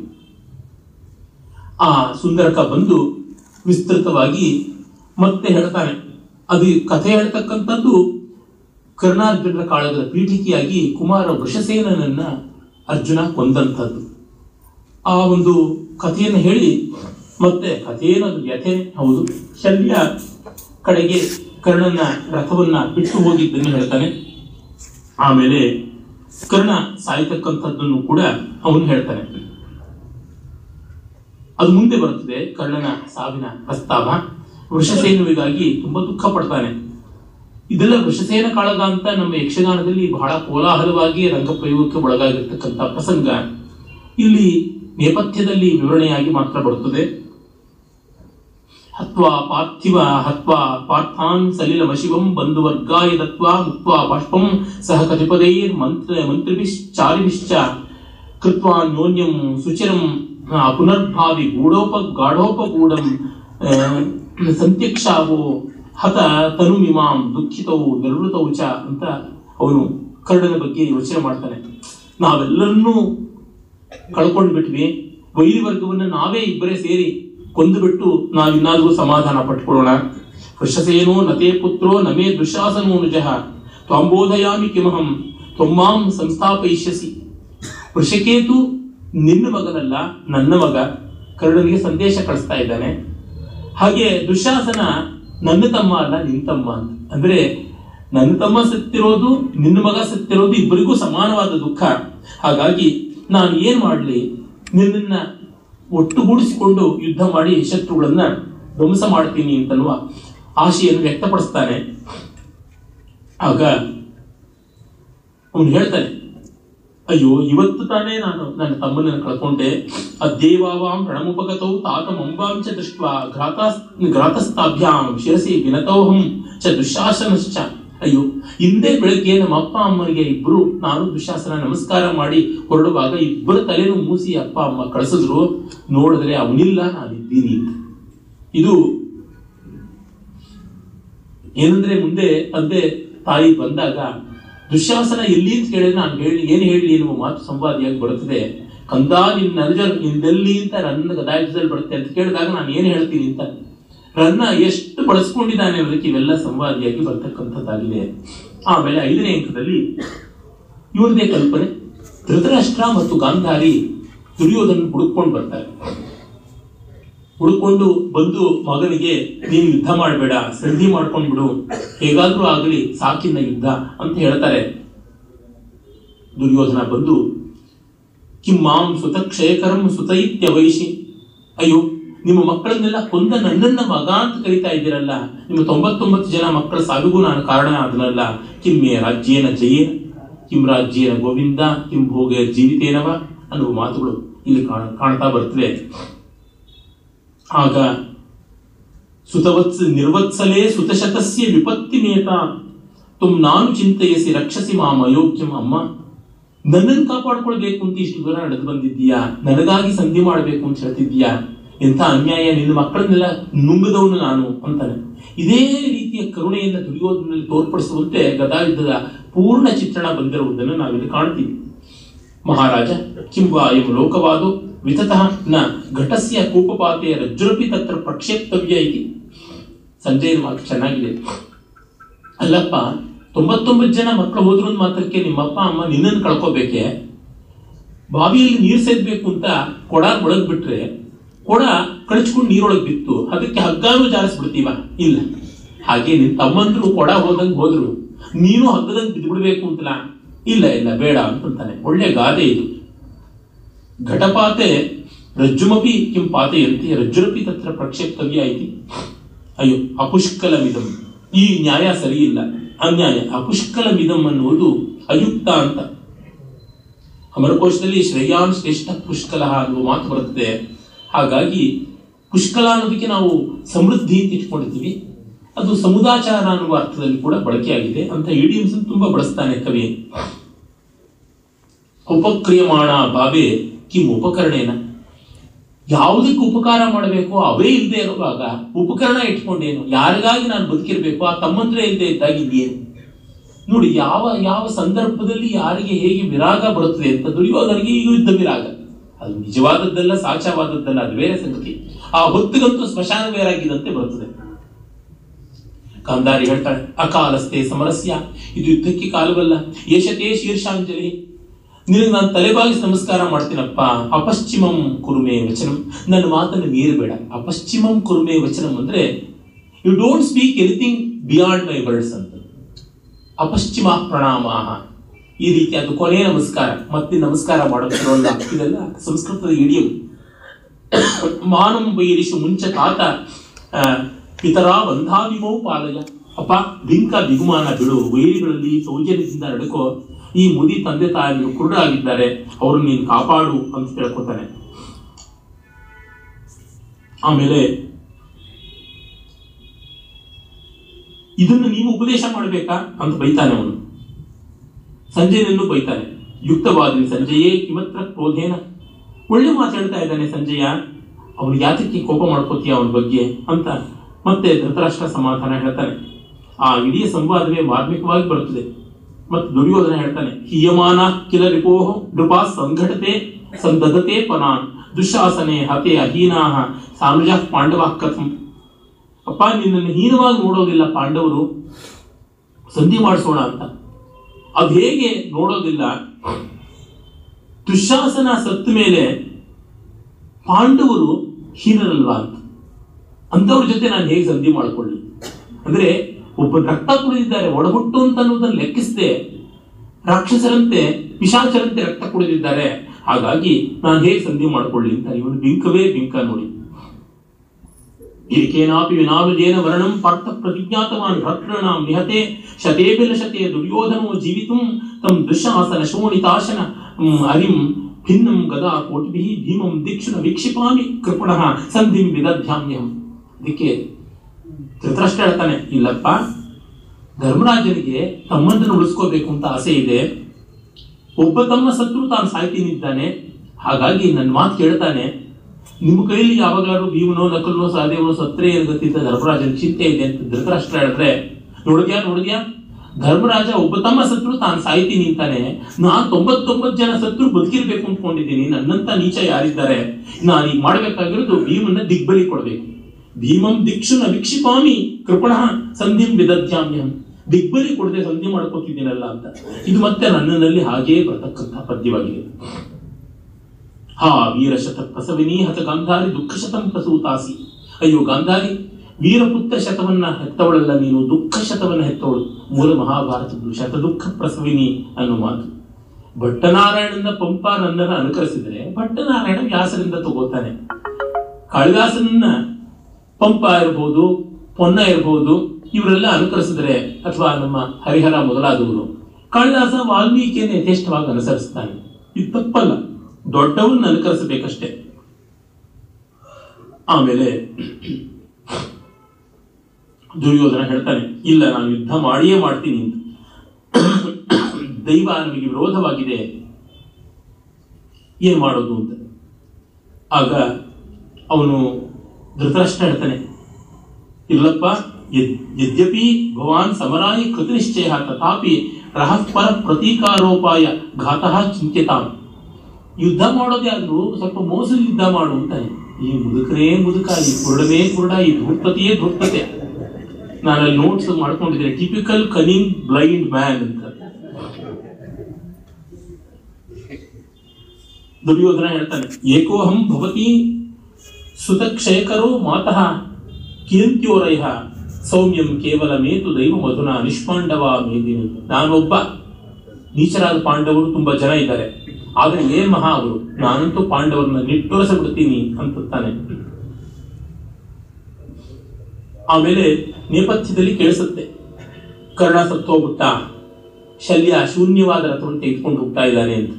ಆ ಸುಂದರಕ ಬಂದು ವಿಸ್ತೃತವಾಗಿ ಮತ್ತೆ ಹೇಳ್ತಾನೆ ಅದು ಕಥೆ ಹೇಳ್ತಕ್ಕಂಥದ್ದು ಕರ್ಣಾರ್ಜುನರ ಕಾಳಗದ ಪೀಠಿಕೆಯಾಗಿ ಕುಮಾರ ವೃಷಸೇನನನ್ನ ಅರ್ಜುನ ಕೊಂದಂಥದ್ದು ಆ ಒಂದು ಕಥೆಯನ್ನು ಹೇಳಿ ಮತ್ತೆ ಕಥೆಯನ್ನು ಅದು ವ್ಯಥೆ ಹೌದು ಶಲ್ಯ ಕಡೆಗೆ ಕರ್ಣನ ರಥವನ್ನ ಬಿಟ್ಟು ಹೋಗಿದ್ದನ್ನು ಹೇಳ್ತಾನೆ ಆಮೇಲೆ ಕರ್ಣ ಸಾಯ್ತಕ್ಕಂಥದ್ದನ್ನು ಕೂಡ ಅವನು ಹೇಳ್ತಾನೆ ಅದು ಮುಂದೆ ಬರುತ್ತದೆ ಕರ್ಣನ ಸಾವಿನ ಪ್ರಸ್ತಾವ ವೃಷಸೇನುವಿಗಾಗಿ ತುಂಬಾ ದುಃಖ ಪಡ್ತಾನೆ ಇದೆಲ್ಲ ವೃಷಸೇನ ಕಾಳಗ ಅಂತ ನಮ್ಮ ಯಕ್ಷಗಾನದಲ್ಲಿ ಬಹಳ ಕೋಲಾಹಲವಾಗಿ ರಂಗಪ್ರಯೋಗಕ್ಕೆ ಒಳಗಾಗಿರ್ತಕ್ಕಂಥ ಪ್ರಸಂಗ ಇಲ್ಲಿ ನೇಪಥ್ಯದಲ್ಲಿ ವಿವರಣೆಯಾಗಿ ಮಾತ್ರ ಬರುತ್ತದೆ ಹತ್ವಾ ಪಾರ್ಥಿವ ಹತ್ವಾ ಪಾರ್ಥಾನ್ ಸಲಿಲ ವಶಿವಂ ಬಂಧುವರ್ಗಾಯ ದತ್ವಾ ಮುಕ್ತ್ವಾ ಬಾಷ್ಪಂ ಸಹ ಕತಿಪದೈರ್ ಮಂತ್ರ ಮಂತ್ರಿಭಿಶ್ಚಾರಿಭಿಶ್ಚ ಕೃತ್ವಾ ನ್ಯೋನ್ಯಂ ಸುಚಿರಂ ಆ, ಪುನರ್ಭಾವಿ ಗೂಢೋಪ ಗಾಢೋಪಗೂಢಂ ಆ, ಸಂತ್ಯಕ್ಷಾವೋ ಹತ ತನುಮಿಮಾಂ ದುಃಖಿತವು ನಿರ್ವೃತವು ಚ ಅಂತ ಅವನು ಕರ್ಣನ ಬಗ್ಗೆ ಯೋಚನೆ ಮಾಡ್ತಾನೆ ನಾವೆಲ್ಲರನ್ನೂ ಕಳ್ಕೊಂಡು ಬಿಟ್ವಿ ವೈರಿ ವರ್ಗವನ್ನ ನಾವೇ ಇಬ್ಬರೇ ಸೇರಿ ಕೊಂದು ಬಿಟ್ಟು ನಾವಿನ್ನಾದ್ರೂ ಸಮಾಧಾನ ಪಟ್ಕೊಳ್ಳೋಣ ವೃಷಸೇನೋ ನತೇ ಪುತ್ರೋ ನಮೇ ದುಶಾಸನೋ ನಿಜಃ ತ್ವಾಂಬೋಧಯಾಮಿ ಕಿಮಹಂ ತ್ವಮ್ಮಾಂ ಸಂಸ್ಥಾಪಯಿಷ್ಯಸಿ ವೃಷಕೇತು ನಿನ್ನ ಮಗನಲ್ಲ ನನ್ನ ಮಗ ಕರ್ಣನಿಗೆ ಸಂದೇಶ ಕಳಿಸ್ತಾ ಇದ್ದಾನೆ ಹಾಗೆ ದುಶಾಸನ ನನ್ನ ತಮ್ಮ ಅಲ್ಲ ನಿನ್ ತಮ್ಮ ಅಂತ ಅಂದ್ರೆ ನನ್ನ ತಮ್ಮ ಸತ್ತಿರೋದು ನಿನ್ನ ಮಗ ಸತ್ತಿರೋದು ಇಬ್ಬರಿಗೂ ಸಮಾನವಾದ ದುಃಖ ಹಾಗಾಗಿ ನಾನು ಏನ್ ಮಾಡ್ಲಿ ನಿನ್ನನ್ನ ಒಟ್ಟುಗೂಡಿಸಿಕೊಂಡು ಯುದ್ಧ ಮಾಡಿ ಶತ್ರುಗಳನ್ನ ಧ್ವಂಸ ಮಾಡ್ತೀನಿ ಅಂತನ್ನುವ ಆಶೆಯನ್ನು ವ್ಯಕ್ತಪಡಿಸ್ತಾನೆ ಆಗ ಅವನು ಹೇಳ್ತಾನೆ ಅಯ್ಯೋ ಇವತ್ತು ತಾನೇ ನಾನು ನನ್ನ ತಮ್ಮನನ್ನು ಕಳ್ಕೊಂಡೆ ಅದ್ದೇವಾಂ ರಣಮುಪಗತೌ ತಾತ ಮಂಬಾಂಚ ದೃಷ್ಟ ಘ್ರಾತಾಸ್ ಘ್ರಾತಸ್ತಾಭ್ಯಾಂ ಶಿರಸಿ ವಿನತೋಹಂ ಚ ದುಶಾಸನಶ್ಚ ಅಯ್ಯೋ ಹಿಂದೆ ಬೆಳಗ್ಗೆ ನಮ್ಮ ಅಪ್ಪ ಅಮ್ಮನಿಗೆ ಇಬ್ರು ನಾನು ದುಶಾಸನ ನಮಸ್ಕಾರ ಮಾಡಿ ಹೊರಡುವಾಗ ಇಬ್ಬರ ತಲೆನೂ ಮೂಸಿ ಅಪ್ಪ ಅಮ್ಮ ಕಳಿಸಿದ್ರು ನೋಡಿದ್ರೆ ಅವನಿಲ್ಲ ನಾನಿದ್ದೀನಿ ಅಂತ ಇದು ಏನಂದ್ರೆ ಮುಂದೆ ತಂದೆ ತಾಯಿ ಬಂದಾಗ ದುಶ್ಯಾಸನ ಎಲ್ಲಿ ಅಂತ ಕೇಳಿದ್ರೆ ನಾನು ಹೇಳಿ ಏನು ಹೇಳಿ ಎನ್ನುವ ಮಾತು ಸಂವಾದಿಯಾಗಿ ಬರುತ್ತದೆ ಕಂದ ನಿನ್ನ ನರ್ಜ ನಿಂದೆಲ್ಲಿ ಅಂತ ನನ್ನ ಗದಾಯುಧದಲ್ಲಿ ಬರುತ್ತೆ ಅಂತ ಕೇಳಿದಾಗ ನಾನು ಏನು ಹೇಳ್ತೀನಿ ಅಂತ ರನ್ನ ಎಷ್ಟು ಬಳಸ್ಕೊಂಡಿದ್ದಾನೆ ಅನ್ನೋದಕ್ಕೆ ಇವೆಲ್ಲ ಸಂವಾದಿಯಾಗಿ ಬರ್ತಕ್ಕಂಥದ್ದಾಗಿದೆ ಆಮೇಲೆ ಐದನೇ ಅಂಕದಲ್ಲಿ ಇವ್ರದೇ ಕಲ್ಪನೆ ಧೃತರಾಷ್ಟ್ರ ಮತ್ತು ಗಾಂಧಾರಿ ದುರ್ಯೋಧನ ಹುಡುಕೊಂಡು ಬರ್ತಾರೆ ಹುಡುಕೊಂಡು ಬಂದು ಮಗನಿಗೆ ನೀನು ಯುದ್ಧ ಮಾಡಬೇಡ ಸಂಧಿ ಮಾಡ್ಕೊಂಡ್ ಬಿಡು ಹೇಗಾದ್ರೂ ಆಗಲಿ ಸಾಕಿನ ಯುದ್ಧ ಅಂತ ಹೇಳ್ತಾರೆ ದುರ್ಯೋಧನ ಬಂದು ಕಿಂ ಮಾಂ ಸುತ ಕ್ಷಯಕರಂ ಸುತ ಇತ್ಯವೈಷಿ ಅಯ್ಯೋ ನಿಮ್ಮ ಮಕ್ಕಳನ್ನೆಲ್ಲ ಕೊಂದ ನನ್ನನ್ನ ಮಗ ಅಂತ ಕರಿತಾ ಇದ್ದೀರಲ್ಲ ನಿಮ್ಮ ತೊಂಬತ್ತೊಂಬತ್ತು ಜನ ಮಕ್ಕಳ ಸಾವಿಗೂ ನಾನು ಕಾರಣ ಅದನ್ನಲ್ಲ ಕಿಮ್ಮೆ ರಾಜ್ಯೇನ ಜಯೇನ ಕಿಂ ರಾಜ್ಯೇನ ಗೋವಿಂದ ಕಿಂ ಭೋಗ ಜೀವಿತೇನವ ಅನ್ನುವ ಮಾತುಗಳು ಇಲ್ಲಿ ಕಾಣ ಕಾಣ್ತಾ ಬರ್ತವೆ ಆಗ ಸುತವತ್ಸ ನಿರ್ವತ್ಸಲೇ ಸುತಶತಸ್ಯ ವಿಪತ್ತಿನೇತ ತುಮ್ ನಾನು ಚಿಂತೆಯಸಿ ರಕ್ಷಸಿ ಮಾಮ ಅಯೋಗ್ಯಂ ಅಮ್ಮ ನನ್ನನ್ನು ಕಾಪಾಡ್ಕೊಳ್ಬೇಕು ಅಂತ ಇಷ್ಟು ದೂರ ನಡೆದು ಬಂದಿದ್ದೀಯಾ ನನಗಾಗಿ ಸಂಧಿ ಮಾಡಬೇಕು ಅಂತ ಹೇಳ್ತಿದ್ದೀಯಾ ಎಂಥ ಅನ್ಯಾಯ ನಿನ್ನ ಮಕ್ಕಳನ್ನೆಲ್ಲ ನುಂಗದವನು ನಾನು ಅಂತಾನೆ ಇದೇ ರೀತಿಯ ಕರುಣೆಯನ್ನು ದುರ್ಯೋಧನಲ್ಲಿ ತೋರ್ಪಡಿಸುವಂತೆ ಗದಾಯುದ್ಧದ ಪೂರ್ಣ ಚಿತ್ರಣ ಬಂದಿರುವುದನ್ನು ನಾವಿಲ್ಲಿ ಕಾಣ್ತೀವಿ ಮಹಾರಾಜ ಕಿಂವ ಅಯಂ ಲೋಕವಾದೋ ವಿತತಃ ನ ಘಟಸ್ಯ ಕೂಪಪಾತೆ ರಜ್ಜುರಪಿ ತತ್ರ ಪ್ರಕ್ಷೇಪ್ತವ್ಯ ಇತಿ ಸಂಜಯನ ಮಾತು ಚೆನ್ನಾಗಿದೆ ಅಲ್ಲಪ್ಪ ತೊಂಬತ್ತೊಂಬತ್ತು ಜನ ಮಕ್ಕಳು ಹೋದ್ರು ಅಂದ್ ಮಾತ್ರಕ್ಕೆ ನಿಮ್ಮಪ್ಪ ಅಮ್ಮ ನಿನ್ನನ್ನು ಕಳ್ಕೋಬೇಕೆ ಬಾವಿಯಲ್ಲಿ ನೀರು ಸೇದ್ಬೇಕು ಅಂತ ಕೊಡ ಒಳಗ್ ಬಿಟ್ರೆ ಕೊಡ ಕಳಚ್ಕೊಂಡು ನೀರೊಳಗ್ ಬಿತ್ತು ಅದಕ್ಕೆ ಹಗ್ಗಾನು ಜಾರಿಸ್ಬಿಡ್ತೀವ ಇಲ್ಲ ಹಾಗೆ ನಿನ್ ತಮ್ಮಂದ್ರು ಕೊಡ ಹೋದಂಗ್ ಹೋದ್ರು ನೀನು ಹಗ್ಗದಂಗ್ ಬಿದ್ಬಿಡ್ಬೇಕು ಅಂತಲ್ಲ ಇಲ್ಲ ಇಲ್ಲ ಬೇಡ ಅಂತಂತಾನೆ ಒಳ್ಳೆ ಗಾದೆ ಇದು ಘಟಪಾತೆ ರಜ್ಜುಮಪಿ ಕಿಂ ಪಾತೆಯಂತೆ ರಜ್ಜುರಪಿ ತತ್ರ ಪ್ರಕ್ಷೇಪ್ತವ್ಯ ಐತಿ ಅಯ್ಯೋ ಅಪುಷ್ಕಲಮಿದಂ ಈ ನ್ಯಾಯ ಸರಿಯಿಲ್ಲ ಅನ್ಯಾಯ ಅಪುಷ್ಕಲಮಿದಂ ಅನ್ನುವುದು ಅಯುಕ್ತ ಅಂತ ಅಮರಕೋಶದಲ್ಲಿ ಶ್ರೇಯಾನ್ ಶ್ರೇಷ್ಠ ಪುಷ್ಕಲ ಅನ್ನುವ ಮಾತು ಬರುತ್ತದೆ ಹಾಗಾಗಿ ಪುಷ್ಕಲ ಅನ್ನೋದಕ್ಕೆ ನಾವು ಸಮೃದ್ಧಿ ಅಂತ ಇಟ್ಕೊಂಡಿದ್ದೀವಿ ಅದು ಸಮುದಾಚಾರ ಅನ್ನುವ ಅರ್ಥದಲ್ಲಿ ಕೂಡ ಬಳಕೆಯಾಗಿದೆ ಅಂತ ಇಡಿಯಮ್ಸ್ ತುಂಬಾ ಬಳಸ್ತಾನೆ ಕವಿ ಉಪಕ್ರಿಯಮಾಣ ಬಾಬೆ ಕಿಂ ಉಪಕರಣೇನ ಯಾವುದಕ್ಕೆ ಉಪಕಾರ ಮಾಡಬೇಕು ಅವೇ ಇಲ್ಲದೆ ಇರುವಾಗ ಉಪಕರಣ ಇಟ್ಕೊಂಡೇನು ಯಾರಿಗಾಗಿ ನಾನು ಬದುಕಿರ್ಬೇಕು ಆ ತಮ್ಮಂದ್ರೆ ಇಲ್ಲದೆ ಇದ್ದಾಗ ಇನ್ನೇನು ನೋಡಿ ಯಾವ ಯಾವ ಸಂದರ್ಭದಲ್ಲಿ ಯಾರಿಗೆ ಹೇಗೆ ವಿರಾಗ ಬರುತ್ತದೆ ಅಂತ ದುರ್ಯೋಧನಿಗೆ ಈಗ ಯುದ್ಧ ವಿರಾಗ ಅದು ನಿಜವಾದದ್ದಲ್ಲ ಸಾಚವಾದದ್ದಲ್ಲ ಅದು ಬೇರೆ ಸಂಗತಿ ಆ ಹೊತ್ತಿಗಂತೂ ಸ್ಮಶಾನ ಬೇರಾಗಿದಂತೆ ಬರುತ್ತದೆ ಕಾಂದಾರಿ ಹೇಳ್ತಾಳೆ ಅಕಾಲಸ್ತೆ ಸಮರಸ್ಯ ಇದು ಯುದ್ಧಕ್ಕೆ ಕಾಲವಲ್ಲ ಯಶತೆ ಶೀರ್ಷಾಂಜಲಿ ನಿನಗೆ ನಾನು ತಲೆಬಾಗಿಸಿ ನಮಸ್ಕಾರ ಮಾಡ್ತೀನಪ್ಪ ಅಪಶ್ಚಿಮಂ ಕುರುಮೆ ವಚನಂ ನನ್ನ ಮಾತನ್ನು ಮೀರಬೇಡ ಅಪಶ್ಚಿಮಂ ಕುರುಮೆ ವಚನಂ ಅಂದ್ರೆ you don't speak anything beyond my words ಅಂತ ಅಪಶ್ಚಿಮ ಪ್ರಣಾಮ ಈ ರೀತಿ ಅದು ಕೊನೆಯ ನಮಸ್ಕಾರ ಮತ್ತೆ ನಮಸ್ಕಾರ ಮಾಡೋದಿರೋಲ್ಲ ಇದೆಲ್ಲ ಸಂಸ್ಕೃತದ ಇಡಿಯಂ ಮಾನಂ ಬೈರಿಶು ಮುಂಚೆ ತಾತ ಆ, ಪಿತರ ಬಂಧಾವಿಮೌ ಪಾಲಯ ಅಪ್ಪ ಬಿಂಕ ಬಿಗುಮಾನ ಬಿಡು ವೈರಿಗಳಲ್ಲಿ ಸೌಜನ್ಯದಿಂದ ನಡ್ಕೋ ಈ ಮುದಿ ತಂದೆ ತಾಯಿಗಳು ಕುರುಡಾಗಿದ್ದಾರೆ ಅವ್ರನ್ನ ನೀನು ಕಾಪಾಡು ಅಂತ ಕೇಳ್ಕೊತಾನೆ ಆಮೇಲೆ ಇದನ್ನು ನೀವು ಉಪದೇಶ ಮಾಡಬೇಕಾ ಅಂತ ಬೈತಾನೆ ಅವನು ಸಂಜಯನನ್ನು ಬೈತಾನೆ ಯುಕ್ತವಾದಿ ಸಂಜಯೇ ಕಿಮತ್ರ ಕ್ರೋಧೇನ ಒಳ್ಳೆ ಮಾತಾಡ್ತಾ ಇದ್ದಾನೆ ಸಂಜಯ ಅವನು ಯಾತಕ್ಕೆ ಕೋಪ ಮಾಡ್ಕೋತೀಯ ಅವನ ಬಗ್ಗೆ ಅಂತ ಮತ್ತೆ ಧೃತರಾಷ್ಟ್ರ ಸಮಾಧಾನ ಹೇಳ್ತಾನೆ ಆ ಇಡೀ ಸಂವಾದವೇ ಮಾರ್ಮಿಕವಾಗಿ ಬರುತ್ತದೆ ಮತ್ತೆ ದುರ್ಯೋಧನ ಹೇಳ್ತಾನೆ ಹೀಯಮಾನ ಕಿಲ ರಿಪೋಹ ನೃಪಾ ಸಂಘಟತೆ ಸಂದಧತೆ ಪನಾನ್ ದುಶಾಸನೆ ಹತೆ ಅಹೀನಾಹ ಸಾನುಜ ಪಾಂಡವ ಕಥಂ ಅಪ್ಪ ನಿನ್ನನ್ನು ಹೀನವಾಗಿ ನೋಡೋದಿಲ್ಲ ಪಾಂಡವರು ಸಂಧಿ ಮಾಡಿಸೋಣ ಅಂತ ಅದು ಹೇಗೆ ನೋಡೋದಿಲ್ಲ ದುಶಾಸನ ಸತ್ತ ಮೇಲೆ ಪಾಂಡವರು ಹೀನರಲ್ವಾ ಅಂತ ಅಂತವ್ರ ಜೊತೆ ನಾನು ಹೇಗೆ ಸಂಧಿ ಮಾಡಿಕೊಳ್ಳಿ ಅಂದ್ರೆ ಒಬ್ಬ ರಕ್ತ ಕುಡಿದಿದ್ದಾರೆ ಒಡಹುಟ್ಟು ಅಂತ ಅನ್ನೋದನ್ನು ಲೆಕ್ಕಿಸದೆ ರಾಕ್ಷಸರಂತೆ ಪಿಶಾಚರಂತೆ ರಕ್ತ ಕುಡಿದಿದ್ದಾರೆ ಹಾಗಾಗಿ ನಾನು ಹೇಗೆ ಸಂಧಿ ಮಾಡಿಕೊಳ್ಳಿ ಅಂತ ಇವನು ಬಿಂಕವೇ ಬಿಂಕ ನೋಡಿ ಏಕೇನಾಪಿ ವಿನಾನುಜೇನ ವರ್ಣಂ ಪಾರ್ಥ ಪ್ರತಿಜ್ಞಾತವಾನ್ ಭರ್ತೃಣಾಂ ನಿಹತೆ ಶತೇಬಿಲಶತೆ ದುರ್ಯೋಧನೋ ಜೀವಿತುಂ ತಂ ದುಶಾಸನ ಶೋಣಿತಾಶನ ಮ್, ಹರಿಂ ಭಿನ್ನಂ ಗದಾ ಕೋಟಿಭಿಃ ಭೀಮಂ ದೀಕ್ಷುನ ವೀಕ್ಷಿಪಾಮಿ ಕೃಪಣಃ ಸಂಧಿಂ ವಿದಧ್ಯಾಮ್ಯಹಂ ಅದಕ್ಕೆ ಧೃತರಾಷ್ಟ್ರ ಹೇಳ್ತಾನೆ ಇಲ್ಲಪ್ಪ ಧರ್ಮರಾಜನಿಗೆ ತಮ್ಮಂದನ್ನು ಉಳಿಸ್ಕೋಬೇಕು ಅಂತ ಆಸೆ ಇದೆ ಒಬ್ಬ ತಮ್ಮ ಸತ್ರು ತಾನು ಸಾಯ್ತೀನಿದ್ದಾನೆ ಹಾಗಾಗಿ ನನ್ನ ಮಾತು ಕೇಳ್ತಾನೆ ನಿಮ್ಮ ಕೈಯಲ್ಲಿ ಯಾವಾಗಾದ್ರೂ ಭೀಮನೋ ನಕಲನೋ ಸಹದೇವನೋ ಸತ್ರೆ ಏನ್ ಗೊತ್ತಿದ್ದ ಧರ್ಮರಾಜನ ಚಿಂತೆ ಇದೆ ಅಂತ ಧೃತರಾಷ್ಟ್ರ ಹೇಳಿದ್ರೆ ನೋಡಿದ್ಯಾ ನೋಡಿದ್ಯಾ ಧರ್ಮರಾಜ ಒಬ್ಬ ತಮ್ಮ ಸತ್ರು ತಾನು ಸಾಯ್ತೀನಿ ಅಂತಾನೆ ನಾನ್ ತೊಂಬತ್ತೊಂಬತ್ತು ಜನ ಸತ್ರು ಬದುಕಿರ್ಬೇಕು ಅನ್ಕೊಂಡಿದ್ದೀನಿ ನನ್ನಂತ ನೀಚ ಯಾರಿದ್ದಾರೆ ನಾನು ಈಗ ಮಾಡ್ಬೇಕಾಗಿರೋದು ಭೀಮನ್ನ ದಿಗ್ಬಲಿ ಕೊಡ್ಬೇಕು ಭೀಮಂ ದಿಕ್ಷುನ ವೀಕ್ಷಿಪಾಮಿ ಕೃಪಣ ಸಂಧಿಂ ವಿದಧ್ಯಾಮ್ಯಂ ದಿಗ್ಬಲಿ ಕೊಡದೆ ಸಂಧಿ ಮಾಡ್ಕೋತಿದ್ದೀನಲ್ಲ ಅಂತ ಇದು ಮತ್ತೆ ನನ್ನಲ್ಲಿ ಹಾಗೇ ಬರ್ತಕ್ಕಂಥ ಪದ್ಯವಾಗಿದೆ ಹಾ ವೀರಶತ ಪ್ರಸವಿನಿ ಹತ ಗಾಂಧಾರಿ ದುಃಖ ಶತಂ ಪ್ರಸೂತಾಸಿ ಅಯ್ಯೋ ಗಾಂಧಾರಿ ವೀರಪುತ್ರ ಶತವನ್ನ ಹೆತ್ತವಳಲ್ಲ ನೀನು ದುಃಖ ಶತವನ್ನ ಹೆತ್ತವಳು ಮೂಲ ಮಹಾಭಾರತದ್ದು ಶತ ದುಃಖ ಪ್ರಸವಿನಿ ಅನ್ನೋ ಮಾತು ಭಟ್ಟನಾರಾಯಣನ ಪಂಪ ನನ್ನನ್ನು ಅನುಕರಿಸಿದರೆ ಭಟ್ಟನಾರಾಯಣ ವ್ಯಾಸರಿಂದ ತಗೋತಾನೆ ಕಾಳಿದಾಸನನ್ನ ಪಂಪ ಇರ್ಬೋದು ಪೊನ್ನ ಇರ್ಬೋದು ಇವರೆಲ್ಲ ಅನುಕರಿಸಿದ್ರೆ ಅಥವಾ ನಮ್ಮ ಹರಿಹರ ಮೊದಲಾದವರು ಕಾಳಿದಾಸ ವಾಲ್ಮೀಕಿಯನ್ನು ಯಥೇಷ್ಟವಾಗಿ ಅನುಸರಿಸ್ತಾನೆ ಇದು ತಪ್ಪಲ್ಲ ದೊಡ್ಡವನ್ನ ಅನುಕರಿಸಬೇಕಷ್ಟೇ ಆಮೇಲೆ ದುರ್ಯೋಧನ ಹೇಳ್ತಾನೆ ಇಲ್ಲ ನಾನು ಯುದ್ಧ ಮಾಡಿಯೇ ಮಾಡ್ತೀನಿ ಅಂತ ದೈವ ನಮಗೆ ವಿರೋಧವಾಗಿದೆ ಏನ್ ಮಾಡೋದು ಅಂತ ಆಗ ಅವನು ಧೃತರಾಷ್ಟ್ರ ಹೇಳ್ತಾನೆ ಇಲ್ಲಪ್ಪ ಯದ್- ಯದ್ಯಪಿ ಭವಾನ್ ಸಮರಾಯ ಕೃತನಿಶ್ಚಯ ತಥಾಪಿ ರಹಸ್ಪರ ಪ್ರತೀಕಾರೋಪಾಯ ಘಾತಃ ಚಿಂತ್ಯತಾಂ ಯುದ್ಧ ಮಾಡೋದೇ ಆದ್ರೂ ಸ್ವಲ್ಪ ಮೋಸದ ಯುದ್ಧ ಮಾಡು ಅಂತಾನೆ ಈ ಮುದುಕರೇ ಮುದುಕ ಈ ಕುರುಡನೇ ಕುರುಡ ಈ ಧೂರ್ತತೆಯೇ ಧೂರ್ತತೆ ನಾನು ಅಲ್ಲಿ ನೋಟ್ಸ್ ಮಾಡ್ಕೊಂಡಿದ್ದೇನೆ ಟಿಪಿಕಲ್ ಕನಿಂಗ್ ಬ್ಲೈಂಡ್ ಮ್ಯಾನ್ ಅಂತ ದುರ್ಯೋಧನ ಹೇಳ್ತಾನೆ ಏಕೋಹಂ ಭವತಿ ಸುತಕ್ಷಯಕರೋ ಮಾತಃ ಕಿರಂತ್ಯೋರಯ ಸೌಮ್ಯಂ ಕೇವಲ ಮೇತು ದೈವ ಮಧುನ ನಿಷ್ಪಾಂಡವ ಮೇದಿನಿ ನಾನೊಬ್ಬ ನೀಚರಾದ ಪಾಂಡವರು ತುಂಬಾ ಜನ ಇದ್ದಾರೆ ಆದ್ರೆ ಏನ್ ಮಹಾ ಅವರು ನಾನಂತೂ ಪಾಂಡವರನ್ನ ನಿಟ್ಟುರಸ ಬಿಡ್ತೀನಿ ಅಂತಾನೆ ಆಮೇಲೆ ನೇಪಥ್ಯದಲ್ಲಿ ಕೇಳಿಸುತ್ತೆ ಕರ್ಣ ಸತ್ತೋಗ್ಬಿಟ್ಟ ಶಲ್ಯ ಶೂನ್ಯವಾದ ರಥವನ್ನು ತೆಗೆದುಕೊಂಡು ಹೋಗ್ತಾ ಇದ್ದಾನೆ ಅಂತ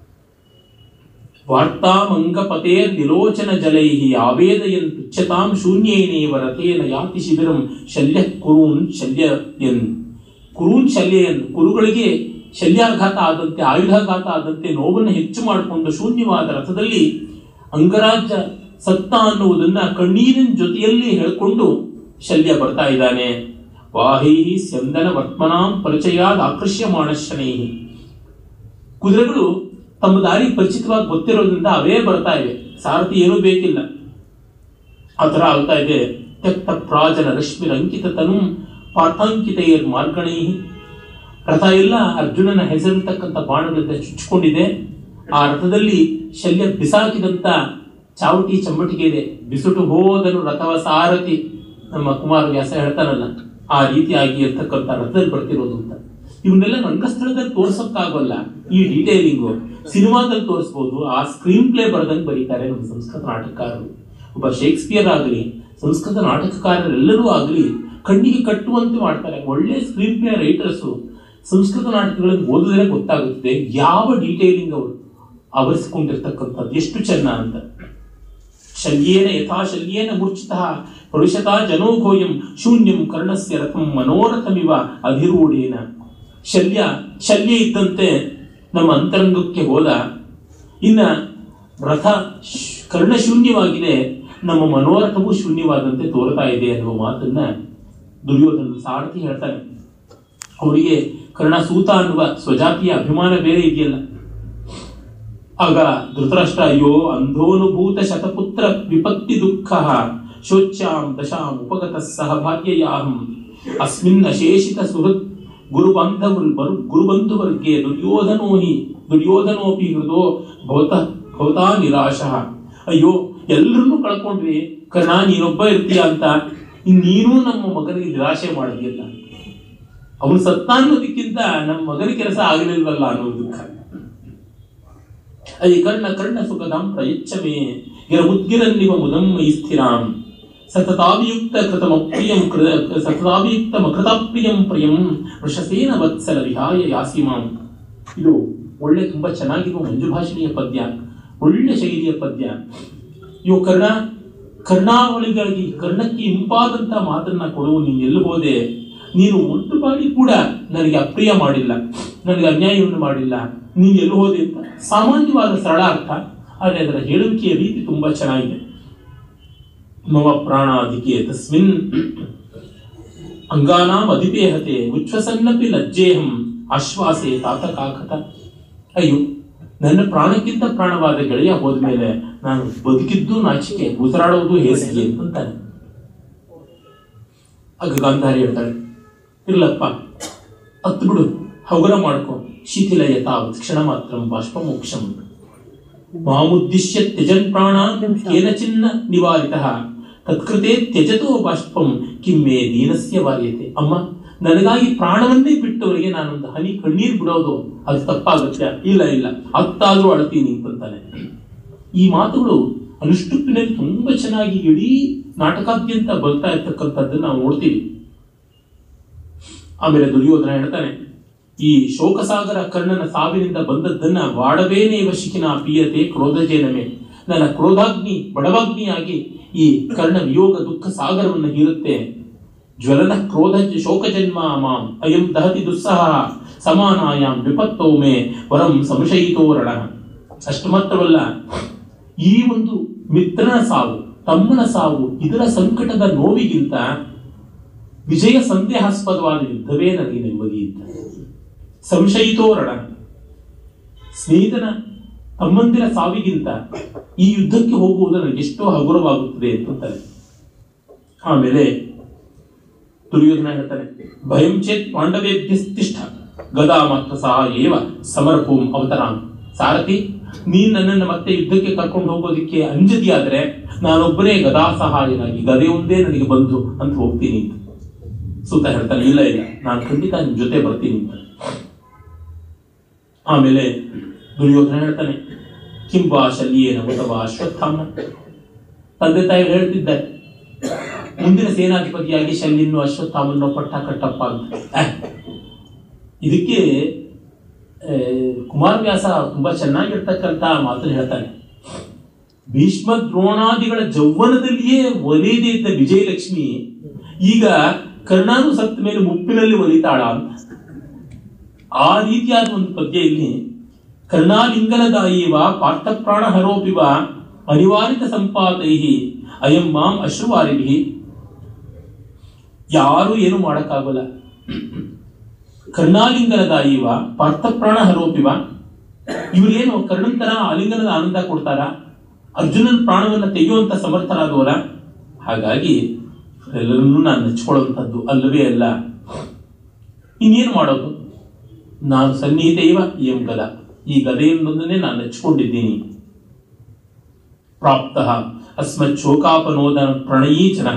ವಾರ್ತಾಮಂಗಪತೆ ನಿಲೋಚನ ಜಲೈ ಆವೇದಯನ್ ತುಚ್ಛತಾಂ ಶೂನ್ಯೇನೇವ ರಥೇನ ಯಾತಿ ಶಿಬಿರಂ ಶಲ್ಯ ಕುರೂನ್ ಶಲ್ಯ ಎನ್ ಕುರೂನ್ ಶಲ್ಯಯನ್ ಕುರುಗಳಿಗೆ ಶಲ್ಯಾಘಾತ ಆದಂತೆ ಆಯುಧಾಘಾತ ಆದಂತೆ ನೋವನ್ನು ಹೆಚ್ಚು ಮಾಡಿಕೊಂಡು ಶೂನ್ಯವಾದ ರಥದಲ್ಲಿ ಅಂಗರಾಜ ಸತ್ತ ಅನ್ನುವುದನ್ನ ಕಣ್ಣೀರಿನ ಜೊತೆಯಲ್ಲಿ ಹೇಳ್ಕೊಂಡು ಶಲ್ಯ ಬರ್ತಾ ಇದ್ದಾನೆ ವಾಹೈ ಸ್ಯಂದನ ವರ್ತ್ಮನಾಂ ಪರಿಚಯಾದ ಆಕರ್ಷ್ಯಮಾಣ ಶನೈ ಕುದುರೆಗಳು ತಮ್ಮ ದಾರಿ ಪರಿಚಿತವಾಗಿ ಗೊತ್ತಿರೋದ್ರಿಂದ ಅವೇ ಬರ್ತಾ ಇವೆ ಸಾರಥಿ ಏನೂ ಬೇಕಿಲ್ಲ ಆ ತರ ಆಗ್ತಾ ಇದೆ ತ್ಯಕ್ತ ಪ್ರಾಜನ ರಶ್ಮಿರ ಅಂಕಿತ ತನು ಪಾರ್ಥಾಂಕಿತೆಯರ್ ಮಾರ್ಗಣೈ ರಥ ಎಲ್ಲ ಅರ್ಜುನನ ಹೆಸರಿರ್ತಕ್ಕಂಥ ಬಾಣಗಳಿಂದ ಚುಚ್ಚಿಕೊಂಡಿದೆ ಆ ರಥದಲ್ಲಿ ಶಲ್ಯ ಬಿಸಾಕಿದಂತ ಚಾವಟಿ ಚಮ್ಮಟಿಗೆ ಇದೆ ಬಿಸುಟು ಹೋದನು ರಥವ ಸಾರಥಿ ನಮ್ಮ ಕುಮಾರ ವ್ಯಾಸ ಹೇಳ್ತಾನಲ್ಲ ಆ ರೀತಿಯಾಗಿ ಇರ್ತಕ್ಕಂಥ ರಥದಲ್ಲಿ ಬರ್ತಿರೋದು ಅಂತ ಇವನ್ನೆಲ್ಲ ರಂಗಸ್ಥಳದಲ್ಲಿ ತೋರ್ಸಕ್ಕಾಗಲ್ಲ ಈ ಡೀಟೇಲಿಂಗು ಸಿನಿಮಾದಲ್ಲಿ ತೋರಿಸ್ಬೋದು ಆ ಸ್ಕ್ರೀನ್ ಪ್ಲೇ ಬರ್ದಂಗೆ ಬರೀತಾರೆ ನಮ್ಮ ಸಂಸ್ಕೃತ ನಾಟಕಕಾರರು ಒಬ್ಬ ಶೇಕ್ಸ್ಪಿಯರ್ ಆಗಲಿ ಸಂಸ್ಕೃತ ನಾಟಕಕಾರರೆಲ್ಲರೂ ಆಗಲಿ ಕಣ್ಣಿಗೆ ಕಟ್ಟುವಂತೆ ಮಾಡ್ತಾರೆ ಒಳ್ಳೆ ಸ್ಕ್ರೀನ್ ಪ್ಲೇ ರೈಟರ್ಸು ಸಂಸ್ಕೃತ ನಾಟಕಗಳನ್ನು ಓದಿದ್ರೆ ಗೊತ್ತಾಗುತ್ತದೆ ಯಾವ ಡೀಟೇಲಿಂಗ್ ಅವರು ಆವರಿಸಿಕೊಂಡಿರ್ತಕ್ಕಂಥದ್ದು ಎಷ್ಟು ಚೆನ್ನ ಅಂತ ಶಲ್ಯೇನ ಯಥಾ ಶಲ್ಯೇನ ಮೂರ್ಛಿತಃ ಪುರುಷತಾ ಜನೋಘೋಯಂ ಶೂನ್ಯಂ ಕರ್ಣಸ್ಯ ರಥಂ ಮನೋರಥಮಿವ ಅಧಿರೂಢೇನ ಶಲ್ಯ ಶಲ್ಯ ಇದ್ದಂತೆ ನಮ್ಮ ಅಂತರಂಗಕ್ಕೆ ಹೋದ ಇನ್ನ ರಥ ಶ್- ಕರ್ಣ ಶೂನ್ಯವಾಗಿದೆ ನಮ್ಮ ಮನೋರಥವೂ ಶೂನ್ಯವಾದಂತೆ ತೋರ್ತಾ ಇದೆ ಅನ್ನುವ ಮಾತನ್ನ ದುರ್ಯೋಧನ ಸಾರಥಿ ಹೇಳ್ತಾನೆ ಅವರಿಗೆ ಕರ್ಣ ಸೂತ ಅನ್ನುವ ಸ್ವಜಾತಿಯ ಅಭಿಮಾನ ಬೇರೆ ಇದೆಯಲ್ಲ ಆಗ ಧೃತರಾಷ್ಟ್ರ ಅಯ್ಯೋ ಅಂಧೋನುಭೂತ ಶತಪುತ್ರ ವಿಪತ್ತಿ ದುಃಖ ಶೋಚ್ಯಾಂ ದಶಾಂ ಉಪಗತ ಸಹ ಭಾಗ್ಯಯಾಹಂ ಅಸ್ಮಿನ್ ಅಶೇಷಿತ ಸುಹೃತ್ ಗುರುಬಂಧವು ಗುರುಬಂಧುವರ್ಗೆ ದುರ್ಯೋಧನೋ ಹಿ ದುರ್ಯೋಧನೋಪಿ ಹೃದೋ ಭವತ ಭವತಾ ನಿರಾಶಃ ಅಯ್ಯೋ ಎಲ್ಲರನ್ನೂ ಕಳ್ಕೊಂಡ್ವಿ ಕರ್ಣ ನೀನೊಬ್ಬ ಇರ್ತೀಯ ಅಂತ ಇನ್ ನೀನು ನಮ್ಮ ಮಗನಿಗೆ ನಿರಾಶೆ ಮಾಡಿದ್ಯಲ್ಲ ಅವನು ಸತ್ತ ಅನ್ನೋದಕ್ಕಿಂತ ನಮ್ಮ ಮಗನ ಕೆಲಸ ಆಗಲಿಲ್ವಲ್ಲ ಅನ್ನೋ ದುಃಖ ಅಯ್ಯ ಕರ್ಣ ಕರ್ಣ ಸುಖದಾಂ ಪ್ರಯಚ್ಛಮೇ ಗಿರ ಮುದ್ಗಿರನ್ನಿವ ಮುದಂ ಮಯಿ ಸ್ಥಿರಾಂ ಸತತಾಭಿಯುಕ್ತ ಕೃತಮ ಪ್ರಿಯಂ ಕೃ ಸತತಾಭಿಯುಕ್ತ ಮಕೃತಾಪ್ರಿಯಂ ಪ್ರಿಯಂ ವೃಷಸೇನ ವತ್ಸಲ ವಿಹಾಯ ಯಾಸಿಮಾಂ ಇದು ಒಳ್ಳೆ ತುಂಬಾ ಚೆನ್ನಾಗಿರುವ ಮಂಜುಭಾಷಿಣಿಯ ಪದ್ಯ ಒಳ್ಳೆ ಶೈಲಿಯ ಪದ್ಯ ಇವು ಕರ್ಣ ಕರ್ಣಾವಳಿಗಳಿಗೆ ಕರ್ಣಕ್ಕೆ ಇಂಪಾದಂತ ಮಾತನ್ನ ಕೊಡುವ ನೀನು ಎಲ್ಲಿ ಹೋದೆ ನೀನು ಒಂದು ಬಾರಿ ಕೂಡ ನನಗೆ ಅಪ್ರಿಯ ಮಾಡಿಲ್ಲ ನನಗೆ ಅನ್ಯಾಯವನ್ನು ಮಾಡಿಲ್ಲ ನೀನು ಎಲ್ಲಿ ಹೋದೆ ಅಂತ ಸಾಮಾನ್ಯವಾದ ಸರಳ ಅರ್ಥ ಆದರೆ ಅದರ ಹೇಳುವಿಕೆಯ ರೀತಿ ತುಂಬಾ ಚೆನ್ನಾಗಿದೆ ಮಮ ಪ್ರಾಣಾಧಿಕೆ ತಸ್ಮಿನ್ ಅಂಗಾನಾಂ ಅಧಿಪೇಹತೆ ಉಚ್ಛ್ವಸನ್ನಪಿ ಲಜ್ಜೇಹಂ ಆಶ್ವಾಸೆ ತಾತ ಕಾಕತ ಅಯ್ಯೋ ನನ್ನ ಪ್ರಾಣಕ್ಕಿಂತ ಪ್ರಾಣವಾದ ಗೆಳೆಯ ಹೋದ್ಮೇಲೆ ನಾನು ಬದುಕಿದ್ದು ನಾಚಿಕೆ ಉಸಿರಾಡೋದು ಹೇಸಿಗೆ ಅಂತಾನೆ ಆಗ ಗಾಂಧಾರಿ ಹೇಳ್ತಾಳೆ ಇರ್ಲಪ್ಪ ಹತ್ತು ಬಿಡು ಹಗುರ ಮಾಡ್ಕೊ ಶಿಥಿಲ ಯಥಾವತ್ ಕ್ಷಣ ಮಾತ್ರ ಬಾಷ್ಪ ಮೋಕ್ಷಂ ಮಾಮುದ್ದಿಶ್ಯ ತ್ಯಜನ್ ಪ್ರಾಣಾನ್ ಕೇನಚಿನ್ನ ನಿವಾರಿತಃ ತತ್ಕೃತೆ ತ್ಯಜತೋ ಬಾಷ್ಪಂ ಕಿಮ್ಮೆ ದೀನಸ್ಯ ವಾರ್ಯತೆ ಅಮ್ಮ ನನಗಾಗಿ ಪ್ರಾಣವನ್ನೇ ಬಿಟ್ಟವರಿಗೆ ನಾನೊಂದು ಹನಿ ಕಣ್ಣೀರ್ ಬಿಡೋದು ಅದು ತಪ್ಪಾಗುತ್ತೆ ಇಲ್ಲ ಇಲ್ಲ ಅತ್ತಾದ್ರೂ ಅಳ್ತೀನಿ ಅಂತಾನೆ ಈ ಮಾತುಗಳು ಅನುಷ್ಠುಪ್ಪಿನಲ್ಲಿ ತುಂಬಾ ಚೆನ್ನಾಗಿ ಇಡೀ ನಾಟಕಾದ್ಯಂತ ಬರ್ತಾ ಇರ್ತಕ್ಕಂಥದ್ದನ್ನ ನಾವು ನೋಡ್ತೀವಿ ಆಮೇಲೆ ದುರ್ಯೋಧನ ಹೇಳ್ತಾನೆ ಈ ಶೋಕಸಾಗರ ಕರ್ಣನ ಸಾವಿನಿಂದ ಬಂದದ್ದನ್ನ ವಾಡವೇನೇ ವಶಿಕಿನ ಪೀಯತೆ ಕ್ರೋಧಜೇನಮೆ ನನ್ನ ಕ್ರೋಧಾಗ್ನಿ ಬಡವಾಗ್ನಿಯಾಗಿ ಈ ಕರ್ಣ ವಿಯೋಗ ದುಃಖ ಸಾಗರವನ್ನು ಹೀರುತ್ತೆ ಜ್ವಲನ ಕ್ರೋಧ ಶೋಕ ಜನ್ಮ ಮಾಂ ಅಯಂ ದಹತಿ ದುಸ್ಸಹ ಸಮಾನಾಯಾಂ ವಿಪತ್ತೋ ಮೇ ವರಂ ಸಂಶಯಿತೋರಣ ಅಷ್ಟು ಮಾತ್ರವಲ್ಲ ಈ ಒಂದು ಮಿತ್ರನ ಸಾವು ತಮ್ಮನ ಸಾವು ಇದರ ಸಂಕಟದ ನೋವಿಗಿಂತ ವಿಜಯ ಸಂದೇಹಾಸ್ಪದವಾದ ಯುದ್ಧವೇ ನನಗೆ ನೆಮ್ಮದಿ ಇದ್ದ ಸಂಶಯಿತೋರಣ ಸ್ನೇಹಿತನ ತಮ್ಮಂದಿರ ಸಾವಿಗಿಂತ ಈ ಯುದ್ಧಕ್ಕೆ ಹೋಗುವುದು ನನಗೆ ಎಷ್ಟೋ ಹಗುರವಾಗುತ್ತದೆ ಅಂತಾರೆ ಆಮೇಲೆ ದುರ್ಯೋಧನ ಹೇಳ್ತಾನೆ ಭಯಂ ಚೇತ್ ಪಾಂಡವೇಭ್ಯಸ್ತಿಷ್ಠ ಗದಾ ಮಾತ್ರ ಸಹ ಏವ ಸಮರ್ಪೂಂ ಅವತರಾಂ ಸಾರಥಿ ನೀನ್ ನನ್ನನ್ನು ಮತ್ತೆ ಯುದ್ಧಕ್ಕೆ ಕರ್ಕೊಂಡು ಹೋಗೋದಿಕ್ಕೆ ಅಂಜದಿಯಾದ್ರೆ ನಾನೊಬ್ಬನೇ ಗದಾ ಸಹಾಯನಾಗಿ ಗದೆ ಒಂದೇ ನನಗೆ ಬಂದು ಅಂತ ಹೋಗ್ತೀನಿ ಅಂತ ಸೂತ ಹೇಳ್ತಾನೆ ಇಲ್ಲ ಇಲ್ಲ ನಾನು ಖಂಡಿತ ನಿಮ್ ಜೊತೆ ಬರ್ತೀನಿ ಅಂತ ಆಮೇಲೆ ದುರ್ಯೋಧನ ಹೇಳ್ತಾನೆ ಕಿಂಬಾ ಶಲ್ಯೇನ ಅಥವಾ ಅಶ್ವತ್ಥಾಮ ತಂದೆ ತಾಯಿ ಹೇಳ್ತಿದ್ದಾರೆ ಮುಂದಿನ ಸೇನಾಧಿಪತಿಯಾಗಿ ಶಲ್ಯನ್ನು ಅಶ್ವತ್ಥಾಮನ್ನು ಪಟ್ಟ ಕಟ್ಟಪ್ಪ ಅಂತ ಅಹ್, ಇದಕ್ಕೆ ಆ, ಕುಮಾರವ್ಯಾಸ ತುಂಬಾ ಚೆನ್ನಾಗಿರ್ತಕ್ಕಂತ ಮಾತನ್ನು ಹೇಳ್ತಾನೆ ಭೀಷ್ಮ ದ್ರೋಣಾದಿಗಳ ಜೌವನದಲ್ಲಿಯೇ ಒಲಿಯದೇ ಇದ್ದ ವಿಜಯಲಕ್ಷ್ಮಿ ಈಗ ಕರ್ಣಾನು ಸತ್ತ ಮೇಲೆ ಮುಪ್ಪಿನಲ್ಲಿ ಒಲಿತಾಳ ಅಂತ ಆ ರೀತಿಯಾದ ಒಂದು ಪದ್ಯ ಇಲ್ಲಿ ಕರ್ಣಾಲಿಂಗನದಾಯಿವ ಪಾರ್ಥಪ್ರಾಣ ಹರೋಪಿವ ಅನಿವಾರಿತ ಸಂಪಾತೈ ಅಯಂ ಮಾಂ ಅಶ್ರುವಾರಿಭಿ ಯಾರು ಏನು ಮಾಡಕ್ಕಾಗಲ್ಲ ಕರ್ಣಾಲಿಂಗನದಾಯಿವ ಪಾರ್ಥಪ್ರಾಣ ಹರೋಪಿವ ಇವರೇನು ಕರ್ಣಂತರ ಆಲಿಂಗನದ ಆನಂದ ಕೊಡ್ತಾರ ಅರ್ಜುನನ ಪ್ರಾಣವನ್ನ ತೆಗೆಯುವಂತ ಸಮರ್ಥರಾದವರ ಹಾಗಾಗಿ ಎಲ್ಲರನ್ನೂ ನಾನು ನೆಚ್ಕೊಳ್ಳುವಂಥದ್ದು ಅಲ್ಲವೇ ಅಲ್ಲ ಇನ್ನೇನು ಮಾಡೋದು ನಾನು ಸನ್ನಿಹಿತ ಇವ ಎಂ ಗದ ಈ ಗದೆಯೊಂದನ್ನೇ ನಾನು ನೆಚ್ಕೊಂಡಿದ್ದೀನಿ ಪ್ರಾಪ್ತ ಅಸ್ಮತ್ ಶೋಕಾಪನೋದ ಪ್ರಣಯೀ ಜನ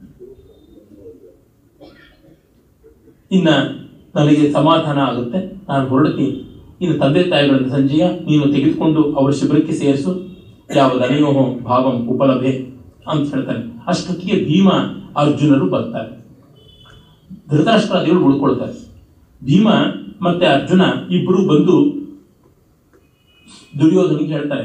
ಇನ್ನ ನನಗೆ ಸಮಾಧಾನ ಆಗುತ್ತೆ ನಾನು ಹೊರಡ್ತೀನಿ ಇನ್ನು ತಂದೆ ತಾಯಿಗಳನ್ನು ಸಂಜೆಯ ನೀನು ತೆಗೆದುಕೊಂಡು ಅವರ ಶಿಬಿರಕ್ಕೆ ಸೇರಿಸು ಯಾವ ದನೆಯೋ ಭಾವಂ ಉಪಲಭೆ ಅಂತ ಹೇಳ್ತಾನೆ ಅಷ್ಟೊತ್ತಿಗೆ ಭೀಮ ಅರ್ಜುನರು ಬರ್ತಾರೆ ಧೃತರಾಷ್ಟ್ರಾದಿಗಳು ಉಳ್ಕೊಳ್ತಾರೆ ಭೀಮ ಮತ್ತೆ ಅರ್ಜುನ ಇಬ್ಬರು ಬಂದು ದುರ್ಯೋಧನಿಗೆ ಹೇಳ್ತಾರೆ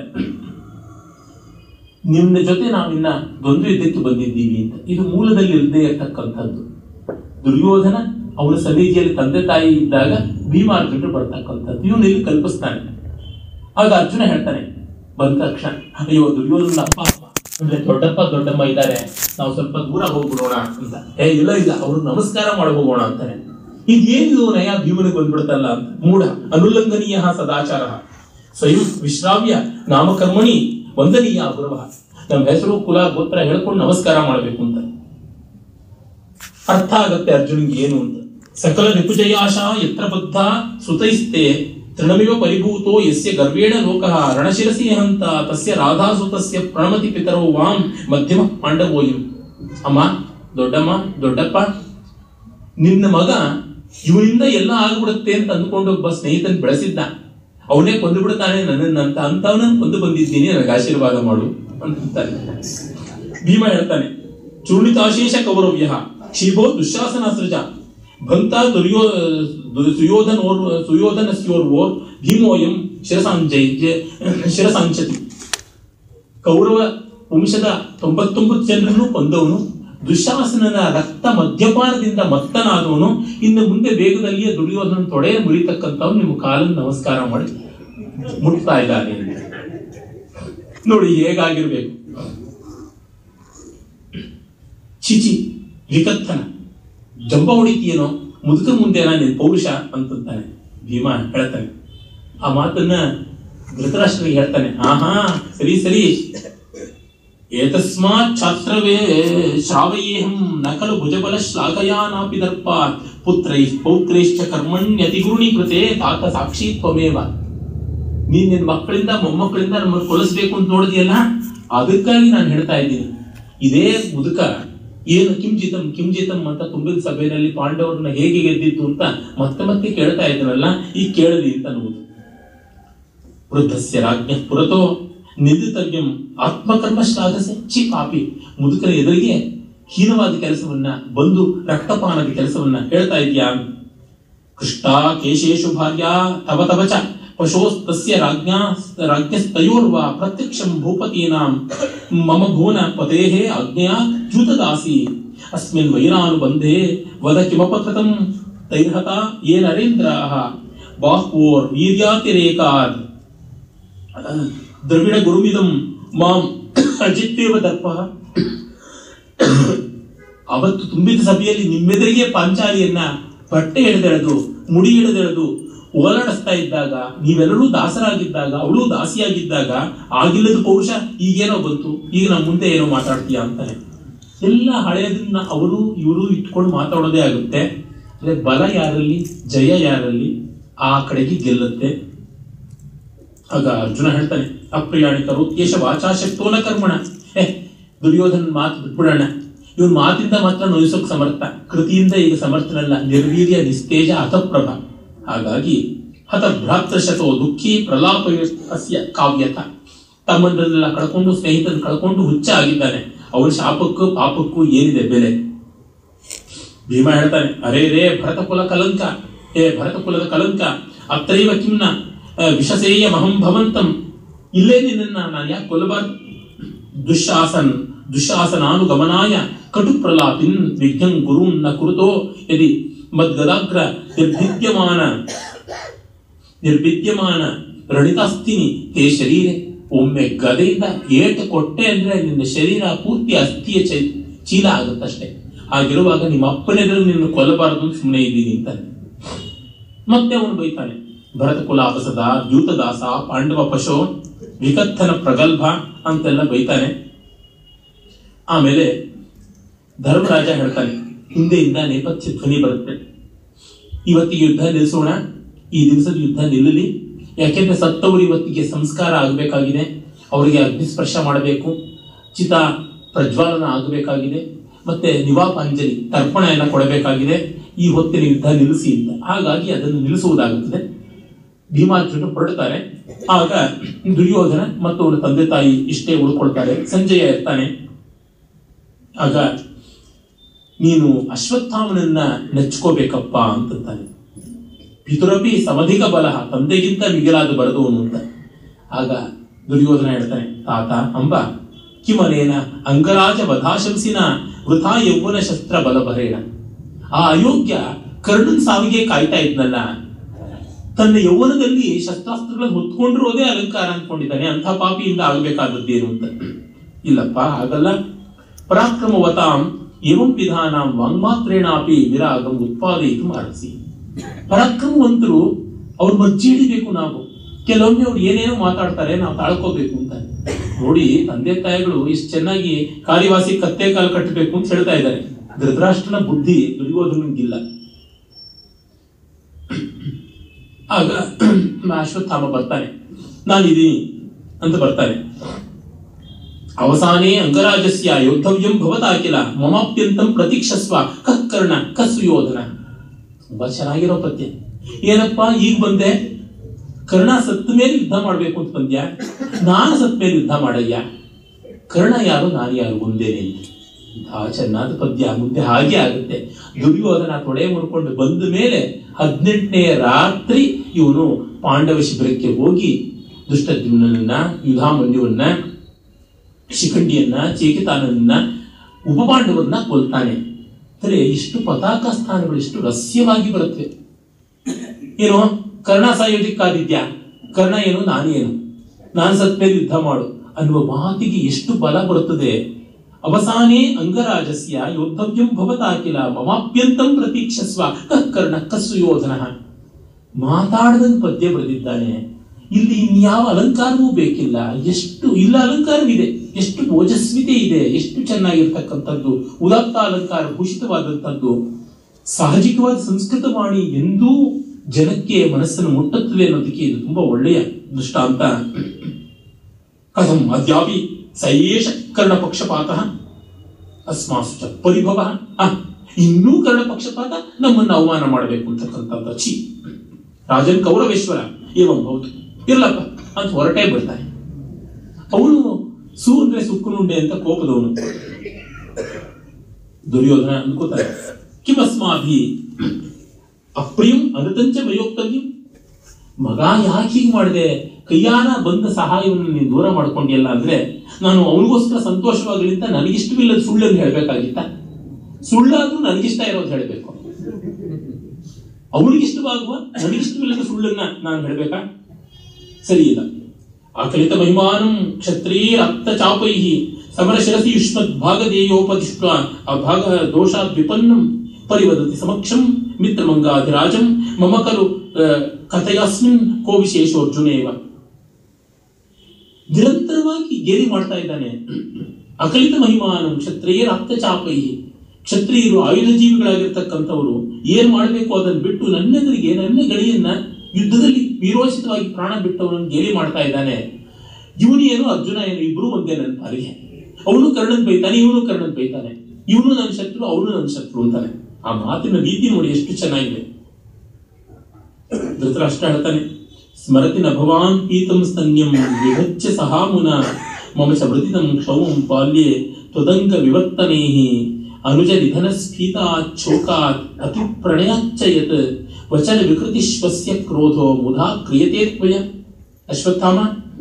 ನಿನ್ನ ಜೊತೆ ನಾವಿನ್ನ ದ್ವಂದ್ವ ಯುದ್ಧಕ್ಕೆ ಬಂದಿದ್ದೀವಿ ಅಂತ ಇದು ಮೂಲದಲ್ಲಿ ಇಲ್ಲದೆ ಇರತಕ್ಕಂಥದ್ದು ದುರ್ಯೋಧನ ಅವನ ಸನ್ನಿಧಿಯಲ್ಲಿ ತಂದೆ ತಾಯಿ ಇದ್ದಾಗ ಭೀಮಾರ್ಜುನರು ಬರ್ತಕ್ಕಂಥದ್ದು ಇವನು ಇಲ್ಲಿ ಕಲ್ಪಿಸ್ತಾನೆ ಆಗ ಅರ್ಜುನ ಹೇಳ್ತಾನೆ ಬಂದ ತಕ್ಷಣ ಅಯ್ಯೋ ದುರ್ಯೋಧನ ಅಪ್ಪ ಅಮ್ಮ ಅಂದ್ರೆ ದೊಡ್ಡಪ್ಪ ದೊಡ್ಡಮ್ಮ ಇದ್ದಾರೆ ನಾವು ಸ್ವಲ್ಪ ದೂರ ಹೋಗ್ಬಿಡೋಣ ಅಂತ ಏ ಇಲ್ಲ ಇಲ್ಲ ಅವ್ರು ನಮಸ್ಕಾರ ಮಾಡಿ ಹೋಗೋಣ ಅಂತಾನೆ ಇದೇನಿದು ನಯ ಭೀಮನಿಗೆ ಬಂದ್ಬಿಡ್ತಲ್ಲ ಅಂತ ಮೂಢ ಅನುಲ್ಲಂಘನೀಯ ಸದಾಚಾರ ಸ್ವಯಂ ವಿಶ್ರಾವ್ಯ ನಾಮಕರ್ಮಣಿ ವಂದನೀಯ ಗುರವ ನಮ್ಮ ಹೆಸರು ಕುಲ ಗೋತ್ರ ಹೇಳ್ಕೊಂಡು ನಮಸ್ಕಾರ ಮಾಡಬೇಕು ಅಂತ ಅರ್ಥ ಆಗತ್ತೆ ಅರ್ಜುನಿಗೆ ಏನು ಅಂತ ಸಕಲ ರಿಪುಜಯಾಶ ಯತ್ರ ಬದ್ಧ ಸುತೈಸ್ತೆ ತೃಣಮಿವ ಪರಿಭೂತೋ ಯಸ್ಯ ಗರ್ವೇಣ ಲೋಕಃ ರಣಶಿರಸಿ ಹಂತ ತಸ್ಯ ರಾಧಾಸುತಸ್ಯ ಪ್ರಣಮತಿ ಪಿತರೋ ವಾಂ ಮಧ್ಯಮ ಪಾಂಡವೋಯಂ ಅಮ್ಮ ದೊಡ್ಡಮ್ಮ ದೊಡ್ಡಪ್ಪ ನಿನ್ನ ಮಗ ಇವನಿಂದ ಎಲ್ಲ ಆಗ್ಬಿಡುತ್ತೆ ಅಂತ ಅಂದ್ಕೊಂಡು ಒಬ್ಬ ಸ್ನೇಹಿತನ್ ಬೆಳೆಸಿದ್ದ ಅವನೇ ಕೊಂದು ಬಿಡ್ತಾನೆ ನನ್ನನ್ನಂತ ಅಂತವನನ್ನ ಕೊಂದು ಬಂದಿದ್ದೀನಿ ನನಗೆ ಆಶೀರ್ವಾದ ಮಾಡು ಅಂತ ಅಂತಾನೆ ಭೀಮ ಹೇಳ್ತಾನೆ ಚೂರ್ಣಿತಾಶೇಷ ಕೌರವ್ಯ ಕ್ಷೀಭೋ ದುಶ್ಯಾಸನ ಸೃಜ ಭಂತ ದುರ್ಯೋ ದು- ಸುಯೋಧನೋರ್ ಸುಯೋಧನಸ್ಯೋರ್ವೋರ್ ಭೀಮೋಯಂ ಶಿರಸಾಂಜೈ ಶಿರಸಾಂಚತಿ ಕೌರವ ವಂಶದ ತೊಂಬತ್ತೊಂಬತ್ತು ಜನರನ್ನು ಕೊಂದವನು ದುಶಾಸನನ ರಕ್ತ ಮದ್ಯಪಾನದಿಂದ ಮತ್ತನಾದವನು ಇನ್ನು ಮುಂದೆ ವೇಗದಲ್ಲಿಯೇ ದುರ್ಯೋಧನ ತೊಡೆ ಮುರಿತಕ್ಕಂಥವ್ನು ನಿಮ್ಮ ಕಾಲನ್ನು ನಮಸ್ಕಾರ ಮಾಡಿ ಮುಟ್ತಾ ಇದ್ದಾನೆ ನೋಡಿ ಹೇಗಾಗಿರ್ಬೇಕು ಚಿಚಿ ವಿಕತ್ತನ ಜಂಬ ಹೊಡಿತೀಯೇನೋ ಮುದುಕ ಮುಂದೆನ ನಿನ್ ಪೌರುಷ ಅಂತಂತಾನೆ ಭೀಮ ಹೇಳ್ತಾನೆ ಆ ಮಾತನ್ನ ಧೃತರಾಷ್ಟ್ರಿಗೆ ಹೇಳ್ತಾನೆ ಆಹಾ ಸರಿ ಸರಿ ಏತಸ್ಮಾತ್ ಛಾತ್ರವೇ ಶ್ರಾವಯೇಹಂ ನಕಲು ಭುಜಬಲ ಶ್ಲಾಘಯಾನಾಪಿ ದರ್ಪ ಪುತ್ರೈ ಪೌತ್ರೈಶ್ಚ ಕರ್ಮಣ್ಯತಿ ಗುರುಣಿ ಕೃತೆ ತಾತ ಸಾಕ್ಷಿ ತ್ವಮೇವ ನೀನ್ ನಿನ್ ಮಕ್ಕಳಿಂದ ಮೊಮ್ಮಕ್ಕಳಿಂದ ನಮ್ಮನ್ನು ಕೊಲಿಸ್ಬೇಕು ಅಂತ ನೋಡಿದ್ಯಲ್ಲ ಅದಕ್ಕಾಗಿ ನಾನು ಹೇಳ್ತಾ ಇದ್ದೀನಿ ಇದೇ ಮುದುಕ ಏನು ಕಿಂಜಿತಂ ಕಿಂಜಿತಂ ಅಂತ ತುಂಬಿದ ಸಭೆಯಲ್ಲಿ ಪಾಂಡವರನ್ನ ಹೇಗೆ ಗೆದ್ದಿತ್ತು ಅಂತ ಮತ್ತೆ ಮತ್ತೆ ಕೇಳ್ತಾ ಇದ್ದನಲ್ಲ ಈಗ ಕೇಳಲಿ ಅಂತ ಅನ್ನುವುದು ವೃದ್ಧಸ್ಯ ರಾಜ್ಞ ಪುರತೋ ನಿಂದಿತವ್ಯಂ ಆತ್ಮಕರ್ಮ ಶ್ಲಾಘಸೆ ಚಿ ಪಾಪಿ ಮುದುಕರ ಎದುರಿಗೆ ಹೀನವಾದ ಕೆಲಸವನ್ನ ಬಂದು ರಕ್ತಪಾನದ ಕೆಲಸವನ್ನ ಹೇಳ್ತಾ ಇದೆಯಾ ಕೃಷ್ಟ ಕೇಶೇಶು ಭಾರ್ಯ ತವ ತವ ಚ ಪಶೋಸ್ತಸ್ಯ ರಾಜ್ಞಾ ರಾಜ್ಞಸ್ತಯೋರ್ವ ಪ್ರತ್ಯಕ್ಷಂ ಭೂಪತೀನಾಂ ಮಮ ಭುವನ ಪತೇಃ ಆಜ್ಞೆಯ ಚ್ಯುತದಾಸಿ ಅಸ್ಮಿನ್ ವೈರಾನುಬಂಧೆ ವದ ಕಿಮಪ ಕೃತಂ ತೈರ್ಹತ ಯೇ ನರೇಂದ್ರಾಃ ಬಾಹ್ವೋರ್ ವೀರ್ಯಾತಿರೇಕಾದ್ ದ್ರವಿಡ ಗುರುಮಿದಂ ಮಾಂ ಅಜಿತ್ವೇವ ದರ್ಪಃ ಅವತ್ತು ತುಂಬಿದ ಸಭೆಯಲ್ಲಿ ನಿಮ್ಮೆದುರಿಗೆ ಪಾಂಚಾಲಿಯನ್ನ ಬಟ್ಟೆ ಎಳೆದೆಳೆದು ಮುಡಿ ಎಳೆದೆಳೆದು ಓಲಾಡಿಸ್ತಾ ಇದ್ದಾಗ ನೀವೆಲ್ಲರೂ ದಾಸರಾಗಿದ್ದಾಗ ಅವಳು ದಾಸಿಯಾಗಿದ್ದಾಗ ಆಗಿಲ್ಲದ ಪೌರುಷ ಈಗೇನೋ ಬಂತು ಈಗ ನಮ್ಮ ಮುಂದೆ ಏನೋ ಮಾತಾಡ್ತೀಯ ಅಂತಾನೆ ಎಲ್ಲ ಹಳೆಯದನ್ನ ಅವರು ಇವರು ಇಟ್ಕೊಂಡು ಮಾತಾಡೋದೇ ಆಗುತ್ತೆ ಅಂದ್ರೆ ಬಲ ಯಾರಲ್ಲಿ ಜಯ ಯಾರಲ್ಲಿ ಆ ಕಡೆಗೆ ಗೆಲ್ಲುತ್ತೆ ಆಗ ಅರ್ಜುನ ಹೇಳ್ತಾನೆ ಅಪ್ರಿಯಾಣಿಕರು ಕೇಶ ವಾಚಾಶಕ್ತೋನ ಕರ್ಮಣ ಏ ದುರ್ಯೋಧನ ಮಾತು ಬಿಟ್ಬಿಡೋಣ ಇವನ್ ಮಾತಿಂದ ಮಾತ್ರ ನೋಯಿಸೋಕ್ ಸಮರ್ಥ ಕೃತಿಯಿಂದ ಈಗ ಸಮರ್ಥನಲ್ಲ ನಿರ್ವೀರ್ಯ ನಿಸ್ತೇಜ ಹತಪ್ರಭ ಹಾಗಾಗಿ ಹತ ಭ್ರಾತೃಶತೋ ದುಃಖಿ ಪ್ರಲಾಪ ಅಸ್ಯ ಕಾವ್ಯಥ ತಮ್ಮನ್ನೆಲ್ಲ ಕಳ್ಕೊಂಡು ಸ್ನೇಹಿತನ ಕಳ್ಕೊಂಡು ಹುಚ್ಚ ಆಗಿದ್ದಾನೆ ಅವನ ಶಾಪಕ್ಕೂ ಪಾಪಕ್ಕೂ ಏನಿದೆ ಬೆಲೆ ಭೀಮ ಹೇಳ್ತಾನೆ ಅರೇ ರೇ ಭರತ ಕುಲ ಕಲಂಕ ಹೇ ಭರತ ಕುಲದ ಕಲಂಕ ಅತ್ರೈವ ಕಿಮ್ನ ಆ, ವಿಷಸೇಯ ಮಹಂ ಭವಂತಂ ಇಲ್ಲೇ ನಿನ್ನ ನಾನು ಯಾಕೆ ಕೊಲ್ಲಬಾರ್ದು ದುಶಾಸನ್ ದುಶಾಸನಾನುಗಮನಾಯ ಕಟು ಪ್ರಲಾಪಿನ್ ವಿಘ್ನಂ ಗುರುನ್ ನ ಕುರುತೋ ಯದಿ ಮದ್ಗದಾಗ್ರ ನಿರ್ಭಿದ್ಯಮಾನ ನಿರ್ಭಿದ್ಯಮಾನ ರಣಿತಾಸ್ತಿನಿ ತೇ ಶರೀರೆ ಒಮ್ಮೆ ಗದೆಯಿಂದ ಏಟು ಕೊಟ್ಟೆ ಅಂದ್ರೆ ನಿನ್ನ ಶರೀರ ಪೂರ್ತಿ ಅಸ್ಥಿಯ ಚೈ- ಚೀಲ ಆಗುತ್ತಷ್ಟೇ ಹಾಗಿರುವಾಗ ನಿಮ್ಮ ಅಪ್ಪನೆದುರು ನಿನ್ನ ಕೊಲ್ಲಬಾರದು ಸುಮ್ಮನೆ ಇದ್ದೀನಿ ಅಂತಾನೆ ಮತ್ತೆ ಅವನು ಬೈತಾನೆ ಭರತ ಕುಲಾಪಸದ ದ್ಯೂತದಾಸ ಪಾಂಡವ ಪಶು ವಿಕತ್ತನ ಪ್ರಗಲ್ಭ ಅಂತೆಲ್ಲ ಬೈತಾನೆ ಆಮೇಲೆ ಧರ್ಮರಾಜ ಹೇಳ್ತಾನೆ ಹಿಂದೆಯಿಂದ ನೇಪಥ್ಯ ಧ್ವನಿ ಬರುತ್ತೆ ಇವತ್ತಿಗೆ ಯುದ್ಧ ನಿಲ್ಲಿಸೋಣ ಈ ದಿವಸದ ಯುದ್ಧ ನಿಲ್ಲಲಿ ಯಾಕೆಂದ್ರೆ ಸತ್ತವರು ಇವತ್ತಿಗೆ ಸಂಸ್ಕಾರ ಆಗಬೇಕಾಗಿದೆ ಅವರಿಗೆ ಅಗ್ನಿಸ್ಪರ್ಶ ಮಾಡಬೇಕು ಚಿತ ಪ್ರಜ್ವಾಲನ ಆಗಬೇಕಾಗಿದೆ ಮತ್ತೆ ನಿವಾಪಾಂಜಲಿ ತರ್ಪಣೆಯನ್ನ ಕೊಡಬೇಕಾಗಿದೆ ಈ ಹೊತ್ತಿನ ಯುದ್ಧ ನಿಲ್ಲಿಸಿ ಅಂತ ಹಾಗಾಗಿ ಅದನ್ನು ನಿಲ್ಲಿಸುವುದಾಗುತ್ತದೆ ಭೀಮಾರ್ಜುನ ಹೊರಡ್ತಾರೆ ಆಗ ದುರ್ಯೋಧನ ಮತ್ತು ಅವನ ತಂದೆ ತಾಯಿ ಇಷ್ಟೇ ಉಳ್ಕೊಳ್ತಾರೆ ಸಂಜಯ ಇರ್ತಾನೆ ಆಗ ನೀನು ಅಶ್ವತ್ಥಾಮನನ್ನ ನೆಚ್ಕೋಬೇಕಪ್ಪ ಅಂತಂತಾನೆ ಪಿತುರಪಿ ಸಮಧಿಕ ಬಲ ತಂದೆಗಿಂತ ಮಿಗಿಲಾದ ಬರದವನು ಅಂತ ಆಗ ದುರ್ಯೋಧನ ಹೇಳ್ತಾನೆ ತಾತ ಅಂಬ ಕಿಮನೇನ ಅಂಗರಾಜ ವಧಾಶಂಸಿನ ವೃಥಾ ಯೌವನ ಶಸ್ತ್ರ ಬಲಭರೇಣ ಆ ಅಯೋಗ್ಯ ಕರ್ಣನ್ ಸಾವಿಗೆ ಕಾಯ್ತಾ ಇದ್ನಲ್ಲ ತನ್ನ ಯೌವನದಲ್ಲಿ ಶಸ್ತ್ರಾಸ್ತ್ರಗಳನ್ನು ಹೊತ್ಕೊಂಡಿರೋದೇ ಅಲಂಕಾರ ಅನ್ಕೊಂಡಿದ್ದಾನೆ ಅಂಥ ಪಾಪಿಯಿಂದ ಆಗಬೇಕಾದದ್ದೇನು ಅಂತ ಇಲ್ಲಪ್ಪ ಆಗಲ್ಲ ಪರಾಕ್ರಮವತಾಂ ಏವಂ ವಿಧಾನ ವಾಂಗ್ಮಾತ್ರೇಣಾಪಿ ವಿರಾಗಂ ಉತ್ಪಾದಯಿತು ಅರಸಿ ಪರಾಕ್ರಮವಂತರು ಅವ್ರ ಮಜ್ಜಿ ಹಿಡಿಬೇಕು ನಾವು ಕೆಲವೊಮ್ಮೆ ಅವ್ರು ಏನೇನೋ ಮಾತಾಡ್ತಾರೆ ನಾವು ತಾಳ್ಕೋಬೇಕು ಅಂತ ನೋಡಿ ತಂದೆ ತಾಯಿಗಳು ಇಷ್ಟು ಚೆನ್ನಾಗಿ ಕಾರ್ಯವಾಸಿ ಕತ್ತೆ ಕಾಲು ಕಟ್ಟಬೇಕು ಅಂತ ಹೇಳ್ತಾ ಇದ್ದಾರೆ ಧೃತರಾಷ್ಟ್ರನ ಬುದ್ಧಿ ದುರ್ಯೋಧನಿಗಿಲ್ಲ ಆಗ ಅಶ್ವತ್ಥಾಮ ಬರ್ತಾನೆ ನಾನಿದ್ದೀನಿ ಅಂತ ಬರ್ತಾನೆ ಅವಸಾನೇ ಅಂಗರಾಜಸ್ಯ ಯೋದ್ಧವ್ಯಂ ಭವತಾ ಕಿಲ ಮಮಾಪ್ಯಂತಂ ಪ್ರತೀಕ್ಷಸ್ವ ಕಃ ಕರ್ಣ ಕಃ ಸುಯೋಧನ ತುಂಬಾ ಚೆನ್ನಾಗಿರೋ ಪದ್ಯ ಏನಪ್ಪ ಈಗ ಬಂದೆ ಕರ್ಣ ಸತ್ತ ಮೇಲೆ ಯುದ್ಧ ಮಾಡ್ಬೇಕು ಅಂತ ಬಂದ್ಯ ನಾನು ಸತ್ತ ಮೇಲೆ ಯುದ್ಧ ಮಾಡಯ್ಯ ಕರ್ಣ ಯಾರು ನಾನು ಯಾರು ಒಂದೇನೆ ಇಂತಹ ಚೆನ್ನಾದ ಪದ್ಯ ಮುಂದೆ ಹಾಗೆ ಆಗುತ್ತೆ ದುರ್ಯೋಧನ ತೊಡೆ ಮುಡ್ಕೊಂಡು ಬಂದ ಮೇಲೆ ಹದಿನೆಂಟನೇ ರಾತ್ರಿ ಇವನು ಪಾಂಡವ ಶಿಬಿರಕ್ಕೆ ಹೋಗಿ ದುಷ್ಟದ್ಯುಮ್ನನ್ನ ಯುಧಾಮನ್ಯುವನ್ನ ಶಿಖಂಡಿಯನ್ನ ಚೇಕಿತಾನನ್ನ ಉಪಪಾಂಡವರನ್ನ ಕೊಲ್ತಾನೆ ಅಂದ್ರೆ ಇಷ್ಟು ಪತಾಕ ಸ್ಥಾನಗಳು ಇಷ್ಟು ರಹಸ್ಯವಾಗಿ ಬರುತ್ತವೆ ಏನು ಕರ್ಣ ಸಾಯೋದಿಕ್ಕಾದಿದ್ಯಾ ಕರ್ಣ ಏನು ನಾನೇನು ನಾನು ಸತ್ ಮೇಲೆ ಯುದ್ಧ ಮಾಡು ಅನ್ನುವ ಮಾತಿಗೆ ಎಷ್ಟು ಬಲ ಬರುತ್ತದೆ ಅವಸಾನೇ ಅಂಗರಾಜಸ್ಯ ಯೋದ್ಧವ್ಯಂ ಭವತಾಕಿಲ ಮಮಾಪ್ಯಂತಂ ಪ್ರತೀಕ್ಷಸ್ವ ಕಃ ಕರ್ಣ ಕಸ್ಸು ಯೋಧನ ಮಾತಾಡದಂಗ್ ಪದ್ಯ ಬರೆದಿದ್ದಾನೆ ಇಲ್ಲಿ ಇನ್ಯಾವ ಅಲಂಕಾರವೂ ಬೇಕಿಲ್ಲ ಎಷ್ಟು ಇಲ್ಲ ಅಲಂಕಾರವಿದೆ ಎಷ್ಟು ಓಜಸ್ವಿತೆ ಇದೆ ಎಷ್ಟು ಚೆನ್ನಾಗಿರ್ತಕ್ಕಂಥದ್ದು ಉದಾತ್ತ ಅಲಂಕಾರ ಭೂಷಿತವಾದಂಥದ್ದು ಸಾಹಜಿಕವಾದ ಸಂಸ್ಕೃತ ವಾಣಿ ಎಂದೂ ಜನಕ್ಕೆ ಮನಸ್ಸನ್ನು ಮುಟ್ಟುತ್ತದೆ ಅನ್ನೋದಕ್ಕೆ ಇದು ತುಂಬಾ ಒಳ್ಳೆಯ ದೃಷ್ಟಾಂತ ಕಥಂ ಅದ್ಯಾಪಿ ಸಯೇಷ ಕರ್ಣ ಪಕ್ಷಪಾತ ಅಸ್ಮಾಸು ಚ ಪರಿಭವ ಆ, ಇನ್ನೂ ಕರ್ಣ ಪಕ್ಷಪಾತ ನಮ್ಮನ್ನು ಅವಮಾನ ಮಾಡಬೇಕು ಅಂತಕ್ಕಂಥದ್ದು ಛೀ ರಾಜನ್ ಕೌರವೇಶ್ವರ ಏವಂ ಹೌದು ಇರ್ಲಪ್ಪ ಅಂತ ಹೊರಟೇ ಬಿಡ್ತಾನೆ ಅವನು ಸು ಅಂದ್ರೆ ಸುಕ್ಕುನುಂಡೆ ಅಂತ ಕೋಪದವನು ದುರ್ಯೋಧನ ಅನ್ಕೋತಾರೆ ಕಿಮಸ್ಮಾಭಿ ಅಪ್ರಿಯಂ ಅನತಂಚ ಮಯೋಕ್ತವ್ಯಂ ಮಗ ಯಾಕೆ ಹೀಗೆ ಮಾಡಿದೆ ಕೈಯಾನ ಬಂದ ಸಹಾಯವನ್ನು ನೀನು ದೂರ ಮಾಡ್ಕೊಂಡಿಯಲ್ಲ ಅಂದ್ರೆ ನಾನು ಅವನಿಗೋಸ್ಕರ ಸಂತೋಷವಾಗಲಿ ಅಂತ ನನಗಿಷ್ಟವಿಲ್ಲದ ಸುಳ್ಳನ್ನು ಹೇಳ್ಬೇಕಾಗಿತ್ತ ಸುಳ್ಳಾದ್ರೂ ನನಗಿಷ್ಟ ಇರೋದು ಹೇಳ್ಬೇಕು ಅವನಿಗಿಷ್ಟವಾಗುವ ನನಗಿಷ್ಟವಿಲ್ಲದ ಸುಳ್ಳನ್ನ ನಾನು ಹೇಳ್ಬೇಕಾ ಸರಿ ಇಲ್ಲ ಆಕಲಿತ ಮಹಿಮಾನಂ ಕ್ಷತ್ರೀ ರಕ್ತ ಚಾಪೈ ಸಮರ ಶಿರಸಿ ಯುಷ್ಮದ್ ಭಾಗದೇಯೋಪದಿಷ್ಟ ಆ ಭಾಗ ದೋಷಾದ್ ವಿಪನ್ನಂ ಪರಿವದತಿ ಸಮಕ್ಷಂ ಮಿತ್ರಮಂಗಾಧಿರಾಜಂ ಮಮ ಖಲು ಆ, ಕಥೆಯಸ್ಮಿನ್ ಕೋ ವಿಶೇಷೋ ಅರ್ಜುನೇವ ನಿರಂತರವಾಗಿ ಗೇಲಿ ಮಾಡ್ತಾ ಇದ್ದಾನೆ ಅಕಲಿತ ಮಹಿಮಾನಂ ಕ್ಷತ್ರಿಯರ ಅರ್ಥಚಾಪೈ ಕ್ಷತ್ರಿಯರು ಆಯುಧ ಜೀವಿಗಳಾಗಿರ್ತಕ್ಕಂಥವರು ಏನ್ ಮಾಡಬೇಕು ಅದನ್ನು ಬಿಟ್ಟು ನನ್ನೆದುರಿಗೆ ನನ್ನ ಗಡಿಯನ್ನ ಯುದ್ಧದಲ್ಲಿ ವೀರೋಚಿತವಾಗಿ ಪ್ರಾಣ ಬಿಟ್ಟವನನ್ನು ಗೇಲಿ ಮಾಡ್ತಾ ಇದ್ದಾನೆ ಇವನು ಏನು ಅರ್ಜುನ ಏನು ಇಬ್ರು ಒಂದೇ ನನ್ನ ಪಾಲಿಗೆ ಅವನು ಕರ್ಣನ್ ಬೈತಾನೆ ಇವನು ಕರ್ಣನ್ ಬೈತಾನೆ ಇವನು ನನ್ನ ಶತ್ರು ಅವನು ನನ್ನ ಶತ್ರು ಅಂತಾನೆ ಆ ಮಾತಿನ ರೀತಿ ನೋಡಿ ಎಷ್ಟು ಚೆನ್ನಾಗಿದೆ ಧೃತರಾಷ್ಟ್ರ ಹೇಳ್ತಾನೆ ಸ್ಮರತಿ ನ ಭವಾನ್ ಪೀತಂ ಸ್ತನ್ಯಂ ವಿಭಜ್ಯ ಸಹಾಮುನ ಮಮ ಚ ವೃತಿತಂ ಕ್ಷೌಮಂ ಬಾಲ್ಯೆ ತ್ವದಂಗ ವಿವರ್ತನೇಃ ಅನುಜ ನಿಧನ ಸ್ಫೀತಾತ್ ಶೋಕಾತ್ ಅತಿ ಪ್ರಣಯಾಚ್ಚ ಯತ್ ವಚನ ವಿಕೃತಿಶ್ವಸ್ಯ ಕ್ರೋಧೋ ಮುಧಾ ಕ್ರಿಯತೆ ತ್ವಯ ಅಶ್ವತ್ಥಾಮ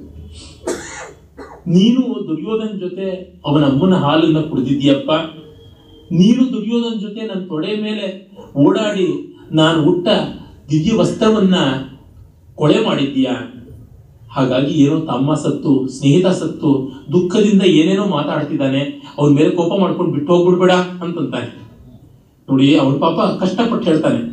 ನೀನು ದುರ್ಯೋಧನ ಜೊತೆ ಅವನ ಅಮ್ಮನ ಹಾಲನ್ನ ಕುಡಿದಿದ್ಯಪ್ಪ ನೀನು ದುರ್ಯೋಧನ ಜೊತೆ ನನ್ನ ತೊಡೆ ಮೇಲೆ ಓಡಾಡಿ ನಾನು ಉಟ್ಟ ದಿವ್ಯ ವಸ್ತ್ರವನ್ನ ಕೊಳೆ ಮಾಡಿದ್ದೀಯ ಹಾಗಾಗಿ ಏನೋ ತಮ್ಮ ಸತ್ತು ಸ್ನೇಹಿತ ಸತ್ತು ದುಃಖದಿಂದ ಏನೇನೋ ಮಾತಾಡ್ತಿದ್ದಾನೆ ಅವನ ಮೇಲೆ ಕೋಪ ಮಾಡ್ಕೊಂಡು ಬಿಟ್ಟು ಹೋಗ್ಬಿಡ್ಬೇಡ ಅಂತಂತಾನೆ ನೋಡಿ ಅವನ ಪಾಪ ಕಷ್ಟಪಟ್ಟು ಹೇಳ್ತಾನೆ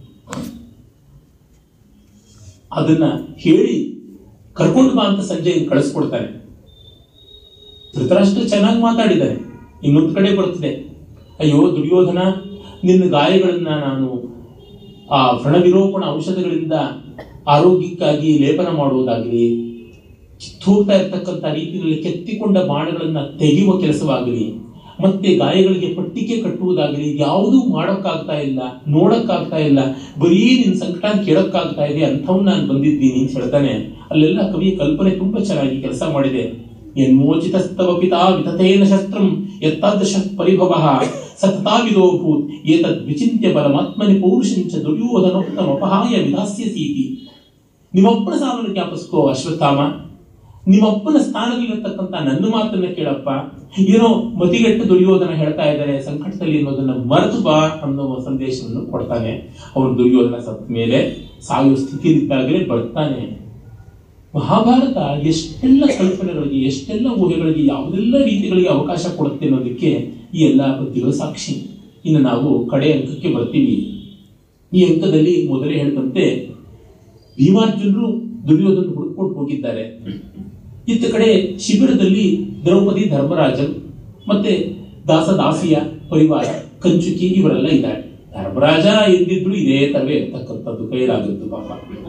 ಅದನ್ನ ಹೇಳಿ ಕರ್ಕೊಂಡು ಬಾ ಅಂತ ಸಂಜೆ ಕಳಿಸ್ಕೊಡ್ತಾನೆ ಧೃತರಾಷ್ಟ್ರ ಚೆನ್ನಾಗಿ ಮಾತಾಡಿದ್ದಾರೆ ಇನ್ನೊಂದು ಕಡೆ ಬರ್ತದೆ ಅಯ್ಯೋ ದುರ್ಯೋಧನ ನಿನ್ನ ಗಾಯಗಳನ್ನ ನಾನು ಆ ವ್ರಣವಿರೋಪಣ ಔಷಧಗಳಿಂದ ಆರೋಗ್ಯಕ್ಕಾಗಿ ಲೇಪನ ಮಾಡುವುದಾಗಲಿ ಕಿತ್ತೋಗ್ತಾ ಇರ್ತಕ್ಕಂಥ ರೀತಿಯಲ್ಲಿ ಕೆತ್ತಿಕೊಂಡ ಬಾಣಗಳನ್ನ ತೆಗೆಯುವ ಕೆಲಸವಾಗಲಿ ಮತ್ತೆ ಗಾಯಗಳಿಗೆ ಪಟ್ಟಿಗೆ ಕಟ್ಟುವುದಾಗಲಿ ಯಾವುದೂ ಮಾಡೋಕ್ಕಾಗ್ತಾ ಇಲ್ಲ ನೋಡಕ್ಕಾಗ್ತಾ ಇಲ್ಲ ಬರೀ ನಿನ್ ಸಂಕಟ ಕೇಳಕ್ಕಾಗ್ತಾ ಇದೆ ಅಂಥವ್ನು ನಾನು ಬಂದಿದ್ದೀನಿ ಅಂತ ಹೇಳ್ತಾನೆ ಅಲ್ಲೆಲ್ಲ ಕವಿಯ ಕಲ್ಪನೆ ತುಂಬಾ ಚೆನ್ನಾಗಿ ಕೆಲಸ ಮಾಡಿದೆ ಯನ್ಮೋಚಿತಸ್ತವ ಪಿತಾ ವಿತತೇನ ಶಸ್ತ್ರಂ ಯತ್ತಾದೃಶ ಪರಿಭವ ಸತತಾವಿದೋ ಭೂತ್ ಏತದ್ ವಿಚಿತ್ಯ ಬಲಮಾತ್ಮನಿ ಪೌರುಷಂಚ ದುರ್ಯೋಧನೋತ್ತಮಪಹಾಯ ವಿಧಾಸ್ಯಸೀತಿ ನಿಮ್ಮಪ್ಪನ ಸಾವನ್ನು ಜ್ಞಾಪಿಸ್ಕೋ ಅಶ್ವತ್ಥಾಮ ನಿಮ್ಮಪ್ಪನ ಸ್ಥಾನದಲ್ಲಿರತಕ್ಕಂತ ನನ್ನ ಮಾತನ್ನ ಕೇಳಪ್ಪ ಏನೋ ಮತಿಗೆಟ್ಟು ದುರ್ಯೋಧನ ಹೇಳ್ತಾ ಇದ್ದಾರೆ ಸಂಕಟದಲ್ಲಿ ಅನ್ನೋದನ್ನ ಮರೆತು ಬಾ ಅನ್ನೋ ಸಂದೇಶವನ್ನು ಕೊಡ್ತಾನೆ ಅವನು ದುರ್ಯೋಧನ ಸತ್ತ ಮೇಲೆ ಸಾಯುವ ಸ್ಥಿತಿಯಲ್ಲಿದ್ದಾಗಲೇ ಬರ್ತಾನೆ ಮಹಾಭಾರತ ಎಷ್ಟೆಲ್ಲ ಕಲ್ಪನೆಗಳಿಗೆ ಎಷ್ಟೆಲ್ಲ ಊಹೆಗಳಿಗೆ ಯಾವುದೆಲ್ಲ ರೀತಿಗಳಿಗೆ ಅವಕಾಶ ಕೊಡುತ್ತೆ ಅನ್ನೋದಕ್ಕೆ ಈ ಎಲ್ಲ ಪದ್ಯಗಳು ಸಾಕ್ಷಿ ಇನ್ನು ನಾವು ಕಡೆ ಅಂಕಕ್ಕೆ ಬರ್ತೀವಿ ಈ ಅಂಕದಲ್ಲಿ ಮೊದಲೇ ಹೇಳಿದಂತೆ ಭೀಮಾರ್ಜುನರು ದುರ್ಯೋಧನ ಹುಡುಕೊಂಡು ಹೋಗಿದ್ದಾರೆ ಇತ್ತ ಕಡೆ ಶಿಬಿರದಲ್ಲಿ ದ್ರೌಪದಿ ಧರ್ಮರಾಜನ್ ಮತ್ತೆ ದಾಸದಾಸಿಯ ಪರಿವಾರ ಕಂಚುಕಿ ಇವರೆಲ್ಲ ಇದ್ದಾರೆ ಧರ್ಮರಾಜ ಎಂದಿದ್ರು ಇದೇ ತರವೇ ಇರ್ತಕ್ಕಂಥದ್ದು ಕೈಲಾಗದ್ದು ಪಾಪ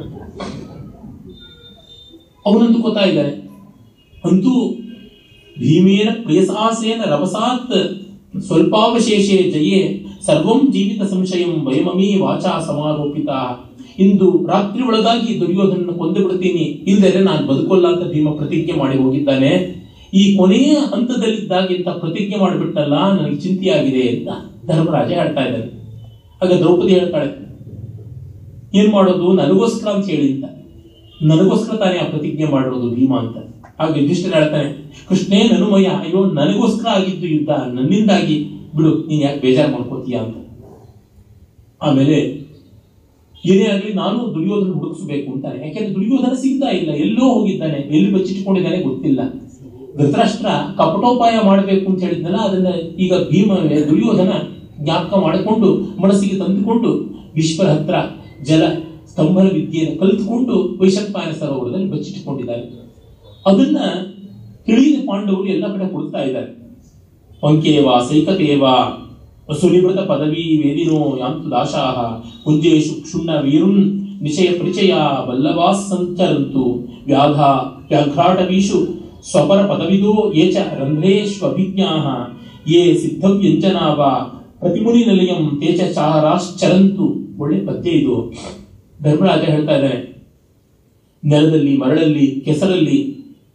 ಅವನಂತೂ ಗೊತ್ತಾ ಇದ್ದಾರೆ ಅಂತೂ ಭೀಮೇನ ಪ್ರಿಯಸಾಸೇನ ರಭಸಾತ್ ಸ್ವಲ್ಪಾವಶೇಷೇ ಜಯೇ ಸರ್ವಂ ಜೀವಿತ ಸಂಶಯಂ ವಯಮಮೀ ವಾಚಾ ಸಮಾರೋಪಿತ ಇಂದು ರಾತ್ರಿ ಒಳಗಾಗಿ ದುರ್ಯೋಧನ ಕೊಂದು ಬಿಡ್ತೀನಿ ಇಲ್ಲದೆ ನಾನು ಬದುಕೋಲ್ಲ ಅಂತ ಭೀಮ ಪ್ರತಿಜ್ಞೆ ಮಾಡಿ ಹೋಗಿದ್ದಾನೆ ಈ ಕೊನೆಯ ಹಂತದಲ್ಲಿದ್ದಾಗ ಇಂಥ ಪ್ರತಿಜ್ಞೆ ಮಾಡಿಬಿಟ್ಟಲ್ಲ ನನಗೆ ಚಿಂತೆಯಾಗಿದೆ ಅಂತ ಧರ್ಮರಾಜ ಹೇಳ್ತಾ ಇದ್ದಾನೆ ಆಗ ದ್ರೌಪದಿ ಹೇಳ್ತಾಳೆ ಏನ್ ಮಾಡೋದು ನನಗೋಸ್ಕರ ಅಂತ ಹೇಳಿ ಅಂತ ನನಗೋಸ್ಕರ ತಾನೇ ಆ ಪ್ರತಿಜ್ಞೆ ಮಾಡಿರೋದು ಭೀಮ ಅಂತ ಹಾಗೆ ಯುಧಿಷ್ಠಿರ ಹೇಳ್ತಾನೆ ಕೃಷ್ಣೇ ನನುಮಯ ಅಯ್ಯೋ ನನಗೋಸ್ಕರ ಆಗಿದ್ದು ಯುದ್ಧ ನನ್ನಿಂದಾಗಿ ಬಿಡು ನೀನ್ ಯಾಕೆ ಬೇಜಾರು ಮಾಡ್ಕೋತೀಯ ಅಂತ ಆಮೇಲೆ ಏನೇ ಆಗಲಿ ನಾನು ದುರ್ಯೋಧನ ಹುಡುಕಿಸಬೇಕು ಅಂತಾನೆ ಯಾಕೆಂದ್ರೆ ದುರ್ಯೋಧನ ಸಿಗ್ತಾ ಇಲ್ಲ ಎಲ್ಲೋ ಹೋಗಿದ್ದಾನೆ ಎಲ್ಲಿ ಬಚ್ಚಿಟ್ಕೊಂಡಿದ್ದಾನೆ ಗೊತ್ತಿಲ್ಲ ಧೃತರಾಷ್ಟ್ರ ಕಪಟೋಪಾಯ ಮಾಡಬೇಕು ಅಂತ ಹೇಳಿದ್ನಲ್ಲ ಅದನ್ನ ಈಗ ಭೀಮ ದುರ್ಯೋಧನ ಜ್ಞಾಪಕ ಮಾಡಿಕೊಂಡು ಮನಸ್ಸಿಗೆ ತಂದುಕೊಂಡು ವಿಶ್ವರ ಹತ್ರ ಜಲ ಸ್ತಂಭನ ವಿದ್ಯೆಯನ್ನು ಕಲಿತುಕೊಂಡು ವೈಶಂಪಾಯನ ಸರೋವರದಲ್ಲಿ ಬಚ್ಚಿಟ್ಟುಕೊಂಡಿದ್ದಾರೆ ಅದನ್ನ ತಿಳಿದ ಪಾಂಡವರು ಎಲ್ಲ ಕಡೆ ಕೊಡ್ತಾ ಇದ್ದಾರೆ ಪಂಕೇವ ಸೈಕತೇವ ಸುನಿವೃತ ಪದವಿ ವೇದಿನೋ ಯಾಂತು ದಾಶಾಹ ಕುಂಜೇಶು ಕ್ಷುಣ್ಣ ವೀರುನ್ ನಿಶಯ ಪರಿಚಯ ಬಲ್ಲವಾ ಸಂಚರಂತು ವ್ಯಾಧ ವ್ಯಾಘ್ರಾಟವೀಷು ಸ್ವಪರ ಪದವಿದೋ ಯೇ ಚ ರಂಧ್ರೇಷ್ವಭಿಜ್ಞಾಹ ಯೇ ಸಿದ್ಧವ್ಯಂಜನಾವ ಪ್ರತಿಮುನಿ ನಿಲಯಂ ತೇ ಚ ಚಾರಾಶ್ಚರಂತು ಒಳ್ಳೆ ಪದ್ಯ ಇದು ಧರ್ಮರಾಜ ಹೇಳ್ತಾ ಇದ್ದಾನೆ ನೆಲದಲ್ಲಿ ಮರಳಲ್ಲಿ ಕೆಸರಲ್ಲಿ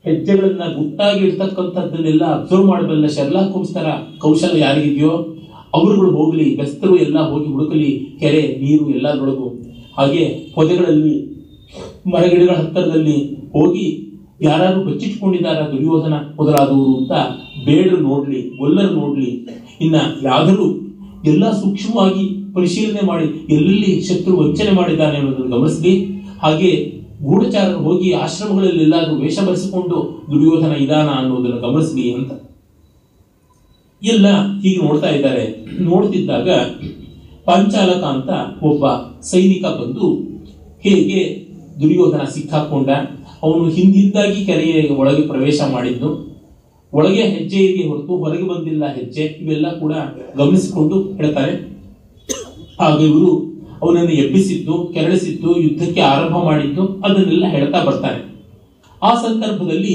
ಹೆಜ್ಜೆಗಳನ್ನ ಗುಟ್ಟಾಗಿ ಇಡ್ತಕ್ಕಂಥದ್ದನ್ನೆಲ್ಲ ಅಬ್ಸರ್ವ್ ಮಾಡಬಲ್ಲ ಶರ್ಲಾಕ್ ಹೋಮ್ಸ್ ತರ ಕೌಶಲ ಯಾರಿಗಿದೆಯೋ ಅವರುಗಳು ಹೋಗ್ಲಿ ಬೆಸ್ತರು ಎಲ್ಲ ಹೋಗಿ ಹುಡುಕಲಿ ಕೆರೆ ನೀರು ಎಲ್ಲದರೊಳಗು ಹಾಗೆ ಪೊದೆಗಳಲ್ಲಿ ಮರಗಿಡಗಳ ಹತ್ತಿರದಲ್ಲಿ ಹೋಗಿ ಯಾರು ಬಚ್ಚಿಟ್ಕೊಂಡಿದ್ದಾರ ದುರ್ಯೋಧನ ಮೊದಲಾದವರು ಅಂತ ಬೇಡರು ನೋಡ್ಲಿ ಗೊಲ್ಲರು ನೋಡ್ಲಿ ಇನ್ನ ಯಾವ್ದರೂ ಎಲ್ಲ ಸೂಕ್ಷ್ಮವಾಗಿ ಪರಿಶೀಲನೆ ಮಾಡಿ ಎಲ್ಲೆಲ್ಲಿ ಶತ್ರು ವಂಚನೆ ಮಾಡಿದ್ದಾನೆ ಅನ್ನೋದನ್ನು ಗಮನಿಸಲಿ ಹಾಗೆ ಗೂಢಚಾರರು ಹೋಗಿ ಆಶ್ರಮಗಳಲ್ಲಿ ಎಲ್ಲಾದ್ರೂ ವೇಷ ಬರೆಸಿಕೊಂಡು ದುರ್ಯೋಧನ ಇದಾನ ಅನ್ನೋದನ್ನು ಗಮನಿಸಲಿ ಅಂತ ಎಲ್ಲ ಹೀಗೆ ನೋಡ್ತಾ ಇದ್ದಾರೆ ನೋಡ್ತಿದ್ದಾಗ ಪಾಂಚಾಲಕ ಅಂತ ಒಬ್ಬ ಸೈನಿಕ ಬಂದು ಹೇಗೆ ದುರ್ಯೋಧನ ಸಿಕ್ಕಾಕೊಂಡ ಅವನು ಹಿಂದಿಂದಾಗಿ ಕೆರೆಯ ಒಳಗೆ ಪ್ರವೇಶ ಮಾಡಿದ್ದು ಒಳಗೆ ಹೆಜ್ಜೆ ಇದೆ ಹೊರತು ಹೊರಗೆ ಬಂದಿಲ್ಲ ಹೆಜ್ಜೆ ಇವೆಲ್ಲ ಕೂಡ ಗಮನಿಸಿಕೊಂಡು ಹೇಳ್ತಾರೆ ಆಗ ಇವರು ಅವನನ್ನು ಎಬ್ಬಿಸಿದ್ದು ಕೆರಳಿಸಿದ್ದು ಯುದ್ಧಕ್ಕೆ ಆರಂಭ ಮಾಡಿದ್ದು ಅದನ್ನೆಲ್ಲ ಹೇಳ್ತಾ ಬರ್ತಾರೆ ಆ ಸಂದರ್ಭದಲ್ಲಿ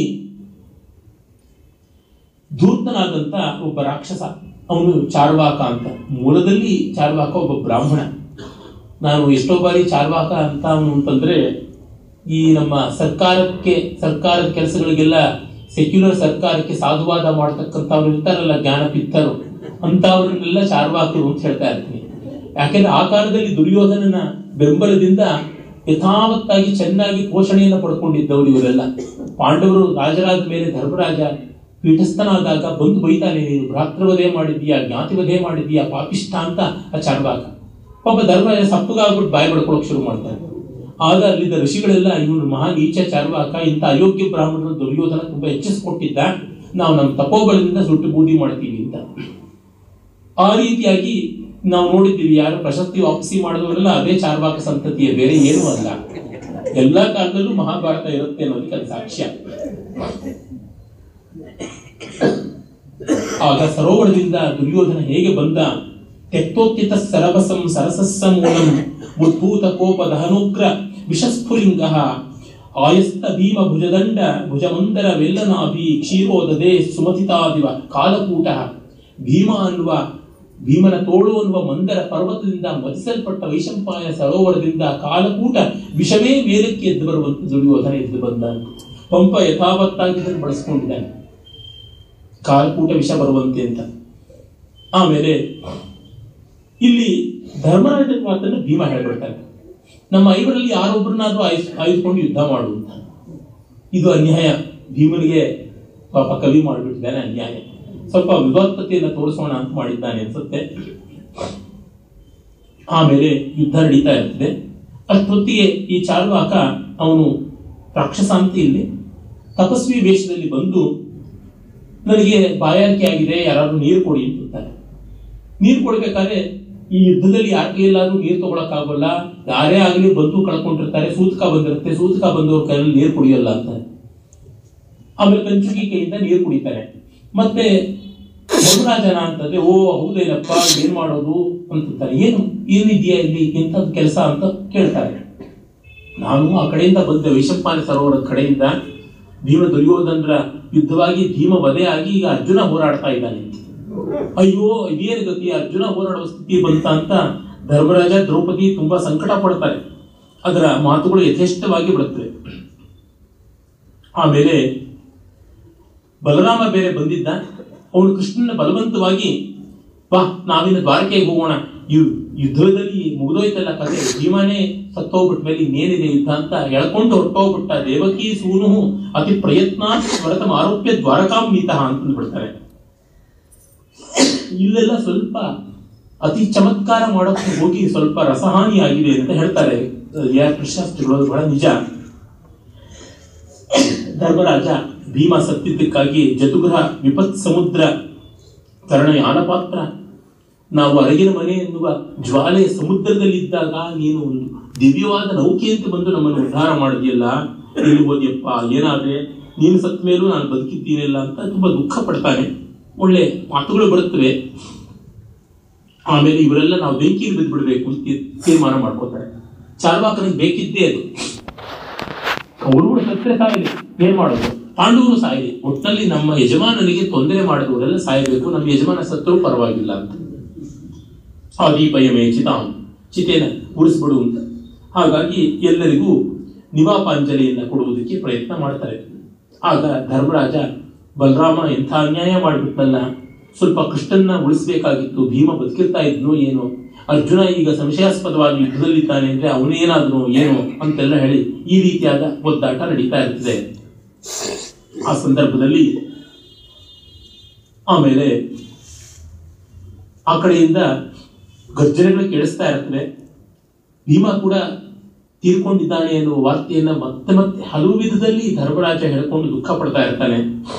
ಧೂರ್ತನಾದಂತ ಒಬ್ಬ ರಾಕ್ಷಸ ಅವನು ಚಾರ್ವಾಕ ಅಂತ ಮೂಲದಲ್ಲಿ ಚಾರ್ವಾಕ ಒಬ್ಬ ಬ್ರಾಹ್ಮಣ ನಾನು ಎಷ್ಟೋ ಬಾರಿ ಚಾರ್ವಾಕ ಅಂತ ಅವನು ಅಂತಂದ್ರೆ ಈ ನಮ್ಮ ಸರ್ಕಾರಕ್ಕೆ ಸರ್ಕಾರದ ಕೆಲಸಗಳಿಗೆಲ್ಲ ಸೆಕ್ಯುಲರ್ ಸರ್ಕಾರಕ್ಕೆ ಸಾಧುವಾದ ಮಾಡ್ತಕ್ಕಂಥವ್ರು ಇರ್ತಾರಲ್ಲ ಜ್ಞಾನಪಿತ್ತರು ಅಂತವ್ರನ್ನೆಲ್ಲ ಚಾರ್ವಾಕರು ಅಂತ ಹೇಳ್ತಾ ಇರ್ತೀನಿ ಯಾಕೆಂದ್ರೆ ಆ ಕಾಲದಲ್ಲಿ ದುರ್ಯೋಧನನ ಬೆಂಬಲದಿಂದ ಯಥಾವತ್ತಾಗಿ ಚೆನ್ನಾಗಿ ಪೋಷಣೆಯನ್ನು ಪಡ್ಕೊಂಡಿದ್ದವರು ಇವರೆಲ್ಲ ಪಾಂಡವರು ರಾಜರಾದ ಮೇಲೆ ಧರ್ಮರಾಜ ಪೀಠಸ್ಥನಾದಾಗ ಬಂದು ಬೈತಾನೆ ನೀನು ಭ್ರಾತೃವಧೆ ಮಾಡಿದ್ದೀಯಾ ಜ್ಞಾತಿವಧೆ ಮಾಡಿದ್ದೀಯಾ ಪಾಪಿಷ್ಟ ಅಂತ ಆ ಚಾರ್ವಾಕ ಪಾಪ ಧರ್ಮರಾಜ ಸಪ್ಪಗಾಗ್ಬಿಟ್ಟು ಬಾಯಿ ಬಡ್ಕೊಳಕ್ ಶುರು ಮಾಡ್ತಾನೆ ಆಗ ಅಲ್ಲಿದ್ದ ಋಷಿಗಳೆಲ್ಲ ಇವನು ಮಹಾ ನೀಚ ಚಾರ್ವಾಕ ಇಂಥ ಅಯೋಗ್ಯ ಬ್ರಾಹ್ಮಣರು ದುರ್ಯೋಧನ ತುಂಬಾ ಹೆಚ್ಚಿಸ್ಕೊಟ್ಟಿದ್ದ ನಾವು ನಮ್ಮ ತಪೋಬಲದಿಂದ ಸುಟ್ಟು ಬೂದಿ ಮಾಡ್ತೀವಿ ಅಂತ ಆ ರೀತಿಯಾಗಿ ನಾವು ನೋಡಿದ್ದೀವಿ ಯಾರು ಪ್ರಶಸ್ತಿ ವಾಪಸಿ ಮಾಡಿದವರೆಲ್ಲ ಅದೇ ಚಾರ್ವಾಕ ಸಂತತಿಯ ಬೇರೆ ಏನೂ ಅಲ್ಲ ಎಲ್ಲಾ ಕಾಲದಲ್ಲೂ ಮಹಾಭಾರತ ಇರುತ್ತೆ ಅನ್ನೋದಕ್ಕೆ ಅದು ಸಾಕ್ಷ್ಯ ಆಗ ಸರೋವರದಿಂದ ದುರ್ಯೋಧನ ಹೇಗೆ ಬಂದ ತೆಕ್ತೋತ್ಯತ ಸರಬಸಂ ಸರಸಸ್ಸ ಮೂಲಂ ಉದ್ಭೂತ ಕೋಪ ದಹನುಗ್ರ ವಿಷಸ್ಫುಲಿಂಗ ಆಯಸ್ತ ಭೀಮ ಭುಜದಂಡ ಭುಜಮಂದರ ವೆಲ್ಲನಾಭಿ ಕ್ಷೀರೋದದೆ ಸುಮಥಿತಾದಿವ ಕಾಲಕೂಟ ಭೀಮ ಅನ್ನುವ ಭೀಮನ ತೋಳು ಅನ್ನುವ ಮಂದರ ಪರ್ವತದಿಂದ ಮತಿಸಲ್ಪಟ್ಟ ವೈಶಂಪಾಯನ ಸರೋವರದಿಂದ ಕಾಲಕೂಟ ವಿಷವೇ ಮೇಲಕ್ಕೆ ಎದ್ದು ಬರುವಂತೆ ದುರ್ಯೋಧನ ಎದ್ದು ಬಂದ ಪಂಪ ಯಥಾವತ್ತಾಗಿ ಇದನ್ನು ಬಳಸ್ಕೊಂಡಿದ್ದಾನೆ ಕಾಲಕೂಟ ವಿಷ ಬರುವಂತೆ ಅಂತ ಆಮೇಲೆ ಇಲ್ಲಿ ಧರ್ಮರಾಜನ ಮಾತನ್ನು ಭೀಮ ಹೇಳ್ಬಿಡ್ತಾರೆ ನಮ್ಮ ಐವರಲ್ಲಿ ಯಾರೊಬ್ಬರನ್ನಾದ್ರೂ ಆಯ್ಸ್ ಆಯ್ದುಕೊಂಡು ಯುದ್ಧ ಮಾಡು ಅಂತ ಇದು ಅನ್ಯಾಯ ಭೀಮನಿಗೆ ಪಾಪ ಕವಿ ಮಾಡಿಬಿಟ್ಟಿದ್ದಾನೆ ಅನ್ಯಾಯ ಸ್ವಲ್ಪ ವಿಭಕ್ತತೆಯನ್ನು ತೋರಿಸೋಣ ಅಂತ ಮಾಡಿದ್ದಾನೆ ಅನ್ಸುತ್ತೆ ಆಮೇಲೆ ಯುದ್ಧ ನಡೀತಾ ಇರ್ತದೆ ಅಷ್ಟೊತ್ತಿಗೆ ಈ ಚಾರ್ವಾಕ ಅವನು ರಾಕ್ಷಸ ಅಂತ ಇಲ್ಲಿ ತಪಸ್ವಿ ವೇಷದಲ್ಲಿ ಬಂದು ನನಗೆ ಬಾಯಾರಿಕೆ ಆಗಿದೆ ಯಾರಾದ್ರೂ ನೀರು ಕೊಡಿ ಅಂತಾರೆ ನೀರು ಕೊಡ್ಬೇಕಾದ್ರೆ ಈ ಯುದ್ಧದಲ್ಲಿ ಯಾರ ಕೈಯಲ್ಲಾದ್ರೂ ನೀರು ತಗೊಳಕ್ಕಾಗಲ್ಲ ಯಾರೇ ಆಗಲಿ ಬಂದು ಕಳ್ಕೊಂಡಿರ್ತಾರೆ ಸೂತಕ ಬಂದಿರುತ್ತೆ ಸೂತಕ ಬಂದವ್ರ ಕೈಯಲ್ಲಿ ನೀರು ಕುಡಿಯಲ್ಲ ಅಂತಾರೆ ಆಮೇಲೆ ಕಂಚುಕಿ ಕೈಯಿಂದ ನೀರು ಕುಡಿತಾರೆ ಮತ್ತೆ ಮಧುರಾಜನ ಅಂತಂದ್ರೆ ಓ ಹೌದೇನಪ್ಪ ಏನ್ ಮಾಡೋದು ಅಂತಾರೆ ಏನು ಏನಿದೆಯಾ ಇಲ್ಲಿ ಎಂತದ್ ಕೆಲಸ ಅಂತ ಕೇಳ್ತಾರೆ ನಾನು ಆ ಕಡೆಯಿಂದ ಬಂದೆ ವೈಶಂಪಾನ ಸರೋವರದ ಕಡೆಯಿಂದ ಭೀಮ ದುರ್ಯೋಧನರ ಯುದ್ಧವಾಗಿ ಭೀಮ ವಧೆ ಆಗಿ ಈಗ ಅರ್ಜುನ ಹೋರಾಡ್ತಾ ಇದ್ದಾನೆ ಅಯ್ಯೋ ಇದೇನು ಗತಿ ಅರ್ಜುನ ಹೋರಾಡುವ ಸ್ಥಿತಿ ಬಂತ ಅಂತ ಧರ್ಮರಾಜ ದ್ರೌಪದಿ ತುಂಬಾ ಸಂಕಟ ಪಡ್ತಾರೆ ಅದರ ಮಾತುಗಳು ಯಥೇಷ್ಟವಾಗಿ ಬಿಡುತ್ತವೆ ಆಮೇಲೆ ಬಲರಾಮ ಬೇರೆ ಬಂದಿದ್ದ ಅವನು ಕೃಷ್ಣನ ಬಲವಂತವಾಗಿ ಬಾ ನಾವಿನ್ನ ದ್ವಾರಕೆಗೆ ಹೋಗೋಣ ಇವ್ ಯುದ್ಧದಲ್ಲಿ ಮುಗಿದೋಯ್ತಲ್ಲ ಕತೆ ಭೀಮನೇ ಸತ್ತೋಗ್ಬಿಟ್ಟ ಮೇಲೆ ಇನ್ನೇನಿದೆ ಯುದ್ಧ ಅಂತ ಎಳ್ಕೊಂಡು ಹೊರಟೋಗ್ಬಿಟ್ಟ ದೇವಕಿ ಸೂನು ಅತಿ ಪ್ರಯತ್ನ ಸ್ವರತಮ ಆರೋಪ್ಯ ದ್ವಾರಕಾಂ ಮೀತಃ ಅಂತ ಬಿಡ್ತಾರೆ ಇಲ್ಲೆಲ್ಲ ಸ್ವಲ್ಪ ಅತಿ ಚಮತ್ಕಾರ ಮಾಡೋಕೆ ಹೋಗಿ ಸ್ವಲ್ಪ ರಸಹಾನಿ ಆಗಿದೆ ಅಂತ ಹೇಳ್ತಾರೆ ಯಾರ್ ಕೃಷ್ಣಾಸ್ತ್ರಿಗಳು ಬಹಳ ನಿಜ ಧರ್ಮರಾಜ ಭೀಮ ಸತ್ತಿದ್ದಕ್ಕಾಗಿ ಜತುಗ್ರಹ ವಿಪತ್ ಸಮುದ್ರ ಕರ್ಣ ಯಾನಪಾತ್ರ ನಾವು ಅರಗಿನ ಮನೆ ಎನ್ನುವ ಜ್ವಾಲೆಯ ಸಮುದ್ರದಲ್ಲಿದ್ದಾಗ ನೀನು ಒಂದು ದಿವ್ಯವಾದ ನೌಕೆ ಅಂತ ಬಂದು ನಮ್ಮನ್ನು ಉದ್ಧಾರ ಮಾಡಿದ್ಯಲ್ಲ ಎಲ್ಲಿ ಹೋದ್ಯಪ್ಪ ಏನಾದ್ರೆ ನೀನು ಸತ್ತ ಮೇಲೂ ನಾನು ಬದುಕಿದ್ದೀನಿಲ್ಲ ಅಂತ ತುಂಬಾ ದುಃಖ ಪಡ್ತಾನೆ ಒಳ್ಳೆ ಮಾತುಗಳು ಬರುತ್ತವೆ ಆಮೇಲೆ ಇವರೆಲ್ಲ ನಾವು ಬೆಂಕಿಗೆ ಬಿದ್ದು ಬಿಡಬೇಕು ಅಂತ ತೀರ್- ತೀರ್ಮಾನ ಮಾಡ್ಕೋತಾರೆ ಚಾರ್ವಾಕನಿಗೆ ಬೇಕಿದ್ದೇ ಅದು ಅವರು ಕೂಡ ಸತ್ತರೆ ಸಾಯಲಿ ಏನ್ ಮಾಡೋದು ಪಾಂಡವರು ಸಾಯಲಿ ಒಟ್ಟಿನಲ್ಲಿ ನಮ್ಮ ಯಜಮಾನನಿಗೆ ತೊಂದರೆ ಮಾಡಿದವರೆಲ್ಲ ಸಾಯಬೇಕು ನಮ್ಮ ಯಜಮಾನ ಸತ್ತರೂ ಪರವಾಗಿಲ್ಲ ಅಂತ ಆ ದೀಪಯಮೇ ಚಿತಾಂ ಚಿತೆನ ಉರಿಸ್ಬಿಡು ಅಂತ ಹಾಗಾಗಿ ಎಲ್ಲರಿಗೂ ನಿವಾಪಾಂಜಲಿಯನ್ನ ಕೊಡುವುದಕ್ಕೆ ಪ್ರಯತ್ನ ಮಾಡ್ತಾರೆ ಆಗ ಧರ್ಮರಾಜ ಬಲರಾಮ ಎಂಥ ಅನ್ಯಾಯ ಮಾಡಿಬಿಟ್ನಲ್ಲ ಸ್ವಲ್ಪ ಕೃಷ್ಣನ್ನ ಉಳಿಸ್ಬೇಕಾಗಿತ್ತು ಭೀಮ ಬದುಕಿರ್ತಾ ಇದ್ನೋ ಏನೋ ಅರ್ಜುನ ಈಗ ಸಂಶಯಾಸ್ಪದವಾಗಿ ಯುದ್ಧದಲ್ಲಿದ್ದಾನೆ ಅಂದ್ರೆ ಅವನೇನಾದ್ನು ಏನೋ ಅಂತೆಲ್ಲ ಹೇಳಿ ಈ ರೀತಿಯಾದ ಒದ್ದಾಟ ನಡೀತಾ ಇರ್ತದೆ ಆ ಸಂದರ್ಭದಲ್ಲಿ ಆಮೇಲೆ ಆ ಕಡೆಯಿಂದ ಗರ್ಜನೆಗಳು ಕೇಳಿಸ್ತಾ ಇರ್ತವೆ ಭೀಮ ಕೂಡ ತೀರ್ಕೊಂಡಿದ್ದಾನೆ ಎನ್ನುವ ವಾರ್ತೆಯನ್ನ ಮತ್ತೆ ಮತ್ತೆ ಹಲವು ವಿಧದಲ್ಲಿ ಧರ್ಮರಾಜ ಹೇಳ್ಕೊಂಡು ದುಃಖ ಪಡ್ತಾ ಇರ್ತಾನೆ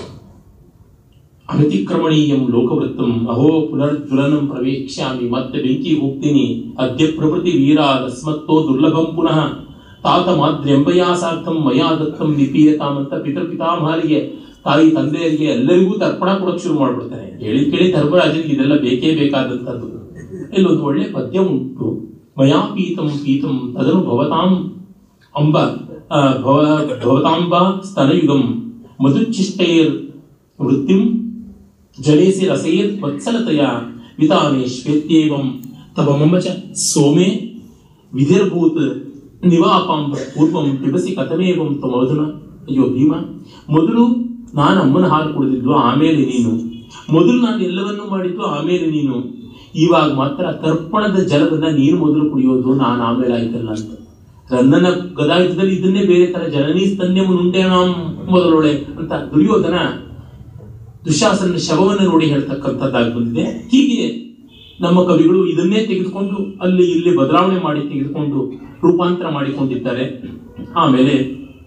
ಅನತಿಕ್ರಮಣೀಯಂ ಲೋಕವೃತ್ತಂ ಅಹೋ ಪುನರ್ಜ್ವಲನಂ ಪ್ರವೇಕ್ಷ್ಯಾಮಿ ಮತ್ತೆ ಬೆಂಕಿ ಹೋಗ್ತೀನಿ ಅದ್ಯ ಪ್ರಭೃತಿ ವೀರ ತಸ್ಮತ್ತೋ ದುರ್ಲಭಂ ಪುನಃ ತಾತ ಮಾದ್ರೆಂಬಯಾ ಸಾರ್ಥಂ ಮಯಾ ದತ್ತಂ ನಿಪೀಯತಾಮ್ ಅಂತ ಪಿತೃಪಿತಾಮಹರಿಗೆ ತಾಯಿ ತಂದೆಯರಿಗೆ ಎಲ್ಲರಿಗೂ ತರ್ಪಣ ಕೊಡಕ್ ಶುರು ಮಾಡ್ಬಿಡ್ತಾನೆ ಹೇಳಿ ಕೇಳಿ ಧರ್ಮರಾಜನಿಗೆ ಇದೆಲ್ಲ ಬೇಕೇ ಬೇಕಾದಂಥದ್ದು ಇಲ್ಲೊಂದು ಒಳ್ಳೆ ಪದ್ಯ ಉಂಟು ಮಯಾ ಪೀತಂ ಪೀತಂ ತದನು ಭವತಾಂ ಅಂಬ ಆ, ಭವ ಭವತಾಂಬ ಸ್ತನಯುಗಂ ಮಧುಚ್ಚಿಷ್ಟೈರ್ ವೃತ್ತಿಂ ಜಲೇಸಿ ರಸೈರ್ ವತ್ಸಲತೆಯ ವಿತಾನೆ ಶ್ವೇತ್ಯೇವಂ ತವ ಮಮ ಚ ಸೋಮೆ ವಿಧಿರ್ಭೂತ್ ನಿವಾಪಾಂ ಪೂರ್ವಂ ಪಿಬಸಿ ಕಥಮೇವಂ ತ್ವಮಧುನ ಅಯ್ಯೋ ಭೀಮ ಮೊದಲು ನಾನು ಅಮ್ಮನ ಹಾಲು ಕುಡಿದಿದ್ದು ಆಮೇಲೆ ನೀನು ಮೊದಲು ನಾನು ಎಲ್ಲವನ್ನೂ ಮಾಡಿದ್ದು ಆಮೇಲೆ ನೀನು ಇವಾಗ ಮಾತ್ರ ತರ್ಪಣದ ಜಲವನ್ನ ನೀನು ಮೊದಲು ಕುಡಿಯೋದು ನಾನು ಆಮೇಲೆ ಆಯ್ತಲ್ಲ ಅಂತ ರನ್ನನ ಗದಾಯುದ್ಧದಲ್ಲಿ ಇದನ್ನೇ ಬೇರೆ ತರ ಜನನೀ ಸ್ತನ್ಯಮು ನುಂಡೇನಾಂ ಮೊದಲೊಳೆ ಅಂತ ದುರ್ಯೋಧನ ದುಶಾಸನ ಶವವನ್ನು ನೋಡಿ ಹೇಳ್ತಕ್ಕಂಥದ್ದಾಗಿ ಬಂದಿದೆ ಹೀಗೆ ನಮ್ಮ ಕವಿಗಳು ಇದನ್ನೇ ತೆಗೆದುಕೊಂಡು ಅಲ್ಲಿ ಇಲ್ಲಿ ಬದಲಾವಣೆ ಮಾಡಿ ತೆಗೆದುಕೊಂಡು ರೂಪಾಂತರ ಮಾಡಿಕೊಂಡಿದ್ದಾರೆ ಆಮೇಲೆ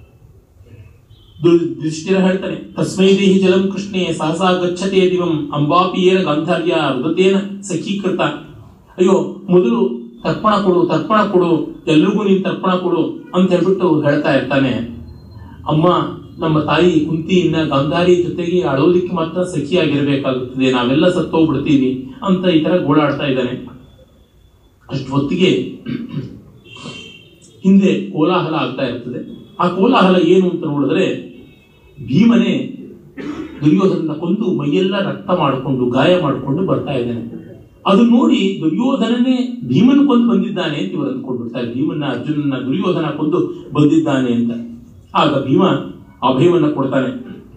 ದು- ಯುಧಿಷ್ಠಿರ ಹೇಳ್ತಾನೆ ತಸ್ಮೈ ದೇಹಿ ಜಲಂ ಕೃಷ್ಣೇ ಸಹಸಾ ಗಚ್ಚತೆ ದಿವಂ ಅಂಬಾಪಿಯೇನ ಗಾಂಧಾರ್ಯ ಹೃದತೇನ ಸಖೀಕೃತ ಅಯ್ಯೋ ಮೊದಲು ತರ್ಪಣ ಕೊಡು ತರ್ಪಣ ಕೊಡು ಎಲ್ರಿಗೂ ನೀನು ತರ್ಪಣ ಕೊಡು ಅಂತ ಹೇಳ್ಬಿಟ್ಟು ಹೇಳ್ತಾ ಇರ್ತಾನೆ ಅಮ್ಮ ನಮ್ಮ ತಾಯಿ ಕುಂತಿಯಿಂದ ಗಾಂಧಾರಿ ಜೊತೆಗೆ ಅಳೋದಿಕ್ಕೆ ಮಾತ್ರ ಸಖಿಯಾಗಿರ್ಬೇಕಾಗುತ್ತದೆ ನಾವೆಲ್ಲ ಸತ್ತೋಗ್ಬಿಡ್ತೀವಿ ಅಂತ ಈ ತರ ಗೋಳಾಡ್ತಾ ಇದ್ದಾನೆ ಅಷ್ಟು ಹೊತ್ತಿಗೆ ಹಿಂದೆ ಕೋಲಾಹಲ ಆಗ್ತಾ ಇರ್ತದೆ ಆ ಕೋಲಾಹಲ ಏನು ಅಂತ ನೋಡಿದ್ರೆ ಭೀಮನೇ ದುರ್ಯೋಧನ ಕೊಂದು ಮೈಯೆಲ್ಲ ರಕ್ತ ಮಾಡಿಕೊಂಡು ಗಾಯ ಮಾಡಿಕೊಂಡು ಬರ್ತಾ ಇದ್ದಾನೆ ಅದು ನೋಡಿ ದುರ್ಯೋಧನನೇ ಭೀಮನ್ ಕೊಂದು ಬಂದಿದ್ದಾನೆ ಅಂತ ಇವರು ಅಂದ್ಕೊಂಡ್ಬಿಡ್ತಾರೆ ಭೀಮನ್ನ ಅರ್ಜುನನ್ನ ದುರ್ಯೋಧನ ಕೊಂದು ಬಂದಿದ್ದಾನೆ ಅಂತ ಆಗ ಭೀಮ ಅಭಯವನ್ನ ಕೊಡ್ತಾನೆ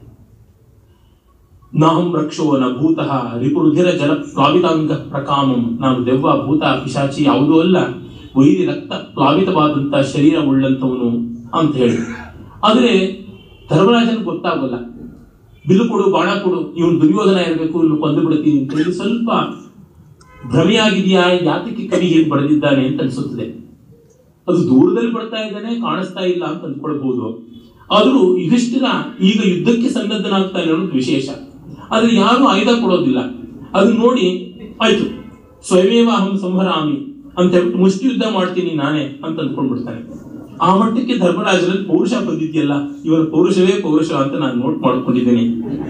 ನಾಹಂ ರಕ್ಷೋ ನ ಭೂತಃ ರಿಪುರುಧಿರ ಜಲ ಪ್ಲಾವಿತಾಂಗ ಪ್ರಕಾಮಂ ನಾನು ದೆವ್ವ ಭೂತ ಪಿಶಾಚಿ ಯಾವುದೂ ಅಲ್ಲ ವೈರಿ ರಕ್ತ ಪ್ಲಾವಿತವಾದಂತ ಶರೀರ ಉಳ್ಳಂತವನು ಅಂತ ಹೇಳಿ ಆದ್ರೆ ಧರ್ಮರಾಜನ ಗೊತ್ತಾಗಲ್ಲ ಬಿಲ್ಲು ಕೊಡು ಬಾಣ ಕೊಡು ಇವನು ದುರ್ಯೋಧನ ಇರಬೇಕು ಇವನು ಕೊಂದು ಬಿಡ್ತೀನಿ ಅಂತ ಹೇಳಿ ಸ್ವಲ್ಪ ಭ್ರಮೆಯಾಗಿದೆಯಾ ಯಾತಕ್ಕೆ ಕವಿ ಹೇಗೆ ಬರೆದಿದ್ದಾನೆ ಅಂತ ಅನ್ಸುತ್ತದೆ ಅದು ದೂರದಲ್ಲಿ ಬರ್ತಾ ಇದ್ದಾನೆ ಕಾಣಿಸ್ತಾ ಇಲ್ಲ ಅಂತ ಅಂದ್ಕೊಳ್ಬಹುದು ಆದ್ರೂ ಯುಧಿಷ್ಠಿರ ಈಗ ಯುದ್ಧಕ್ಕೆ ಸನ್ನದ್ಧನಾಗ್ತಾನೆ ಅನ್ನೋದು ವಿಶೇಷ ಆದ್ರೆ ಯಾರು ಆಯುಧ ಕೊಡೋದಿಲ್ಲ ಅದು ನೋಡಿ ಆಯ್ತು ಸ್ವಯಮೇವ ಅಹಂ ಸಂಹರಾಮಿ ಅಂತ ಹೇಳ್ಬಿಟ್ಟು ಮುಷ್ಟಿ ಯುದ್ಧ ಮಾಡ್ತೀನಿ ನಾನೇ ಅಂತ ಅಂದ್ಕೊಂಡ್ಬಿಡ್ತಾನೆ ಆ ಮಟ್ಟಕ್ಕೆ ಧರ್ಮರಾಜರಲ್ಲಿ ಪೌರುಷ ಬಂದಿದ್ಯಲ್ಲ ಇವರ ಪೌರುಷವೇ ಪೌರುಷ ಅಂತ ನಾನು ನೋಟ್ ಮಾಡ್ಕೊಂಡಿದ್ದೀನಿ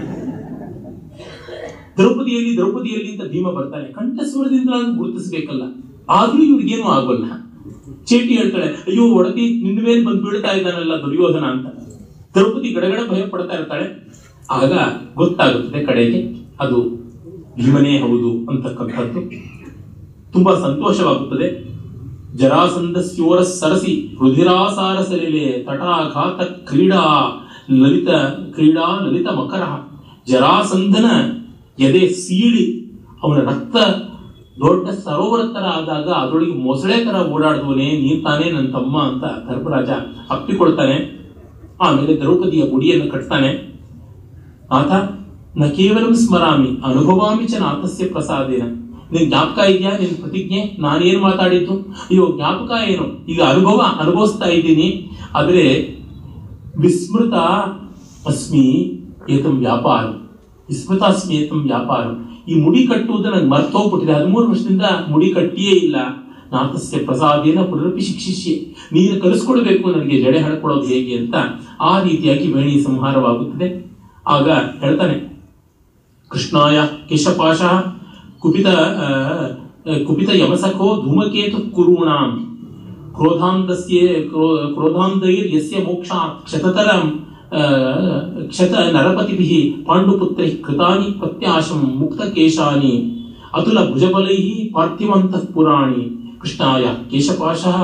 ದ್ರೌಪದಿಯಲ್ಲಿ ದ್ರೌಪದಿಯಲ್ಲಿ ಅಂತ ಭೀಮ ಬರ್ತಾನೆ ಕಂಠಸ್ವರದಿಂದ ನಾನು ಗುರುತಿಸಬೇಕಲ್ಲ ಆದ್ರೂ ಇವ್ರಿಗೇನು ಆಗೋಲ್ಲ ಚೇಟಿ ಹೇಳ್ತಾಳೆ ಅಯ್ಯೋ ಒಡತಿ ನಿನ್ನ ಮೇಲೆ ಬಂದು ಬೀಳ್ತಾ ಇದ್ದಾನಲ್ಲ ದುರ್ಯೋಧನ ಅಂತ ದ್ರೌಪದಿ ಗಡಗಡ ಭಯ ಪಡ್ತಾ ಇರ್ತಾಳೆ ಆಗ ಗೊತ್ತಾಗುತ್ತದೆ ಕಡೆಗೆ ಅದು ಭೀಮನೇ ಹೌದು ಅಂತಕ್ಕಂಥದ್ದು ತುಂಬಾ ಸಂತೋಷವಾಗುತ್ತದೆ ಜರಾಸಂಧಸ್ಯೋರ ಸರಸಿ ರುಧಿರಾಸಾರ ಸಲಿಲೆ ತಟಾಘಾತ ಕ್ರೀಡಾ ಲಲಿತ ಕ್ರೀಡಾ ಲಲಿತ ಮಕರ ಜರಾಸಂಧನ ಎದೆ ಸೀಳಿ ಅವನ ರಕ್ತ ದೊಡ್ಡ ಸರೋವರ ತರ ಆದಾಗ ಅದರೊಳಗೆ ಮೊಸಳೆ ತರ ಓಡಾಡುವನೇ ನೀನ್ ತಾನೇ ನನ್ನ ತಮ್ಮ ಅಂತ ಧರ್ಮರಾಜ ಅಪ್ಪಿಕೊಳ್ತಾನೆ ಆಮೇಲೆ ದ್ರೌಪದಿಯ ಗುಡಿಯನ್ನು ಕಟ್ತಾನೆ ನಾಥ ನ ಕೇವಲ ಸ್ಮರಾಮಿ ಅನುಭವಾಮಿ ಚ ನಾಥಸ್ಯ ಪ್ರಸಾದೇನ ನಿನ್ ಜ್ಞಾಪಕ ಇದೆಯಾ ನಿನ್ ಪ್ರತಿಜ್ಞೆ ನಾನೇನ್ ಮಾತಾಡಿದ್ದು ಅಯ್ಯೋ ಜ್ಞಾಪಕ ಏನು ಈಗ ಅನುಭವ ಅನುಭವಿಸ್ತಾ ಇದ್ದೀನಿ ಆದ್ರೆ ವಿಸ್ಮೃತ ಅಸ್ಮಿ ಏತಂ ವ್ಯಾಪಾರ ವಿಸ್ಮೃತಾಸ್ಮಿ ಏತಂ ವ್ಯಾಪಾರ ಈ ಮುಡಿ ಕಟ್ಟುವುದು ನಂಗೆ ಮರ್ತೋಗ್ಬಿಟ್ಟಿದೆ ಹದಿಮೂರು ವರ್ಷದಿಂದ ಮುಡಿ ಕಟ್ಟಿಯೇ ಇಲ್ಲ ನಾಥಸ್ಯ ಪ್ರಸಾದೇನ ಪುನರಪಿ ಶಿಕ್ಷಿಸಿ ನೀನು ಕಲಿಸ್ಕೊಡ್ಬೇಕು ನನಗೆ ಜಡೆ ಹಡ್ಕೊಳ್ಳೋದು ಹೇಗೆ ಅಂತ ಆ ರೀತಿಯಾಗಿ ವೇಣಿ ಸಂಹಾರವಾಗುತ್ತದೆ ಆಗ ಹೇಳ್ತಾನೆ ಕೃಷ್ಣಾಯ ಕೇಶಪಾಶ ಕುಪಿತ ಆ, ಕುಪಿತ ಯಮಸಖೋ ಧೂಮಕೇತು ಕುರುಣಾಂ ಕ್ರೋಧಾಂಧಸ್ಯ ಕ್ರೋ- ಕ್ರೋಧಾಂಧೈರ್ ಯಸ್ಯ ಮೋಕ್ಷಾತ್ ಕ್ಷತತರಂ ಆ, ಕ್ಷತ ನರಪತಿಭಿಃ ಪಾಂಡುಪುತ್ರೈಃ ಕೃತಾನಿ ಪ್ರತ್ಯಾಶಂ ಮುಕ್ತಕೇಶಾನಿ ಅತುಲ ಭುಜಬಲೈಃ ಪಾರ್ಥಿವಂತಃ ಪುರಾಣಿ ಕೃಷ್ಣಾಯ ಕೇಶಪಾಶಃ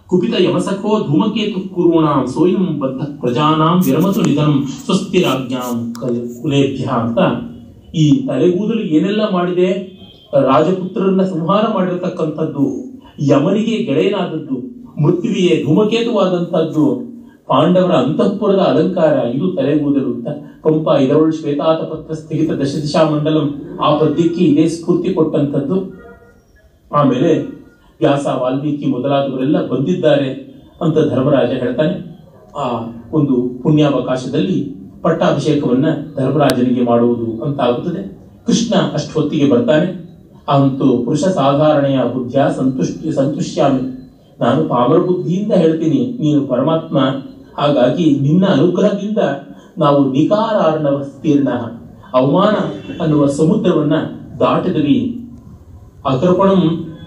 ಕುಪಿತ ಯಮಸಖೋ ಧೂಮಕೇತು ಕುರುಣಾಂ ಸೋಯಂ ಬದ್ಧ ಪ್ರಜಾನಾಂ ವಿರಮತು ನಿಧನಂ ಸ್ವಸ್ತಿರಾಜ್ಞಾಂ ಕಲ್- ಕುಲೇಭ್ಯ ಅಂತ ಈ ತಲೆಗೂದಲು ಏನೆಲ್ಲ ಮಾಡಿದೆ ರಾಜಪುತ್ರರನ್ನ ಸಂಹಾರ ಮಾಡಿರತಕ್ಕಂಥದ್ದು ಯಮನಿಗೆ ಗೆಳೆಯನಾದದ್ದು ಮೃತ್ಯುವಿಗೆ ಧೂಮಕೇತುವಾದಂತಹದ್ದು ಪಾಂಡವರ ಅಂತಃಪುರದ ಅಲಂಕಾರ ಇದು ತಲೆಗೂದಲು ಅಂತ ಪಂಪ ಇದರೊಳು ಶ್ವೇತಾತ ಪತ್ರ ಸ್ಥಗಿತ ದಶದಿಶಾ ಮಂಡಲಂ ಆ ಪದ್ಯಕ್ಕೆ ಇದೇ ಸ್ಫೂರ್ತಿ ಕೊಟ್ಟಂತದ್ದು ಆಮೇಲೆ ವ್ಯಾಸ ವಾಲ್ಮೀಕಿ ಮೊದಲಾದವರೆಲ್ಲ ಬಂದಿದ್ದಾರೆ ಅಂತ ಧರ್ಮರಾಜ ಹೇಳ್ತಾನೆ ಆ ಒಂದು ಪುಣ್ಯಾವಕಾಶದಲ್ಲಿ ಪಟ್ಟಾಭಿಷೇಕವನ್ನ ಧರ್ಮರಾಜನಿಗೆ ಮಾಡುವುದು ಅಂತ ಆಗುತ್ತದೆ ಕೃಷ್ಣ ಅಷ್ಟೊತ್ತಿಗೆ ಬರ್ತಾನೆ ಅವಂತೂ ಪುರುಷ ಸಾಧಾರಣೆಯ ಬುದ್ಧಿಯ ಸಂತುಷ್ಟಿ ಸಂತುಷ್ಯಾಮಿ ನಾನು ಪಾಮರ ಬುದ್ಧಿಯಿಂದ ಹೇಳ್ತೀನಿ ನೀನು ಪರಮಾತ್ಮ ಹಾಗಾಗಿ ನಿನ್ನ ಅನುಗ್ರಹದಿಂದ ನಾವು ನಿಕಾರಾರ್ಣವ ಸ್ತೀರ್ಣ ಅವಮಾನ ಅನ್ನುವ ಸಮುದ್ರವನ್ನ ದಾಟಿದವಿ ಅಕರ್ಪಣಂ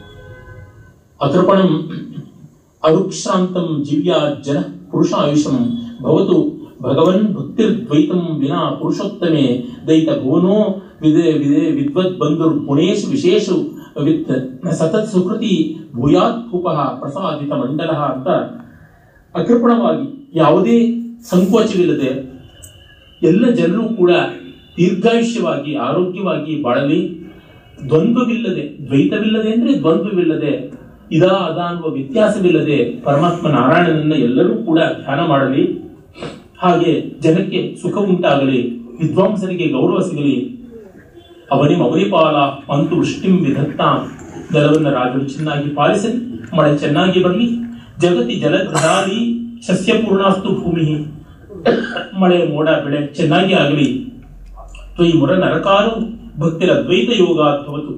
ಅಕರ್ಪಣಂ ಅರುಕ್ಷಾಂತಂ ಜೀವ್ಯಾ ಜನ ಪುರುಷ ಆಯುಷಂ ಭವತು ಭಗವನ್ ಭಕ್ತಿರ್ದ್ವೈತಂ ವಿನಾ ಪುರುಷೋತ್ತಮೆ ದೈತ ಭುವನೋ ವಿದೆ ವಿದೆ ವಿದ್ವದ್ ಬಂಧುರ್ ಪುಣೇಶು ವಿಶೇಷು ವಿತ್ ಸತತ್ ಸುಕೃತಿ ಭೂಯಾತ್ ಭೂಪಃ ಪ್ರಸಾದಿತ ಮಂಡಲ ಅಂತ ಅಕೃಪಣವಾಗಿ ಯಾವುದೇ ಸಂಕೋಚವಿಲ್ಲದೆ ಎಲ್ಲ ಜನರು ಕೂಡ ದೀರ್ಘಾಯುಷ್ಯವಾಗಿ ಆರೋಗ್ಯವಾಗಿ ಬಾಳಲಿ ದ್ವಂದ್ವವಿಲ್ಲದೆ ದ್ವೈತವಿಲ್ಲದೆ ಅಂದ್ರೆ ದ್ವಂದ್ವವಿಲ್ಲದೆ ಇದಾ ಅದ ಅನ್ನುವ ವ್ಯತ್ಯಾಸವಿಲ್ಲದೆ ಪರಮಾತ್ಮ ನಾರಾಯಣನನ್ನ ಎಲ್ಲರೂ ಕೂಡ ಧ್ಯಾನ ಮಾಡಲಿ ಹಾಗೆ ಜನಕ್ಕೆ ಸುಖ ಉಂಟಾಗಲಿ ವಿದ್ವಾಂಸರಿಗೆ ಗೌರವ ಸಿಗಲಿ ಅವನಿ ಮೌಲಿಪಾಲ ಅಂತು ವೃಷ್ಟಿಂ ವಿಧತ್ತ ಜಲವನ್ನು ರಾಜರು ಚೆನ್ನಾಗಿ ಪಾಲಿಸಲಿ ಮಳೆ ಚೆನ್ನಾಗಿ ಬರಲಿ ಜಗತಿ ಜಲಧಾರಿ ಸಸ್ಯಪೂರ್ಣಾಸ್ತು ಭೂಮಿ ಮಳೆ ಮೋಡ ಬೆಳೆ ಚೆನ್ನಾಗಿ ಆಗಲಿ ತ್ವಯಿ ಮುರ ನರಕಾರು ಭಕ್ತಿರ ಅದ್ವೈತ ಯೋಗ ಭವತು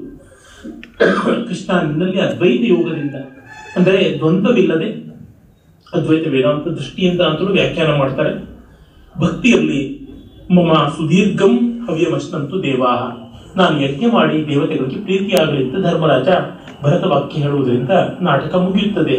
ಕೃಷ್ಣ ನಿನ್ನಲ್ಲಿ ಅದ್ವೈತ ಯೋಗದಿಂದ ಅಂದರೆ ದ್ವಂದ್ವವಿಲ್ಲದೆ ಅದ್ವೈತ ವೇದಾಂತ ದೃಷ್ಟಿಯಿಂದ ಅಂತಲೂ ವ್ಯಾಖ್ಯಾನ ಮಾಡ್ತಾರೆ ಭಕ್ತಿ ಇರಲಿ ಮಮ ಸುದೀರ್ಘಂ ಹವ್ಯಮಶ್ನಂತು ದೇವಾಹ ನಾನು ಯಜ್ಞ ಮಾಡಿ ದೇವತೆಗಳಿಗೆ ಪ್ರೀತಿಯಾಗಲಿ ಅಂತ ಧರ್ಮರಾಜ ಭರತ ವಾಕ್ಯ ಹೇಳುವುದರಿಂದ ನಾಟಕ ಮುಗಿಯುತ್ತದೆ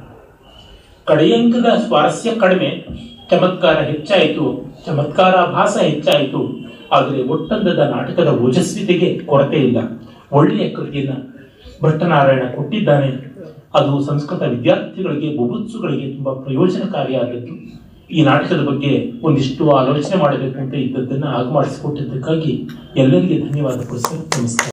ಕಡೆಯಂಕದ ಸ್ವಾರಸ್ಯ ಕಡಿಮೆ ಚಮತ್ಕಾರ ಹೆಚ್ಚಾಯಿತು ಚಮತ್ಕಾರಾಭಾಸ ಹೆಚ್ಚಾಯಿತು ಆದರೆ ಒಟ್ಟಂದದ ನಾಟಕದ ಓಜಸ್ವಿತೆಗೆ ಕೊರತೆ ಇಲ್ಲ ಒಳ್ಳೆಯ ಕೃತಿಯನ್ನ ಭಟ್ಟನಾರಾಯಣ ಕೊಟ್ಟಿದ್ದಾನೆ ಅದು ಸಂಸ್ಕೃತ ವಿದ್ಯಾರ್ಥಿಗಳಿಗೆ ಬುಭುತ್ಸುಗಳಿಗೆ ತುಂಬಾ ಪ್ರಯೋಜನಕಾರಿಯಾದದ್ದು ಈ ನಾಟಕದ ಬಗ್ಗೆ ಒಂದಿಷ್ಟು ಆಲೋಚನೆ ಮಾಡಬೇಕು ಅಂತ ಇದ್ದದ್ದನ್ನ ಆಗ ಮಾಡಿಸಿಕೊಟ್ಟಿದ್ದಕ್ಕಾಗಿ ಎಲ್ಲರಿಗೆ ಧನ್ಯವಾದ ಪಡಿಸ್ತೇನೆ ನಮಸ್ಕಾರ